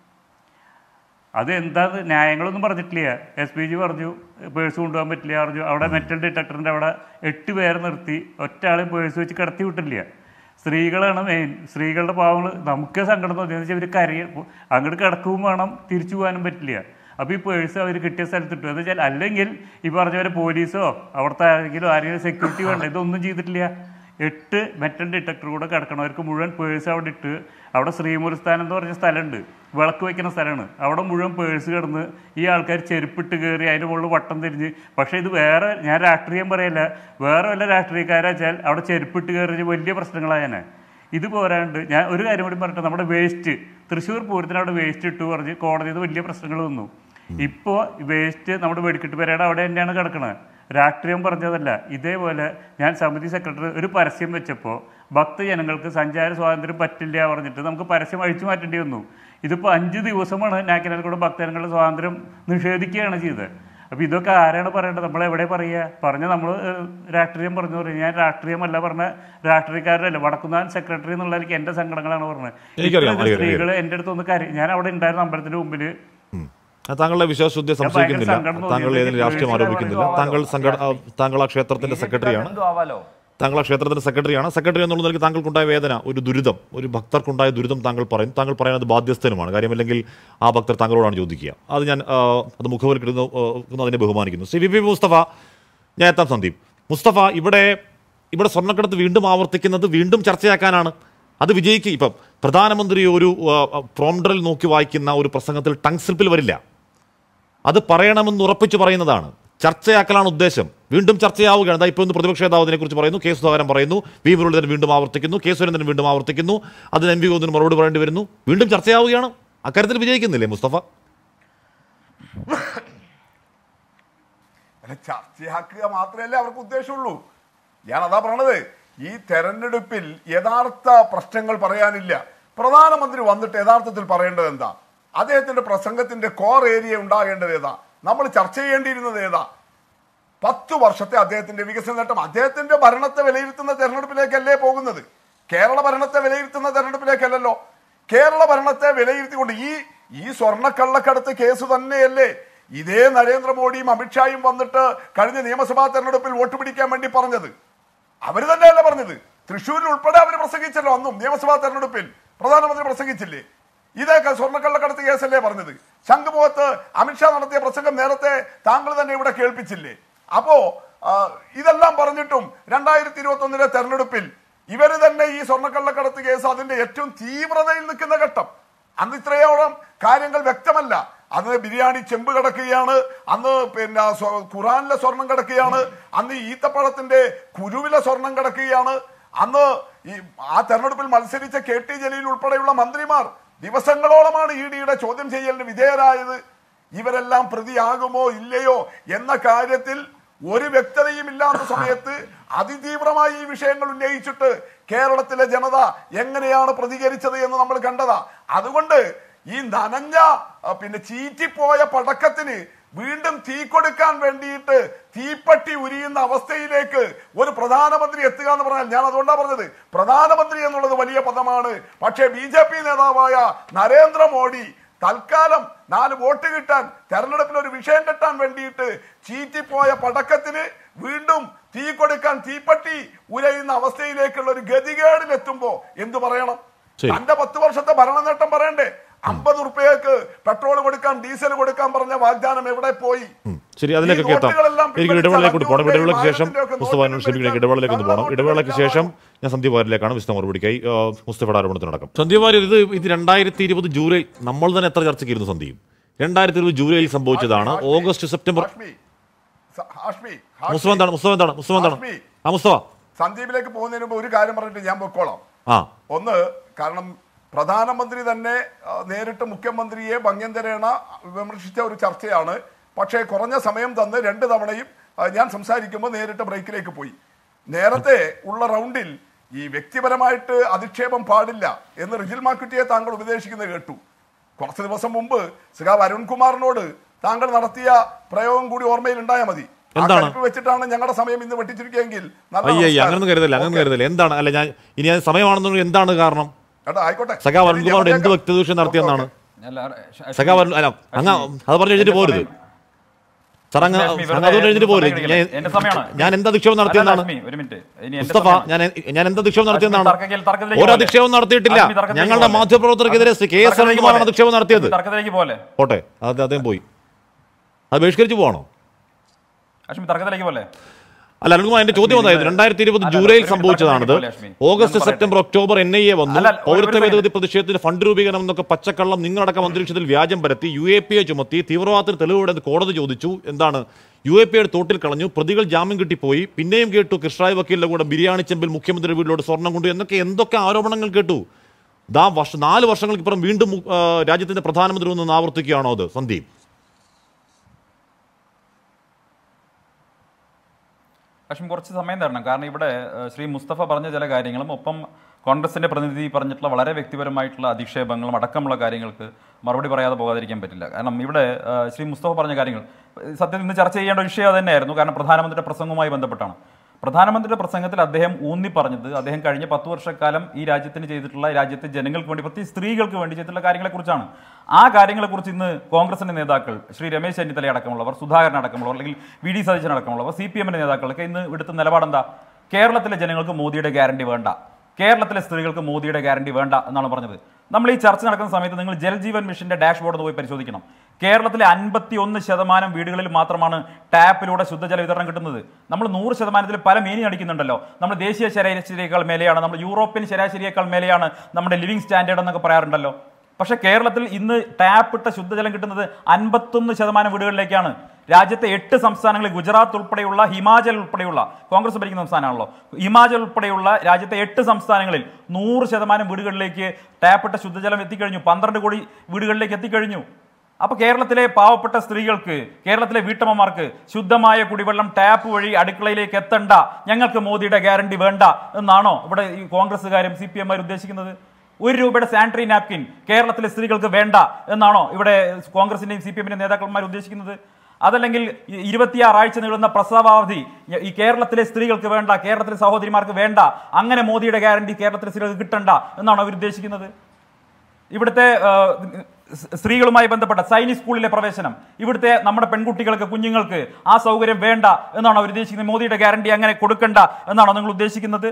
അത് എന്താ ന്യായങ്ങളൊന്നും പറഞ്ഞിട്ടില്ല എസ് പി ജി പറഞ്ഞു പേഴ്സ് കൊണ്ടുപോകാൻ പറ്റില്ല പറഞ്ഞു അവിടെ മെറ്റൽ ഡിറ്റക്ടറിന്റെ അവിടെ എട്ട് പേരെ നിർത്തി ഒറ്റ ആളെ പേഴ്സ് വെച്ച് കടത്തി വിട്ടില്ല സ്ത്രീകളാണ് മെയിൻ സ്ത്രീകളുടെ പാവങ്ങൾ നമുക്ക് സങ്കടം തോന്നി എന്ന് വെച്ചാൽ ഇവർ കരയ അങ്ങോട്ട് കിടക്കുകയും വേണം തിരിച്ചു പോകാനും പറ്റില്ല അപ്പോൾ ഈ പേഴ്സ് അവർ കിട്ടിയ സ്ഥലത്ത് ഇട്ടു എന്ന് വെച്ചാൽ അല്ലെങ്കിൽ ഈ പറഞ്ഞ പോലെ പോലീസോ അവിടുത്തെ ആരെങ്കിലും ആരെങ്കിലും സെക്യൂരിറ്റി വേണ്ട ഇതൊന്നും ചെയ്തിട്ടില്ല എട്ട് മെറ്റൽ ഡിറ്റക്ടർ കൂടെ കിടക്കണവർക്ക് മുഴുവൻ പേഴ്സ് അവിടെ ഇട്ട് അവിടെ ശ്രീമുരസ്ഥാനം എന്ന് പറഞ്ഞ സ്ഥലമുണ്ട് വിളക്ക് വയ്ക്കുന്ന സ്ഥലമാണ് അവിടെ മുഴുവൻ പേഴ്സ് കിടന്ന് ഈ ആൾക്കാർ ചെരുപ്പിട്ട് കയറി അതിൻ്റെ മുകളിൽ വട്ടം തിരിഞ്ഞ് പക്ഷേ ഇത് വേറെ ഞാൻ രാഷ്ട്രീയം പറയല്ല വേറെ വല്ല രാഷ്ട്രീയക്കാരാ വെച്ചാൽ അവിടെ ചെരുപ്പിട്ട് കയറി വലിയ പ്രശ്നങ്ങളായനെ ഇത് പോരാണ്ട് ഞാൻ ഒരു കാര്യം കൂടി പറഞ്ഞിട്ട് നമ്മുടെ വേസ്റ്റ് തൃശ്ശൂർ പൂരത്തിന് അവിടെ വേസ്റ്റ് ഇട്ടു പറഞ്ഞ് കോടതിയിൽ നിന്ന് വലിയ പ്രശ്നങ്ങൾ വന്നു ഇപ്പോൾ വേസ്റ്റ് നമ്മുടെ വെടിക്കെട്ട് പെരയുടെ അവിടെ തന്നെയാണ് കിടക്കുന്നത് രാഷ്ട്രീയം പറഞ്ഞതല്ല ഇതേപോലെ ഞാൻ സമിതി സെക്രട്ടറി ഒരു പരസ്യം വെച്ചപ്പോൾ ഭക്തജനങ്ങൾക്ക് സഞ്ചാര സ്വാതന്ത്ര്യം പറ്റില്ല പറഞ്ഞിട്ട് നമുക്ക് പരസ്യം അഴിച്ചു മാറ്റേണ്ടി വന്നു ഇതിപ്പോൾ അഞ്ച് ദിവസമാണ് നാക്കിനാൽ കൂടെ ഭക്തജനങ്ങളുടെ സ്വാതന്ത്ര്യം നിഷേധിക്കുകയാണ് ചെയ്തത് അപ്പോൾ ഇതൊക്കെ ആരാണ് പറയേണ്ടത് നമ്മൾ എവിടെ പറയുക പറഞ്ഞ നമ്മൾ രാഷ്ട്രീയം പറഞ്ഞു പറയും ഞാൻ രാഷ്ട്രീയമല്ല പറഞ്ഞ രാഷ്ട്രീയക്കാരല്ല വടക്കുന്നാൻ സെക്രട്ടറി എന്നുള്ള എനിക്ക് എൻ്റെ സങ്കടങ്ങളാണ് പറഞ്ഞത് എനിക്കറിയാം, ഇത്രയും അറിയാം, സ്ത്രീകൾ എൻ്റെ അടുത്ത് ഒന്ന് കരയും ഞാൻ അവിടെ ഉണ്ടായിരുന്ന അമ്പലത്തിന്റെ മുമ്പിൽ ഉം. ആ, താങ്കളുടെ വിശ്വാസശുദ്ധിയെ സംശയിക്കുന്നില്ല സങ്കടം തോന്നി. താങ്കൾ ഏതെങ്കിലും രാഷ്ട്രീയം ഇതൊക്കെ ആരോപിക്കുന്നില്ല താങ്കൾ സംഘട ആ, താങ്കൾ ആ ക്ഷേത്രത്തിന്റെ സെക്രട്ടറിയാണ് എന്തും ആവാലോ താങ്കൾ ആ ക്ഷേത്രത്തിന്റെ സെക്രട്ടറിയാണ് സെക്രട്ടറി എന്നുള്ള നിലയ്ക്ക് താങ്കൾക്കുണ്ടായ വേദന ഒരു ദുരിതം ഒരു ഭക്തർക്കുണ്ടായ ദുരിതം താങ്കൾ പറയും താങ്കൾ പറയുന്നത് ബാധ്യസ്ഥനുമാണ് കാര്യമല്ലെങ്കിൽ ആ ഭക്തർ താങ്കളോടാണ് ചോദിക്കുക അത് ഞാൻ ആ, അത് മുഖവൽക്കിടുന്നു ആ, അതിനെ ബഹുമാനിക്കുന്നു ശ്രീ വി പി മുസ്തഫ ഞാൻ എത്താം സന്ദീപ് മുസ്തഫ ഇവിടെ ഇവിടെ സ്വർണ്ണക്കടത്ത് വീണ്ടും ആവർത്തിക്കുന്നത് വീണ്ടും ചർച്ചയാക്കാനാണ് അത് വിജയിക്കും ഇപ്പം പ്രധാനമന്ത്രി ഒരു പ്രോംഡറിൽ നോക്കി വായിക്കുന്ന ഒരു പ്രസംഗത്തിൽ ടങ് സ്ലിപ്പിൽ വരില്ല അത് പറയണമെന്ന് ഉറപ്പിച്ചു പറയുന്നതാണ് ചർച്ചയാക്കലാണ് ഉദ്ദേശം വീണ്ടും ചർച്ചയാവുകയാണ് അതാ ഇപ്പോൾ ഇന്ന് പ്രതിപക്ഷ നേതാവ് അതിനെക്കുറിച്ച് പറയുന്നു കെ സുധാകരൻ പറയുന്നു വി മുരളീധരൻ വീണ്ടും ആവർത്തിക്കുന്നു കെ സുരേന്ദ്രൻ വീണ്ടും ആവർത്തിക്കുന്നു അതിന് എം വി ഗോവിന്ദന് മറുപടി പറയേണ്ടി വരുന്നു വീണ്ടും ചർച്ചയാവുകയാണ് അക്കാര്യത്തിൽ വിജയിക്കുന്നില്ലേ മുസ്തഫ അല്ല ചർച്ചയാക്കുക മാത്രമല്ലേ അവർക്ക് ഉദ്ദേശമുള്ളൂ ഞാൻ അതാ പറഞ്ഞത് ഈ തെരഞ്ഞെടുപ്പിൽ യഥാർത്ഥ പ്രശ്നങ്ങൾ പറയാനില്ല പ്രധാനമന്ത്രി വന്നിട്ട് യഥാർത്ഥത്തിൽ പറയേണ്ടത് എന്താ അദ്ദേഹത്തിന്റെ പ്രസംഗത്തിന്റെ കോർ ഏരിയ ഉണ്ടാകേണ്ടത് ഏതാ നമ്മൾ ചർച്ച ചെയ്യേണ്ടിയിരുന്നത് ഏതാ പത്തു വർഷത്തെ അദ്ദേഹത്തിന്റെ വികസന നേട്ടം അദ്ദേഹത്തിന്റെ ഭരണത്തെ വിലയിരുത്തുന്ന തെരഞ്ഞെടുപ്പിലേക്കല്ലേ പോകുന്നത് കേരള ഭരണത്തെ വിലയിരുത്തുന്ന തെരഞ്ഞെടുപ്പിലേക്കല്ലല്ലോ കേരള ഭരണത്തെ വിലയിരുത്തിക്കൊണ്ട് ഈ ഈ സ്വർണ്ണക്കള്ളക്കടത്ത് കേസ് തന്നെയല്ലേ ഇതേ നരേന്ദ്രമോദിയും അമിത്ഷായും വന്നിട്ട് കഴിഞ്ഞ നിയമസഭാ തെരഞ്ഞെടുപ്പിൽ വോട്ട് പിടിക്കാൻ വേണ്ടി പറഞ്ഞത് അവര് തന്നെയല്ല പറഞ്ഞത് തൃശ്ശൂരിൽ ഉൾപ്പെടെ അവർ പ്രസംഗിച്ചല്ലോ അന്നും നിയമസഭാ തെരഞ്ഞെടുപ്പിൽ പ്രധാനമന്ത്രി പ്രസംഗിച്ചില്ലേ ഇതൊക്കെ സ്വർണ്ണക്കള്ളക്കടത്ത് കേസല്ലേ പറഞ്ഞത് ശംഖുമുഖത്ത് അമിത്ഷാ നടത്തിയ പ്രസംഗം നേരത്തെ താങ്കൾ തന്നെ ഇവിടെ കേൾപ്പിച്ചില്ലേ അപ്പോ ആ, ഇതെല്ലാം പറഞ്ഞിട്ടും രണ്ടായിരത്തി ഇരുപത്തി ഒന്നിലെ തെരഞ്ഞെടുപ്പിൽ ഇവര് തന്നെ ഈ സ്വർണ്ണക്കള്ളക്കടത്ത് കേസ് അതിന്റെ ഏറ്റവും തീവ്രതയിൽ നിൽക്കുന്ന ഘട്ടം അന്ന് ഇത്രയോളം കാര്യങ്ങൾ വ്യക്തമല്ല അന്ന് ബിരിയാണി ചെമ്പ് കിടക്കുകയാണ് അന്ന് പിന്നെ സ്വ- ഖുറാനിലെ സ്വർണം കിടക്കുകയാണ് അന്ന് ഈത്തപ്പഴത്തിന്റെ കുരുവിലെ സ്വർണം കിടക്കുകയാണ് അന്ന് ഈ ആ തെരഞ്ഞെടുപ്പിൽ മത്സരിച്ച കെ ടി ജലീൽ ഉൾപ്പെടെയുള്ള മന്ത്രിമാർ ദിവസങ്ങളോളമാണ് ഇ ഡിയുടെ ചോദ്യം ചെയ്യലിന് വിധേയരായത് ഇവരെല്ലാം പ്രതിയാകുമോ ഇല്ലയോ എന്ന കാര്യത്തിൽ ഒരു വ്യക്തതയും ഇല്ലാത്ത സമയത്ത് അതിതീവ്രമായി ഈ വിഷയങ്ങൾ ഉന്നയിച്ചിട്ട് കേരളത്തിലെ ജനത എങ്ങനെയാണ് പ്രതികരിച്ചത് എന്ന് നമ്മൾ കണ്ടതാ അതുകൊണ്ട് ഈ നനഞ്ഞ ആ, പിന്നെ ചീറ്റിപ്പോയ പടക്കത്തിന് വീണ്ടും തീ കൊടുക്കാൻ വേണ്ടിയിട്ട് തീപ്പട്ടി ഉരിയുന്ന അവസ്ഥയിലേക്ക് ഒരു പ്രധാനമന്ത്രി എത്തുക എന്ന് പറഞ്ഞാൽ ഞാൻ അതുകൊണ്ടാണ് പറഞ്ഞത് പ്രധാനമന്ത്രി എന്നുള്ളത് വലിയ പദമാണ് പക്ഷേ ബി ജെ പി നേതാവായ നരേന്ദ്രമോദി തൽക്കാലം നാല് വോട്ട് കിട്ടാൻ തെരഞ്ഞെടുപ്പിൽ ഒരു വിഷയം കെട്ടാൻ വേണ്ടിയിട്ട് ചീറ്റിപ്പോയ പടക്കത്തിന് വീണ്ടും തീ കൊടുക്കാൻ തീപ്പട്ടി ഉരയുന്ന അവസ്ഥയിലേക്കുള്ള ഒരു ഗതികേടിലെത്തുമ്പോ എന്തു പറയണം ശരി. തന്റെ പത്ത് വർഷത്തെ ഭരണ നേട്ടം പറയണ്ടേ അമ്പത് റുപ്യക്ക് പെട്രോൾ കൊടുക്കാം ഡീസൽ കൊടുക്കാൻ പറഞ്ഞ വാഗ്ദാനം എവിടെ പോയി ശരി അതിലേക്കൊക്കെ ഈ എത്താം നോട്ടുകളെല്ലാം എനിക്ക് പിൻവലിച്ചാൽ ഇടവേളയിലേക്ക് കൂടി പോകണം അഞ്ഞൂറ് ഇടവേളയ്ക്ക് ശേഷം ആയിരത്തിൻ്റെ ഒക്കെ മുസ്തഫ നോട്ട് ക്ഷമിക്കണം ഇടവേളയിലേക്ക് ഒന്ന് പോകണം നോട്ട് ഇടവേളയ്ക്ക് ശേഷം ഞാൻ സന്ദീപ് വാര്യരിലേക്കാണ് വിശദ മറുപടിക്കായി ആ, മുസ്തഫയുടെ ആരോപണത്തിനടക്കം സന്ദീപ് വാര്യർ ഇത് ഇത് രണ്ടായിരത്തി ഇരുപത് ജൂലൈ നമ്മൾ തന്നെ എത്ര ചർച്ചയ്ക്കിരുന്നു സന്ദീപ് രണ്ടായിരത്തി ഇരുപത് ജൂലൈയിൽ സംഭവിച്ചതാണ് ഹാഷ്മി, ഓഗസ്റ്റ് സെപ്റ്റംബർ ഹാഷ്മി, സ- ഹാഷ്മി, മുസ്തഫ ഹാഷ്മി, എന്താണ് മുസ്തഫ എന്താണ് മുസ്തഫ എന്താണ് ഹാഷ്മി. ആ മുസ്തഫ സന്ദീപിലേക്ക് പോകുന്നതിന് മുമ്പ് ഒരു കാര്യം പറഞ്ഞിട്ട് ഞാൻ പൊക്കോളാം ആ ഒന്ന് കാരണം പ്രധാനമന്ത്രി തന്നെ ആ, നേരിട്ട് മുഖ്യമന്ത്രിയെ ഭംഗ്യന്തരേണ വിമർശിച്ച ഒരു ചർച്ചയാണ് പക്ഷേ കുറഞ്ഞ സമയം തന്ന് രണ്ട് തവണയും ആ, ഞാൻ സംസാരിക്കുമ്പോൾ നേരിട്ട് ബ്രേക്കിലേക്ക് പോയി നേരത്തെ ഉള്ള റൗണ്ടിൽ ഈ വ്യക്തിപരമായിട്ട് അധിക്ഷേപം പാടില്ല എന്ന് റിജിൽ മാക്കുറ്റിയെ താങ്കൾ ഉപദേശിക്കുന്നത് കേട്ടു കുറച്ച് ദിവസം മുമ്പ് സഖാവ് അരുൺകുമാറിനോട് താങ്കൾ നടത്തിയ പ്രയോഗം കൂടി ഓർമ്മയിൽ ഉണ്ടായാൽ മതി ആ എന്താണ്? കലിപ്പ് വെച്ചിട്ടാണ് ഞങ്ങളുടെ സമയം ഇന്ന് വെട്ടിച്ചിരിക്കുകയെങ്കിൽ നല്ല അയ്യയ്യ നമസ്കാരം. അങ്ങനൊന്നും കരുതല്ല അങ്ങനെ ഓക്കേ. കരുതല്ല എന്താണ് അല്ല ഞാൻ ഇനി അത് സമയമാണെന്നുണ്ടെങ്കിൽ എന്താണ് കാരണം ഏട്ടാ, ആയിക്കോട്ടെ സഖാവ് ഞാൻ അരുൺകുമാറോട് എന്ത് പറഞ്ഞേക്കാം. വ്യക്തിദൂഷ്യം നടത്തിയെന്നാണ് ഓക്കേ, ഓക്കേ. അല്ല, ഷ- സഖാവ് അരുൺ അല്ല അങ്ങ് അത് പറഞ്ഞു കഴിഞ്ഞിട്ട് പോരുത് സാർ അങ്ങ് ലക്ഷ്മി, അങ്ങ് അതുകൊണ്ട് കഴിഞ്ഞിട്ട് വെറുതെ പോരുത് സമയം കളയല്ലേ? എന്റെ സമയമാണ്. ഞാൻ ഞാൻ എന്താ അധിക്ഷേപം നടത്തിയെന്നാണ് ലക്ഷ്മി, ഒരു മിനിറ്റ് ഇനി എന്റെ മുസ്തഫ സമയമാണ്. ഞാൻ ഞാൻ എന്താ അധിക്ഷേപം നടത്തിയെന്നാണ് തർക്കത്തിൽ- തർക്കത്തിലേക്ക് ഒരു പോലെ. അധിക്ഷേപം നടത്തിയിട്ടില്ല അശ്മി, തർക്കത്തിലേക്ക് ഞങ്ങളുടെ പോലെ. മാധ്യമപ്രവർത്തകർക്കെതിരെ ശ്രീ കെ എസ് തർക്കത്തിലേക്ക് അരുൺകുമാറാണ് പോലെ. അധിക്ഷേപം നടത്തിയത് തർക്കത്തിലേക്ക് പോലെ പോട്ടെ അത് അദ്ദേഹം പോയി അത് ബഹിഷ്കരിച്ച് പോകണോ അശ്മി തർക്കത്തിലേക്ക് പോലെ അല്ല അരുൺകുമാർ എന്റെ ചോദ്യം അതായത് രണ്ടായിരത്തി ഇരുപത് അല്ല, ജൂലൈയിൽ ഒരു സംഭവിച്ചതാണിത് മിനിറ്റ് അശ്മി. ഓഗസ്റ്റ് ഞാൻ September October N I A വന്നു അല്ല, ഒരു പൗരത്വ second. ഭേദഗതി പ്രതിഷേധത്തിന് ഫണ്ട് രൂപീകരണം എന്നൊക്കെ പച്ചക്കള്ളം നിങ്ങളടക്കം അന്തരീക്ഷത്തിൽ വ്യാജം പരത്തി യു എ പി എ ചുമത്തി തീവ്രവാദത്തിന് തെളിവുകൂടെ കോടതി ചോദിച്ചു എന്താണ് യു എ പി യുടെ തോട്ടിൽ കളഞ്ഞു പ്രതികൾ ജാമ്യം കിട്ടിപ്പോയി പിന്നെയും കേട്ടു കൃഷ്ണായ വക്കീലിന്റെ കൂടെ ബിരിയാണി ചെമ്പിൽ മുഖ്യമന്ത്രി വീട്ടിലോട്ട് സ്വർണം കൊണ്ടു എന്നൊക്കെ എന്തൊക്കെ ആരോപണങ്ങൾ കേട്ടു ദാ വർഷം നാല് വർഷങ്ങൾക്ക് ഇപ്പുറം വീണ്ടും മു- ആ, രാജ്യത്തിന്റെ പ്രധാനമന്ത്രി ഒന്ന് ആവർത്തിക്കുകയാണോ അത് സന്ദീപ് പക്ഷേ കുറച്ച് സമയം തരണം കാരണം ഇവിടെ ഏഹ്, ശ്രീ മുസ്തഫ പറഞ്ഞ ചില കാര്യങ്ങളും ഒപ്പം കോൺഗ്രസിന്റെ പ്രതിനിധി പറഞ്ഞിട്ടുള്ള വളരെ വ്യക്തിപരമായിട്ടുള്ള അധിക്ഷേപങ്ങളും അടക്കമുള്ള കാര്യങ്ങൾക്ക് മറുപടി പറയാതെ പോകാതിരിക്കാൻ പറ്റില്ല കാരണം ഇവിടെ ആ, ശ്രീ മുസ്തഫ പറഞ്ഞ കാര്യങ്ങൾ സത്യത്തിൽ ഇന്ന് ചർച്ച ചെയ്യേണ്ട വിഷയം അത് തന്നെയായിരുന്നു കാരണം പ്രധാനമന്ത്രിയുടെ പ്രസംഗവുമായി ബന്ധപ്പെട്ടാണ് പ്രധാനമന്ത്രിയുടെ പ്രസംഗത്തിൽ അദ്ദേഹം ഊന്നി പറഞ്ഞത് അദ്ദേഹം കഴിഞ്ഞ പത്ത് വർഷക്കാലം ഈ രാജ്യത്തിന് ചെയ്തിട്ടുള്ള രാജ്യത്തെ ജനങ്ങൾക്ക് വേണ്ടി പ്രത്യേകിച്ച് സ്ത്രീകൾക്ക് വേണ്ടി ചെയ്തിട്ടുള്ള കാര്യങ്ങളെക്കുറിച്ചാണ് ആ കാര്യങ്ങളെക്കുറിച്ച് ഇന്ന് കോൺഗ്രസിന്റെ നേതാക്കൾ ശ്രീ രമേശ് ചെന്നിത്തല അടക്കമുള്ളവർ സുധാകരൻ അടക്കമുള്ളവർ അല്ലെങ്കിൽ വി ഡി സതീശൻ അടക്കമുള്ളവർ സി പി എമ്മിന്റെ നേതാക്കളൊക്കെ ഇന്ന് എടുത്ത നിലപാടെന്താ കേരളത്തിലെ ജനങ്ങൾക്ക് മോദിയുടെ ഗ്യാരണ്ടി വേണ്ട കേരളത്തിലെ സ്ത്രീകൾക്ക് മോദിയുടെ ഗ്യാരണ്ടി വേണ്ട എന്നാണ് പറഞ്ഞത് നമ്മൾ ഈ ചർച്ച നടക്കുന്ന സമയത്ത് നിങ്ങൾ ജൽജീവൻ മിഷന്റെ ഡാഷ്ബോർഡ് ഒന്ന് പോയി പരിശോധിക്കണം കേരളത്തിലെ അൻപത്തി ഒന്ന് ശതമാനം വീടുകളിൽ മാത്രമാണ് ടാപ്പിലൂടെ ശുദ്ധജല വിതരണം കിട്ടുന്നത് നമ്മൾ നൂറ് ശതമാനത്തിൽ പല മേനി അടിക്കുന്നുണ്ടല്ലോ നമ്മൾ ദേശീയ ശരാശരിയേക്കാൾ മേലെയാണ് നമ്മൾ യൂറോപ്യൻ ശരാശരിയേക്കാൾ മേലെയാണ് നമ്മുടെ ലിവിംഗ് സ്റ്റാൻഡേർഡ് എന്നൊക്കെ പറയാറുണ്ടല്ലോ പക്ഷേ കേരളത്തിൽ ഇന്ന് ടാപ്പ് ഇട്ട ശുദ്ധജലം കിട്ടുന്നത് അൻപത്തൊന്ന് ശതമാനം വീടുകളിലേക്കാണ് രാജ്യത്തെ എട്ട് സംസ്ഥാനങ്ങളിൽ ഗുജറാത്ത് ഉൾപ്പെടെയുള്ള ഹിമാചൽ ഉൾപ്പെടെയുള്ള കോൺഗ്രസ് ഭരിക്കുന്ന സംസ്ഥാനമാണല്ലോ ഹിമാചൽ ഉൾപ്പെടെയുള്ള രാജ്യത്തെ എട്ട് സംസ്ഥാനങ്ങളിൽ നൂറ് ശതമാനം വീടുകളിലേക്ക് ടാപ്പ് ഇട്ട ശുദ്ധജലം എത്തിക്കഴിഞ്ഞു പന്ത്രണ്ട് കോടി വീടുകളിലേക്ക് എത്തിക്കഴിഞ്ഞു അപ്പൊ കേരളത്തിലെ പാവപ്പെട്ട സ്ത്രീകൾക്ക് കേരളത്തിലെ വീട്ടമ്മമാർക്ക് ശുദ്ധമായ കുടിവെള്ളം ടാപ്പ് വഴി അടുക്കളയിലേക്ക് എത്തണ്ട ഞങ്ങൾക്ക് മോദിയുടെ ഗ്യാരണ്ടി വേണ്ട എന്നാണോ ഇവിടെ ഈ കോൺഗ്രസ്സുകാരും സി പി എമ്മാർ ഉദ്ദേശിക്കുന്നത് ഒരു രൂപയുടെ സാനിറ്ററി നാപ്കിൻ കേരളത്തിലെ സ്ത്രീകൾക്ക് വേണ്ട എന്നാണോ ഇവിടെ കോൺഗ്രസിന്റെയും സി പി എമ്മിന്റെയും നേതാക്കന്മാർ ഉദ്ദേശിക്കുന്നത് അതല്ലെങ്കിൽ ഈ ഇരുപത്തിയാറ് ആഴ്ച നീളുന്ന പ്രസവാവധി ഈ കേരളത്തിലെ സ്ത്രീകൾക്ക് വേണ്ട കേരളത്തിലെ സഹോദരിമാർക്ക് വേണ്ട അങ്ങനെ മോദിയുടെ ഗ്യാരണ്ടി കേരളത്തിലെ സ്ത്രീകൾക്ക് കിട്ടണ്ട എന്നാണോ അവർ ഉദ്ദേശിക്കുന്നത് ഇവിടുത്തെ ആ, സ് സ്ത്രീകളുമായി ബന്ധപ്പെട്ട സൈനിക് സ്കൂളിലെ പ്രവേശനം ഇവിടുത്തെ നമ്മുടെ പെൺകുട്ടികൾക്ക് കുഞ്ഞുങ്ങൾക്ക് ആ സൗകര്യം വേണ്ട എന്നാണോ അവർ ഉദ്ദേശിക്കുന്നത് മോദിയുടെ ഗ്യാരണ്ടി അങ്ങനെ കൊടുക്കണ്ട എന്നാണോ നിങ്ങൾ ഉദ്ദേശിക്കുന്നത്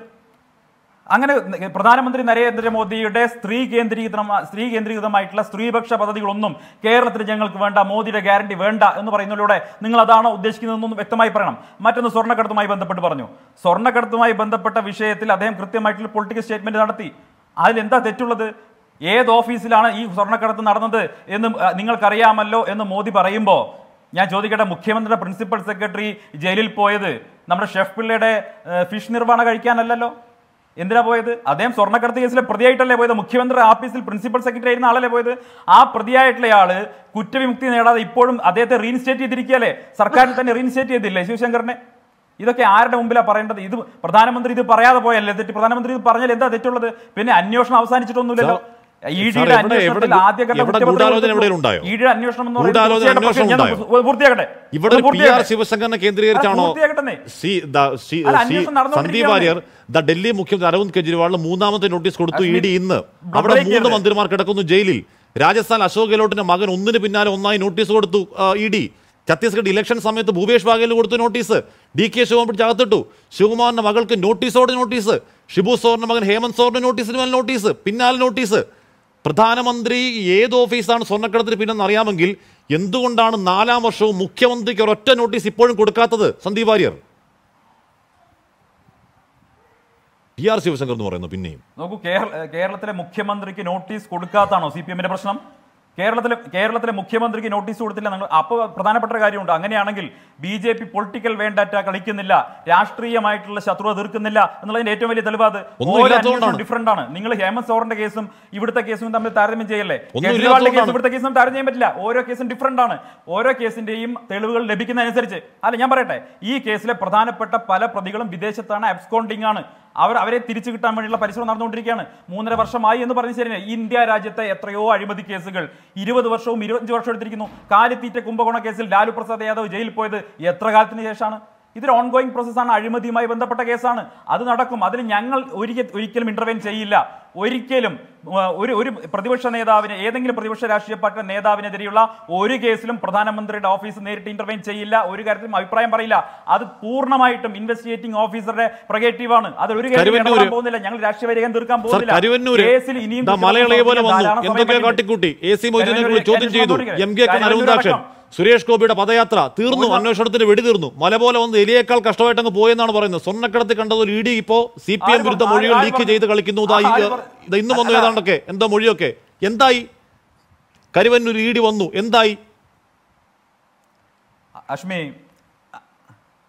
അങ്ങനെ പ്രധാനമന്ത്രി നരേന്ദ്രമോദിയുടെ സ്ത്രീ കേന്ദ്രീകൃത സ്ത്രീ കേന്ദ്രീകൃതമായിട്ടുള്ള സ്ത്രീപക്ഷ പദ്ധതികളൊന്നും കേരളത്തിൽ ഞങ്ങൾക്ക് വേണ്ട മോദിയുടെ ഗ്യാരണ്ടി വേണ്ട എന്ന് പറയുന്നതിലൂടെ നിങ്ങൾ അതാണോ ഉദ്ദേശിക്കുന്നതെന്നൊന്ന് വ്യക്തമായി പറയണം മറ്റൊന്ന് സ്വർണ്ണക്കടത്തുമായി ബന്ധപ്പെട്ട് പറഞ്ഞു സ്വർണ്ണക്കടത്തുമായി ബന്ധപ്പെട്ട വിഷയത്തിൽ അദ്ദേഹം കൃത്യമായിട്ടുള്ള പൊളിറ്റിക്കൽ സ്റ്റേറ്റ്മെന്റ് നടത്തി അതിലെന്താ തെറ്റുള്ളത് ഏത് ഓഫീസിലാണ് ഈ സ്വർണ്ണക്കടത്ത് നടന്നത് എന്ന് അഹ്, നിങ്ങൾക്കറിയാമല്ലോ എന്ന് മോദി പറയുമ്പോൾ ഞാൻ ചോദിക്കട്ടെ മുഖ്യമന്ത്രിയുടെ പ്രിൻസിപ്പൽ സെക്രട്ടറി ജയിലിൽ പോയത് നമ്മുടെ ഷെഫ് പിള്ളയുടെ ഏഹ്, ഫിഷ് നിർവ്വഹണ കഴിക്കാനല്ലല്ലോ എന്തിനാ പോയത് അദ്ദേഹം സ്വർണ്ണക്കടത്ത് കേസിലെ പ്രതിയായിട്ടല്ലേ പോയത് മുഖ്യമന്ത്രി ആഫീസിൽ പ്രിൻസിപ്പൽ സെക്രട്ടറി ആയിരുന്ന ആളല്ലേ പോയത് ആ പ്രതിയായിട്ടുള്ള ആള് കുറ്റവിമുക്തി നേടാതെ ഇപ്പോഴും അദ്ദേഹത്തെ റീഇൻസ്റ്റേറ്റ് ചെയ്തിരിക്കുകയല്ലേ സർക്കാരിൽ തന്നെ റീഇൻസ്റ്റേറ്റ് ചെയ്തില്ലേ ശിവശങ്കറിനെ ഇതൊക്കെ ആരുടെ മുമ്പിലാണ് പറയേണ്ടത് ഇത് പ്രധാനമന്ത്രി ഇത് പറയാതെ പോയല്ലേ തെറ്റ് പ്രധാനമന്ത്രി ഇത് പറഞ്ഞാൽ എന്താ തെറ്റുള്ളത് പിന്നെ അന്വേഷണം അവസാനിച്ചിട്ടൊന്നുമില്ലല്ലോ സാർ, ഇ സാർ, ഡിയുടെ എവിടെ- അന്വേഷണത്തിൽ എവിടെ- ആദ്യഘട്ട എവിടെ കുറ്റപത്രം ഗൂഢാലോചന കൊടുത്തു. എവിടെയും ഉണ്ടായോ? ഇ ഡിയുടെ അന്വേഷണം എന്ന് പറയുന്നത് ഗൂഢാലോചന തീർച്ചയായിട്ടും പക്ഷേ അന്വേഷണം ഞാൻ ഉണ്ടായോ? പൂർത്തിയാക്കട്ടെ ഇവിടെ ഒന്ന് പി ആർ പൂർത്തിയാക്കട്ടെ. ശിവശങ്കറിനെ കേന്ദ്രീകരിച്ചാണോ അല്ല, പൂർത്തിയാക്കട്ടെ. സി ദ- സി- അല്ല, സി- അന്വേഷണം സന്ദീപ് നടന്നുകൊണ്ടിരിക്കുകയാണ്. വാര്യർ ദ ഡൽഹി മുഖ്യമന്ത്രി അരവിന്ദ് കെജ്രിവാളിന് മൂന്നാമത്തെ നോട്ടീസ് കൊടുത്തു ഇ അശ്വിനി, ഡി ഇന്ന് ബ്രേക്ക് അവിടെ മൂന്ന് ചെയ്യരുത്. മന്ത്രിമാർ കിടക്കുന്നു ജയിലിൽ രാജസ്ഥാൻ അശോക് ഗെഹ്ലോട്ടിന്റെ മകൻ ഒന്നിന് പിന്നാലെ ഒന്നായി നോട്ടീസ് കൊടുത്തു ഇ ഡി ഛത്തീസ്ഗഡ് ഇലക്ഷൻ സമയത്ത് ഭൂപേഷ് ബാഗേൽ കൊടുത്തു നോട്ടീസ് ഡി കെ ശിവകുമാർ പിടിച്ച് അകത്തിട്ടു ശിവകുമാറിന്റെ മകൾക്ക് നോട്ടീസോടെ നോട്ടീസ് ഷിബു സോറിന്റെ മകൻ ഹേമന്ത് സോറിന്റെ നോട്ടീസിന് മേൽ നോട്ടീസ് പിന്നാലെ നോട്ടീസ് പ്രധാനമന്ത്രി ഏത് ഓഫീസാണ് സ്വർണ്ണക്കടത്തിന് പിന്നെന്ന് അറിയാമെങ്കിൽ എന്തുകൊണ്ടാണ് നാലാം വർഷവും മുഖ്യമന്ത്രിക്ക് ഒരൊറ്റ നോട്ടീസ് ഇപ്പോഴും കൊടുക്കാത്തത് സന്ദീപ് വാര്യർ പി ആർ ശിവശങ്കർ എന്ന് പറയുന്നു പിന്നെയും നോക്കൂ കേരള കേരളത്തിലെ മുഖ്യമന്ത്രിക്ക് നോട്ടീസ് കൊടുക്കാത്താണോ സി പി എമ്മിന്റെ പ്രശ്നം കേരളത്തിലെ കേരളത്തിലെ മുഖ്യമന്ത്രിക്ക് നോട്ടീസ് കൊടുത്തില്ല നിങ്ങൾ അപ്പോൾ പ്രധാനപ്പെട്ട ഒരു കാര്യമുണ്ട് അങ്ങനെയാണെങ്കിൽ B J P political vendetta കളിക്കുന്നില്ല രാഷ്ട്രീയമായിട്ടുള്ള ശത്രുത തീർക്കുന്നില്ല എന്നുള്ളതിന്റെ ഏറ്റവും വലിയ തെളിവ് അത് ഒന്നും ഓരോ ഇല്ലാത്തതുകൊണ്ടാണ്. അന്വേഷണം ഡിഫറെന്റ് ആണ് നിങ്ങൾ ഹേമന്ത് സോറിന്റെ കേസും ഇവിടുത്തെ കേസും തമ്മിൽ താരതമ്യം ചെയ്യല്ലേ ഒന്നും കേജ്രിവാളിന്റെ ഇല്ലാത്തതുകൊണ്ടാണ്. കേസും ഇവിടുത്തെ കേസും താരതമ്യം ചെയ്യാൻ പറ്റില്ല ഓരോ കേസും ഡിഫറെന്റ് ആണ് ഓരോ കേസിന്റെയും തെളിവുകൾ ലഭിക്കുന്നതനുസരിച്ച് അല്ല ഞാൻ പറയട്ടെ ഈ കേസിലെ പ്രധാനപ്പെട്ട പല പ്രതികളും വിദേശത്താണ് അബ്സ്കോണ്ടിങ് ആണ് അവർ അവരെ തിരിച്ചു കിട്ടാൻ വേണ്ടിയുള്ള പരിശ്രമം നടന്നുകൊണ്ടിരിക്കുകയാണ് മൂന്നര വർഷമായി എന്ന് പറഞ്ഞ ശരി ഇന്ത്യ രാജ്യത്തെ എത്രയോ അഴിമതി കേസുകൾ ഇരുപത് വർഷവും ഇരുപത്തഞ്ച് വർഷം എടുത്തിരിക്കുന്നു കാലിത്തീറ്റ കുംഭകോണ കേസിൽ ലാലു പ്രസാദ് യാദവ് ജയിലിൽ പോയത് എത്ര കാലത്തിന് ശേഷമാണ് ഇതൊരു ഓൺഗോയിങ് പ്രോസസ്സാണ് അഴിമതിയുമായി ബന്ധപ്പെട്ട കേസാണ് അത് നടക്കും അതിൽ ഞങ്ങൾ ഒരിക്കൽ ഒരിക്കലും ഇന്റർവെൻ ചെയ്യില്ല ഒരിക്കലും ആ, ഒരു ഒരു പ്രതിപക്ഷ നേതാവിന് ഏതെങ്കിലും പ്രതിപക്ഷ രാഷ്ട്രീയ പാർട്ടിയുടെ നേതാവിനെതിരെയുള്ള ഒരു കേസിലും പ്രധാനമന്ത്രിയുടെ ഓഫീസ് നേരിട്ട് ഇന്റർവെൻ ചെയ്യില്ല ഒരു കാര്യത്തിലും അഭിപ്രായം പറയില്ല അത് പൂർണ്ണമായിട്ടും ഇൻവെസ്റ്റിഗേറ്റിംഗ് ഓഫീസറുടെ പ്രൊഗേറ്റീവ് ആണ് അത് ഒരു കാര്യത്തിലും കരുവന്നൂര് ഇടപെടാൻ പോകുന്നില്ല ഞങ്ങൾ രാഷ്ട്രീയ വൈരം തീർക്കാൻ സർ പോകുന്നില്ല കരുവന്നൂര് കേസിൽ ഇനിയും ദാ മലയാളിയെ പോലെ വന്നു ധാരാളം സമയം എന്തൊക്കെയോ പറ്റും. കാട്ടിക്കൂട്ടി എ സി മൊയ്തീനെ കരുവന്നൂര് ചോദ്യം ചെയ്തു അന്വേഷണം എം കെ കണ്ണൻ കരുവന്നൂര് അരവിന്ദാക്ഷൻ അടക്കം. സുരേഷ് ഗോപിയുടെ പദയാത്ര തീർന്നു ഒരു- അന്വേഷണത്തിന് വെടി തീർന്നു മല പോലെ വന്ന് എലിയേക്കാൾ കഷ്ടമായിട്ട് അങ്ങ് പോയെന്നാണ് പറയുന്നത് സ്വർണ്ണക്കടത്ത് കണ്ടതുപോലെ ഇ ഡി ഇപ്പോ സി പി എം ആര് വിരുദ്ധ പറഞ്ഞു? മൊഴികൾ ആര് ലീക്ക് പറഞ്ഞു? ചെയ്ത് കളിക്കുന്നു ഇതാ ഈ- ആര് പറഞ്ഞു? ഇത് ഇന്നും വന്നു അല്ല. ഏതാണ്ടൊക്കെ എന്താ മൊഴിയൊക്കെ എന്തായി കരുവന്നൂർ ഇ ഡി വന്നു എന്തായി അശ്മി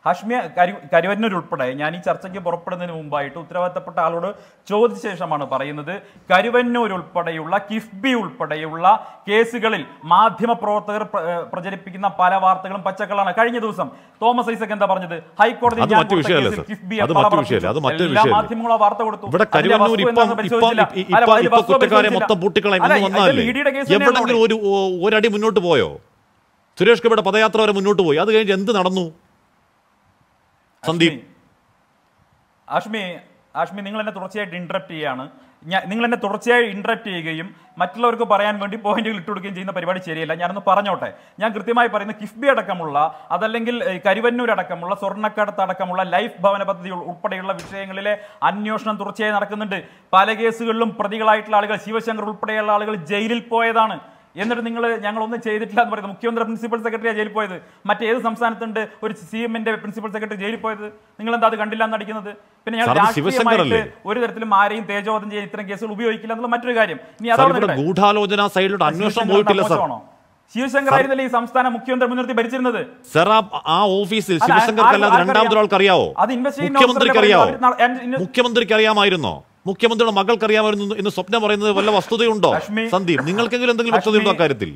ഹാഷ്മിയ കരു കരുവന്നൂർ ഉൾപ്പെടെ ഞാൻ ഈ ചർച്ചയ്ക്ക് പുറപ്പെടുന്നതിന് മുമ്പായിട്ട് ഉത്തരവാദിത്തപ്പെട്ട ആളോട് ചോദിച്ച ശേഷമാണ് പറയുന്നത് കരുവന്നൂർ ഉൾപ്പെടെയുള്ള കിഫ്ബി ഉൾപ്പെടെയുള്ള കേസുകളിൽ മാധ്യമ പ്രവർത്തകർ പ്ര- ഏഹ് പ്രചരിപ്പിക്കുന്ന പല വാർത്തകളും പച്ചക്കളാണ് കഴിഞ്ഞ ദിവസം തോമസ് ഐസക് എന്താ പറഞ്ഞത് ഹൈക്കോടതി അത് മറ്റു വിഷയമല്ല, സർ. അത് മറ്റു വിഷയമല്ല, അത് മറ്റു എല്ലാ വിഷയമല്ല. മാധ്യമങ്ങളും ആ വാർത്ത കൊടുത്തു ഇവിടെ അതിന്റെ കരുവന്നൂർ വസ്തു ഇപ്പം എന്താണെന്ന് ഇപ്പം പരിശോധിച്ചില്ല. ഇപ്പം അല്ല, അതിന്റെ ഇപ്പൊ വസ്തു കുറ്റക്കാരെ പരിശോധിച്ചില്ല. മൊത്തം പൂട്ടിക്കളയും അല്ല, എന്ന് ഇതിൽ വന്നാലേ ഇഡിയുടെ കേസ് തന്നെയാണ് എവിടെങ്കിലും ഒരു ഓ- ഒരടി മുന്നോട്ട് പോയോ സുരേഷ് ഗോപിയുടെ പദയാത്ര വരെ മുന്നോട്ട് പോയി അത് കഴിഞ്ഞ് എന്ത് നടന്നു സന്ദീപ് ആഷ്മി ആഷ്മി നിങ്ങൾ എന്നെ തുടർച്ചയായിട്ട് ഇന്ററപ്റ്റ് ചെയ്യാണ് ഞാൻ നിങ്ങൾ എന്നെ തുടർച്ചയായി ഇന്ററപ്റ്റ് ചെയ്യുകയും മറ്റുള്ളവർക്ക് പറയാൻ വേണ്ടി പോയിന്റുകൾ ഇട്ട് കൊടുക്കുകയും ചെയ്യുന്ന പരിപാടി ശരിയല്ല ഞാനൊന്ന് പറഞ്ഞോട്ടെ ഞാൻ കൃത്യമായി പറയുന്നത് കിഫ്ബി അടക്കമുള്ള അതല്ലെങ്കിൽ ഏഹ്, കരുവന്നൂർ അടക്കമുള്ള സ്വർണ്ണക്കടത്ത് അടക്കമുള്ള ലൈഫ് ഭവന പദ്ധതി ഉൾ- ഉൾപ്പെടെയുള്ള വിഷയങ്ങളിലെ അന്വേഷണം തുടർച്ചയായി നടക്കുന്നുണ്ട് പല കേസുകളിലും പ്രതികളായിട്ടുള്ള ആളുകൾ ശിവശങ്കർ ഉൾപ്പെടെയുള്ള ആളുകൾ ജയിലിൽ പോയതാണ് എന്നിട്ട് നിങ്ങൾ ഞങ്ങളൊന്നും ചെയ്തിട്ടില്ല എന്ന് പറയുന്നത് മുഖ്യമന്ത്രി പ്രിൻസിപ്പൽ സെക്രട്ടറിയാണ് ജയിലിൽ പോയത് മറ്റേത് സംസ്ഥാനത്തുണ്ട് ഒരു സി എമ്മിന്റെ പ്രിൻസിപ്പൽ സെക്രട്ടറി ജയിലിൽ പോയത് നിങ്ങൾ എന്താ അത് കണ്ടില്ല എന്ന് അടിക്കുന്നത് പിന്നെ ഞങ്ങൾ സാർ, അത് ശിവശങ്കർ രാഷ്ട്രീയമായിട്ട് അല്ലേ? ഒരു തരത്തിലും ആരെയും തേജോവധം ചെയ്യാൻ ഇത്തരം കേസുകൾ ഉപയോഗിക്കില്ല എന്നുള്ള മറ്റൊരു കാര്യം ഇനി സാർ അതാണ് ഇവിടെ നിങ്ങളുടെ- ഗൂഢാലോചന സൈഡിലോട്ട് അന്വേഷണം ശിവശങ്കർ പോയിട്ടില്ല എന്താ സാർ മോശമാണോ? ശിവശങ്കർ ആയിരുന്നല്ലേ ഈ സംസ്ഥാന മുഖ്യമന്ത്രി മുൻനിർത്തി ഭരിച്ചിരുന്നത് സാർ ആ- ആ ഓഫീസിൽ അല്ല, ശിവശങ്കർക്ക് അല്ലാതെ ആർക്കറിയാം? രണ്ടാമത് ഒരാൾക്ക് അറിയാവോ അത് investigation മുഖ്യമന്ത്രിക്ക് officer അറിയാവോ പറയുന്നത് അവർ ന- and- മുഖ്യമന്ത്രിക്ക് അറിയാമായിരുന്നോ മുഖ്യമന്ത്രിയുടെ മകൾക്ക് അറിയാമായിരുന്നു എന്ന് സ്വപ്നം പറയുന്നത് വല്ല വസ്തുതയുണ്ടോ അശ്മി- സന്ദീപ് നിങ്ങൾക്കെങ്കിലും എന്തെങ്കിലും വ്യക്തതയുണ്ടോ അശ്മി- അക്കാര്യത്തിൽ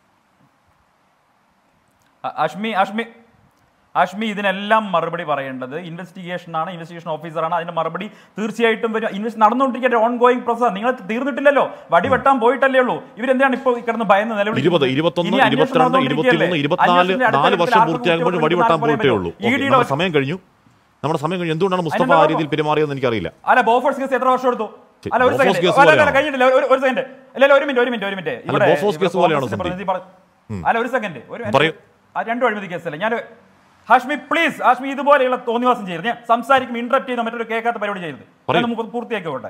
അ- അഷ്മി അഷ്മി അഷ്മി ഇതിനെല്ലാം മറുപടി പറയേണ്ടത് ഇൻവെസ്റ്റിഗേഷൻ ആണ് ഇൻവെസ്റ്റിഗേഷൻ ഓഫീസറാണ് അതിന്റെ മറുപടി തീർച്ചയായിട്ടും വരും ഇൻവെസ്റ്റ് നടന്നുകൊണ്ടിരിക്കുന്ന ഓൺ ഗോയിങ് പ്രോസസ് നിങ്ങൾ തീർന്നിട്ടില്ലല്ലോ വടി വെട്ടാൻ പോയിട്ടല്ലേ ഉള്ളൂ ഇവരെന്താണ് ഇപ്പോൾ ഈ കിടന്ന് ഭയന്ന് നിലവിളിക്കുന്നത്? ഇരുപത് ഇരുപത്തൊന്ന് ഇനി അന്വേഷണം ഇരുപത്തിരണ്ട് നടന്നുകൊണ്ടിരിക്കുകയല്ലേ? ഇരുപത്തിമൂന്ന് ഇരുപത്തിനാല് അന്വേഷണത്തിന്റെ അടുത്ത നാല് ഘട്ടത്തിൽ വർഷം ആർക്കും പൂർത്തിയാകുമ്പോൾ കുറ്റം വടി വെട്ടാൻ പറയാൻ പോയിട്ടേ ഉള്ളൂ പറ്റുമോ? ഓക്കേ, ED യുടെ നമ്മുടെ സമയം കഴിഞ്ഞു നമ്മുടെ സമയം കഴിഞ്ഞു എന്തുകൊണ്ടാണ് മുസ്തഫ അതിനെന്താ ആ രീതിയിൽ പെരുമാറിയതെന്ന് എനിക്കറിയില്ല അല്ല ബോഫോഴ്സ് കേസ് എത്ര വർഷം എടുത്തു ശരി, അല്ല ഒരു ബോഫോഴ്സ് സെക്കൻഡ് കേസ് അല്ല, അല്ല, പോലെയാണോ? കഴിഞ്ഞിട്ടില്ല ഒരു- ഒരു സെക്കൻഡ് അല്ല അല്ല, ഒരു മിനിറ്റ് ഒരു മിനിറ്റ് ഒരു മിനിറ്റ് ഇവിടെ ബോഫോഴ്സ് ഇവിടെ കേസ് പോലെയാണോ കോൺഗ്രസിന്റെ സന്ദീപ്? പ്രതിനിധി പറ- അല്ല ഒരു സെക്കൻഡ് ഒരു പറയൂ. ആ രണ്ടും അഴിമതി കേസല്ല ഞാൻ ഹാഷ്മി പ്ലീസ് ഹാഷ്മി ഇതുപോലെയുള്ള തോന്നിവാസം ചെയ്യരുത് ഞാൻ സംസാരിക്കും ഇന്ററപ്റ്റ് ചെയ്യുന്ന മറ്റൊരു കേൾക്കാത്ത പരിപാടി ചെയ്യരുത് പറയൂ. ഞാൻ നമുക്ക് പൂർത്തിയാക്കോട്ടെ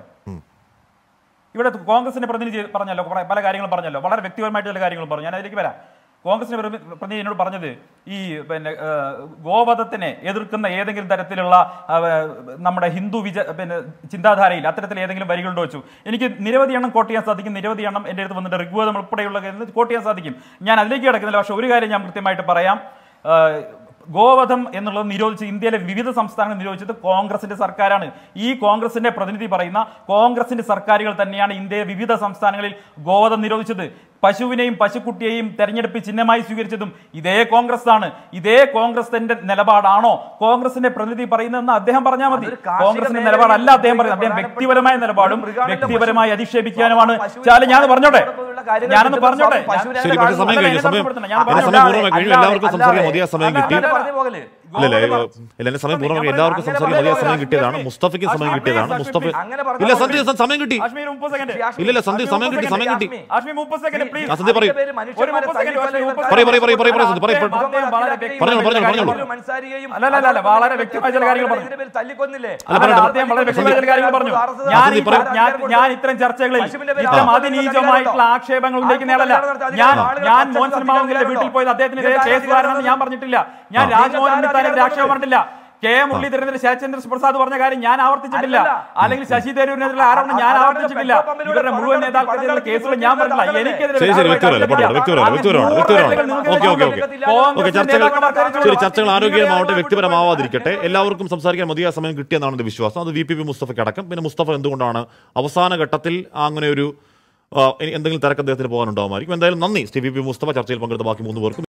ഇവിടെ കോൺഗ്രസിന്റെ പ്രതിനിധി ചെയ്ത് പറഞ്ഞല്ലോ കുറെ പല കാര്യങ്ങളും പറഞ്ഞല്ലോ വളരെ വ്യക്തിപരമായിട്ട് ചില കാര്യങ്ങൾ പറഞ്ഞു ഞാൻ അതിലേക്ക് വരാം കോൺഗ്രസിന്റെ പ്രതി- പ്രതിനിധി എന്നോട് പറഞ്ഞത് ഈ പിന്നെ ഏഹ്, ഗോവധത്തിനെ എതിർക്കുന്ന ഏതെങ്കിലും തരത്തിലുള്ള ആ, നമ്മുടെ ഹിന്ദു വിച പിന്നെ ചിന്താധാരയിൽ അത്തരത്തിൽ ഏതെങ്കിലും വരികളുണ്ടോ വെച്ചു എനിക്ക് നിരവധി എണ്ണം കോട്ട് ചെയ്യാൻ സാധിക്കും നിരവധി എണ്ണം എൻ്റെ അടുത്ത് വന്നിട്ട് ഋഗ്വേദം ഉൾപ്പെടെയുള്ള കാര്യങ്ങൾ കോട്ട് ചെയ്യാൻ സാധിക്കും ഞാൻ അതിലേക്ക് കിടക്കുന്നില്ല പക്ഷേ ഒരു കാര്യം ഞാൻ കൃത്യമായിട്ട് പറയാം ഏഹ്, ഗോവധം എന്നുള്ളത് നിരോധിച്ച് ഇന്ത്യയിലെ വിവിധ സംസ്ഥാനങ്ങൾ നിരോധിച്ചത് കോൺഗ്രസിന്റെ സർക്കാരാണ് ഈ കോൺഗ്രസിന്റെ പ്രതിനിധി പറയുന്ന കോൺഗ്രസിന്റെ സർക്കാരുകൾ തന്നെയാണ് ഇന്ത്യയിലെ വിവിധ സംസ്ഥാനങ്ങളിൽ ഗോവധം നിരോധിച്ചത് പശുവിനെയും പശുക്കുട്ടിയെയും തെരഞ്ഞെടുപ്പ് ചിഹ്നമായി സ്വീകരിച്ചതും ഇതേ കോൺഗ്രസ് ആണ് ഇതേ കോൺഗ്രസിന്റെ നിലപാടാണോ കോൺഗ്രസിന്റെ പ്രതിനിധി പറയുന്നതെന്ന് അദ്ദേഹം പറഞ്ഞാൽ മതി അതൊരു കാർഷിക കോൺഗ്രസിന്റെ മേഖലയിൽ നിലപാടല്ല അദ്ദേഹം പറയുന്നത് അദ്ദേഹം പ്രധാനപ്പെട്ട വ്യക്തിപരമായ നിലപാടും മൃഗാണല്ലോ വ്യക്തിപരമായി പശു. അധിക്ഷേപിക്കാനുമാണ് പശുവിനെ ചാല ഞാൻ പറഞ്ഞോട്ടെ ഉള്ള കാര്യങ്ങൾ ഞാനൊന്ന് കിട്ടുന്ന പറഞ്ഞോട്ടെ സ്വാമി പശുവിനെ ശരി കാണുന്നു. പക്ഷേ സമയം അല്ല, കഴിഞ്ഞു എന്നെ സമയം തടസ്സപ്പെടുത്തണ്ട. ഞാൻ എന്റെ പറഞ്ഞോട്ടെ. സമയം പൂർണ്ണമായി കഴിഞ്ഞു അല്ലാതെ- എല്ലാവർക്കും സംസാരിക്കാൻ മതിയായ സമയം അല്ലാതെ- കിട്ടി അങ്ങനെ പറഞ്ഞു പോകല്. ഇല്ല ഇല്ല ഗോവധം ഇല്ല എന്റെ സമയം ഞാൻ പൂർണ്ണമായി പറയാം. എല്ലാവർക്കും അങ്ങനെ സംസാരിക്കാൻ മതിയായ പറയാം. സമയം കിട്ടിയതാണ് ആഷ്മി, മുസ്തഫയ്ക്ക് സമയം ആഷ്മി, കിട്ടിയതാണ് ആഷ്മി, മുസ്തഫ അങ്ങനെ പറഞ്ഞാൽ ഇല്ല മതി. സന്ധ്യ സമയം കിട്ടി ആഷ്മി ഒരു മുപ്പത് സെക്കൻഡ് ഇല്ല ഇല്ല സന്ധ്യ സമയം കിട്ടി സമയം കിട്ടി ആഷ്മി മുപ്പത് സെക്കൻഡ് പ്ലീസ് ആ, സന്ധ്യ പറയൂ അതിന്റെ പേര് ഒരു മനുഷ്യന്മാരെ മുപ്പത് സെക്കൻഡ് ആഷ്മി, മുപ്പത് പറയൂ, പറയൂ, പറയൂ, പറയൂ, പറയൂ, അദ്ദേഹം പറയൂ, പറയൂ. അദ്ദേഹം വളരെ പറഞ്ഞോളൂ, വ്യക്തിപരമായ പറഞ്ഞോളൂ, കാര്യങ്ങൾ പറഞ്ഞോളൂ. മൻസാരിയെയും അല്ല, അല്ല, അല്ല, വളരെ വ്യക്തമായ ചില കാര്യങ്ങൾ പറഞ്ഞു. ഇതിന്റെ പേരിൽ തല്ലിക്കൊന്നില്ലേ അല്ല, പറയൂ, അല്ല, അദ്ദേഹം വളരെ വ്യക്തമായ ചില കാര്യങ്ങൾ പറഞ്ഞു ഞാൻ സന്ദീപ്, ഈ- പറയൂ. ഞാൻ- ഞാൻ ഇത്തരം ചർച്ചകളിൽ പശുവിന്റെ പേരിൽ ഇത്തരം ആളുകൾ അതിനീചമായിട്ടുള്ള ആക്ഷേപങ്ങൾ ഉന്നയിക്കുന്ന ആളല്ല ആളുകൾ ഞാൻ ആളുകൾ ഞാൻ പച്ച മോഹൻ മാവുങ്കിലെ കത്തിക്കാൻ വീട്ടിൽ പോയത് അദ്ദേഹത്തിനെതിരെ ഇതിന്റെ കേസുകാരനെന്ന് ഞാൻ പറഞ്ഞിട്ടില്ല ഞാൻ ആ. രാജ്മോഹൻ ഉണ്ണിത്താനെതിരെ ഇതിന്റെ ആക്ഷേപം പറഞ്ഞിട്ടില്ല കെ മുരളീധരനെതിരെ ശരത്ചന്ദ്ര പ്രസാദ് പറഞ്ഞ കാര്യം ഞാൻ ആവർത്തിച്ചിട്ടില്ല അല്ലല്ല. അല്ലെങ്കിൽ ശശി തരൂരിനെതിരെ ആരോപണം ഞാൻ അതാണ് ആവർത്തിച്ചിട്ടില്ല പെട്രോൾ പമ്പിലൂടെ ഇവരുടെ മുഴുവൻ പണം നേതാക്കൾക്കെതിരെ നടത്തി കേസുകൾ ഞാൻ പറഞ്ഞിട്ടില്ല പണം എനിക്കെതിരെ ശരി ശരി വ്യക്തിപരമല്ല ആരോപണം പോട്ടെ വ്യക്തിപരമല്ല വ്യക്തിപരമാണ് വ്യക്തിപരമാണ് ഓക്കെ ഓക്കെ ഓക്കെ ഓക്കെ ചർച്ചകൾ ശരി ചർച്ചകൾ ആരോഗ്യമാവട്ടെ വ്യക്തിപരമാവാതിരിക്കട്ടെ എല്ലാവർക്കും സംസാരിക്കാൻ മതിയായ സമയം കിട്ടിയെന്നാണ് എന്റെ വിശ്വാസം അത് വി പി പി മുസ്തഫയ്ക്ക് അടക്കം പിന്നെ മുസ്തഫ എന്തുകൊണ്ടാണ് അവസാന ഘട്ടത്തിൽ അങ്ങനെ ഒരു ആ, ഇനി എന്തെങ്കിലും തിരക്ക് അദ്ദേഹത്തിന് പോകാനുണ്ടാവുമായിരിക്കും എന്തായാലും നന്ദി ശ്രീ വി പി മുസ്തഫ ചർച്ചയിൽ പങ്കെടുത്ത ബാക്കി മൂന്ന് പേർക്കും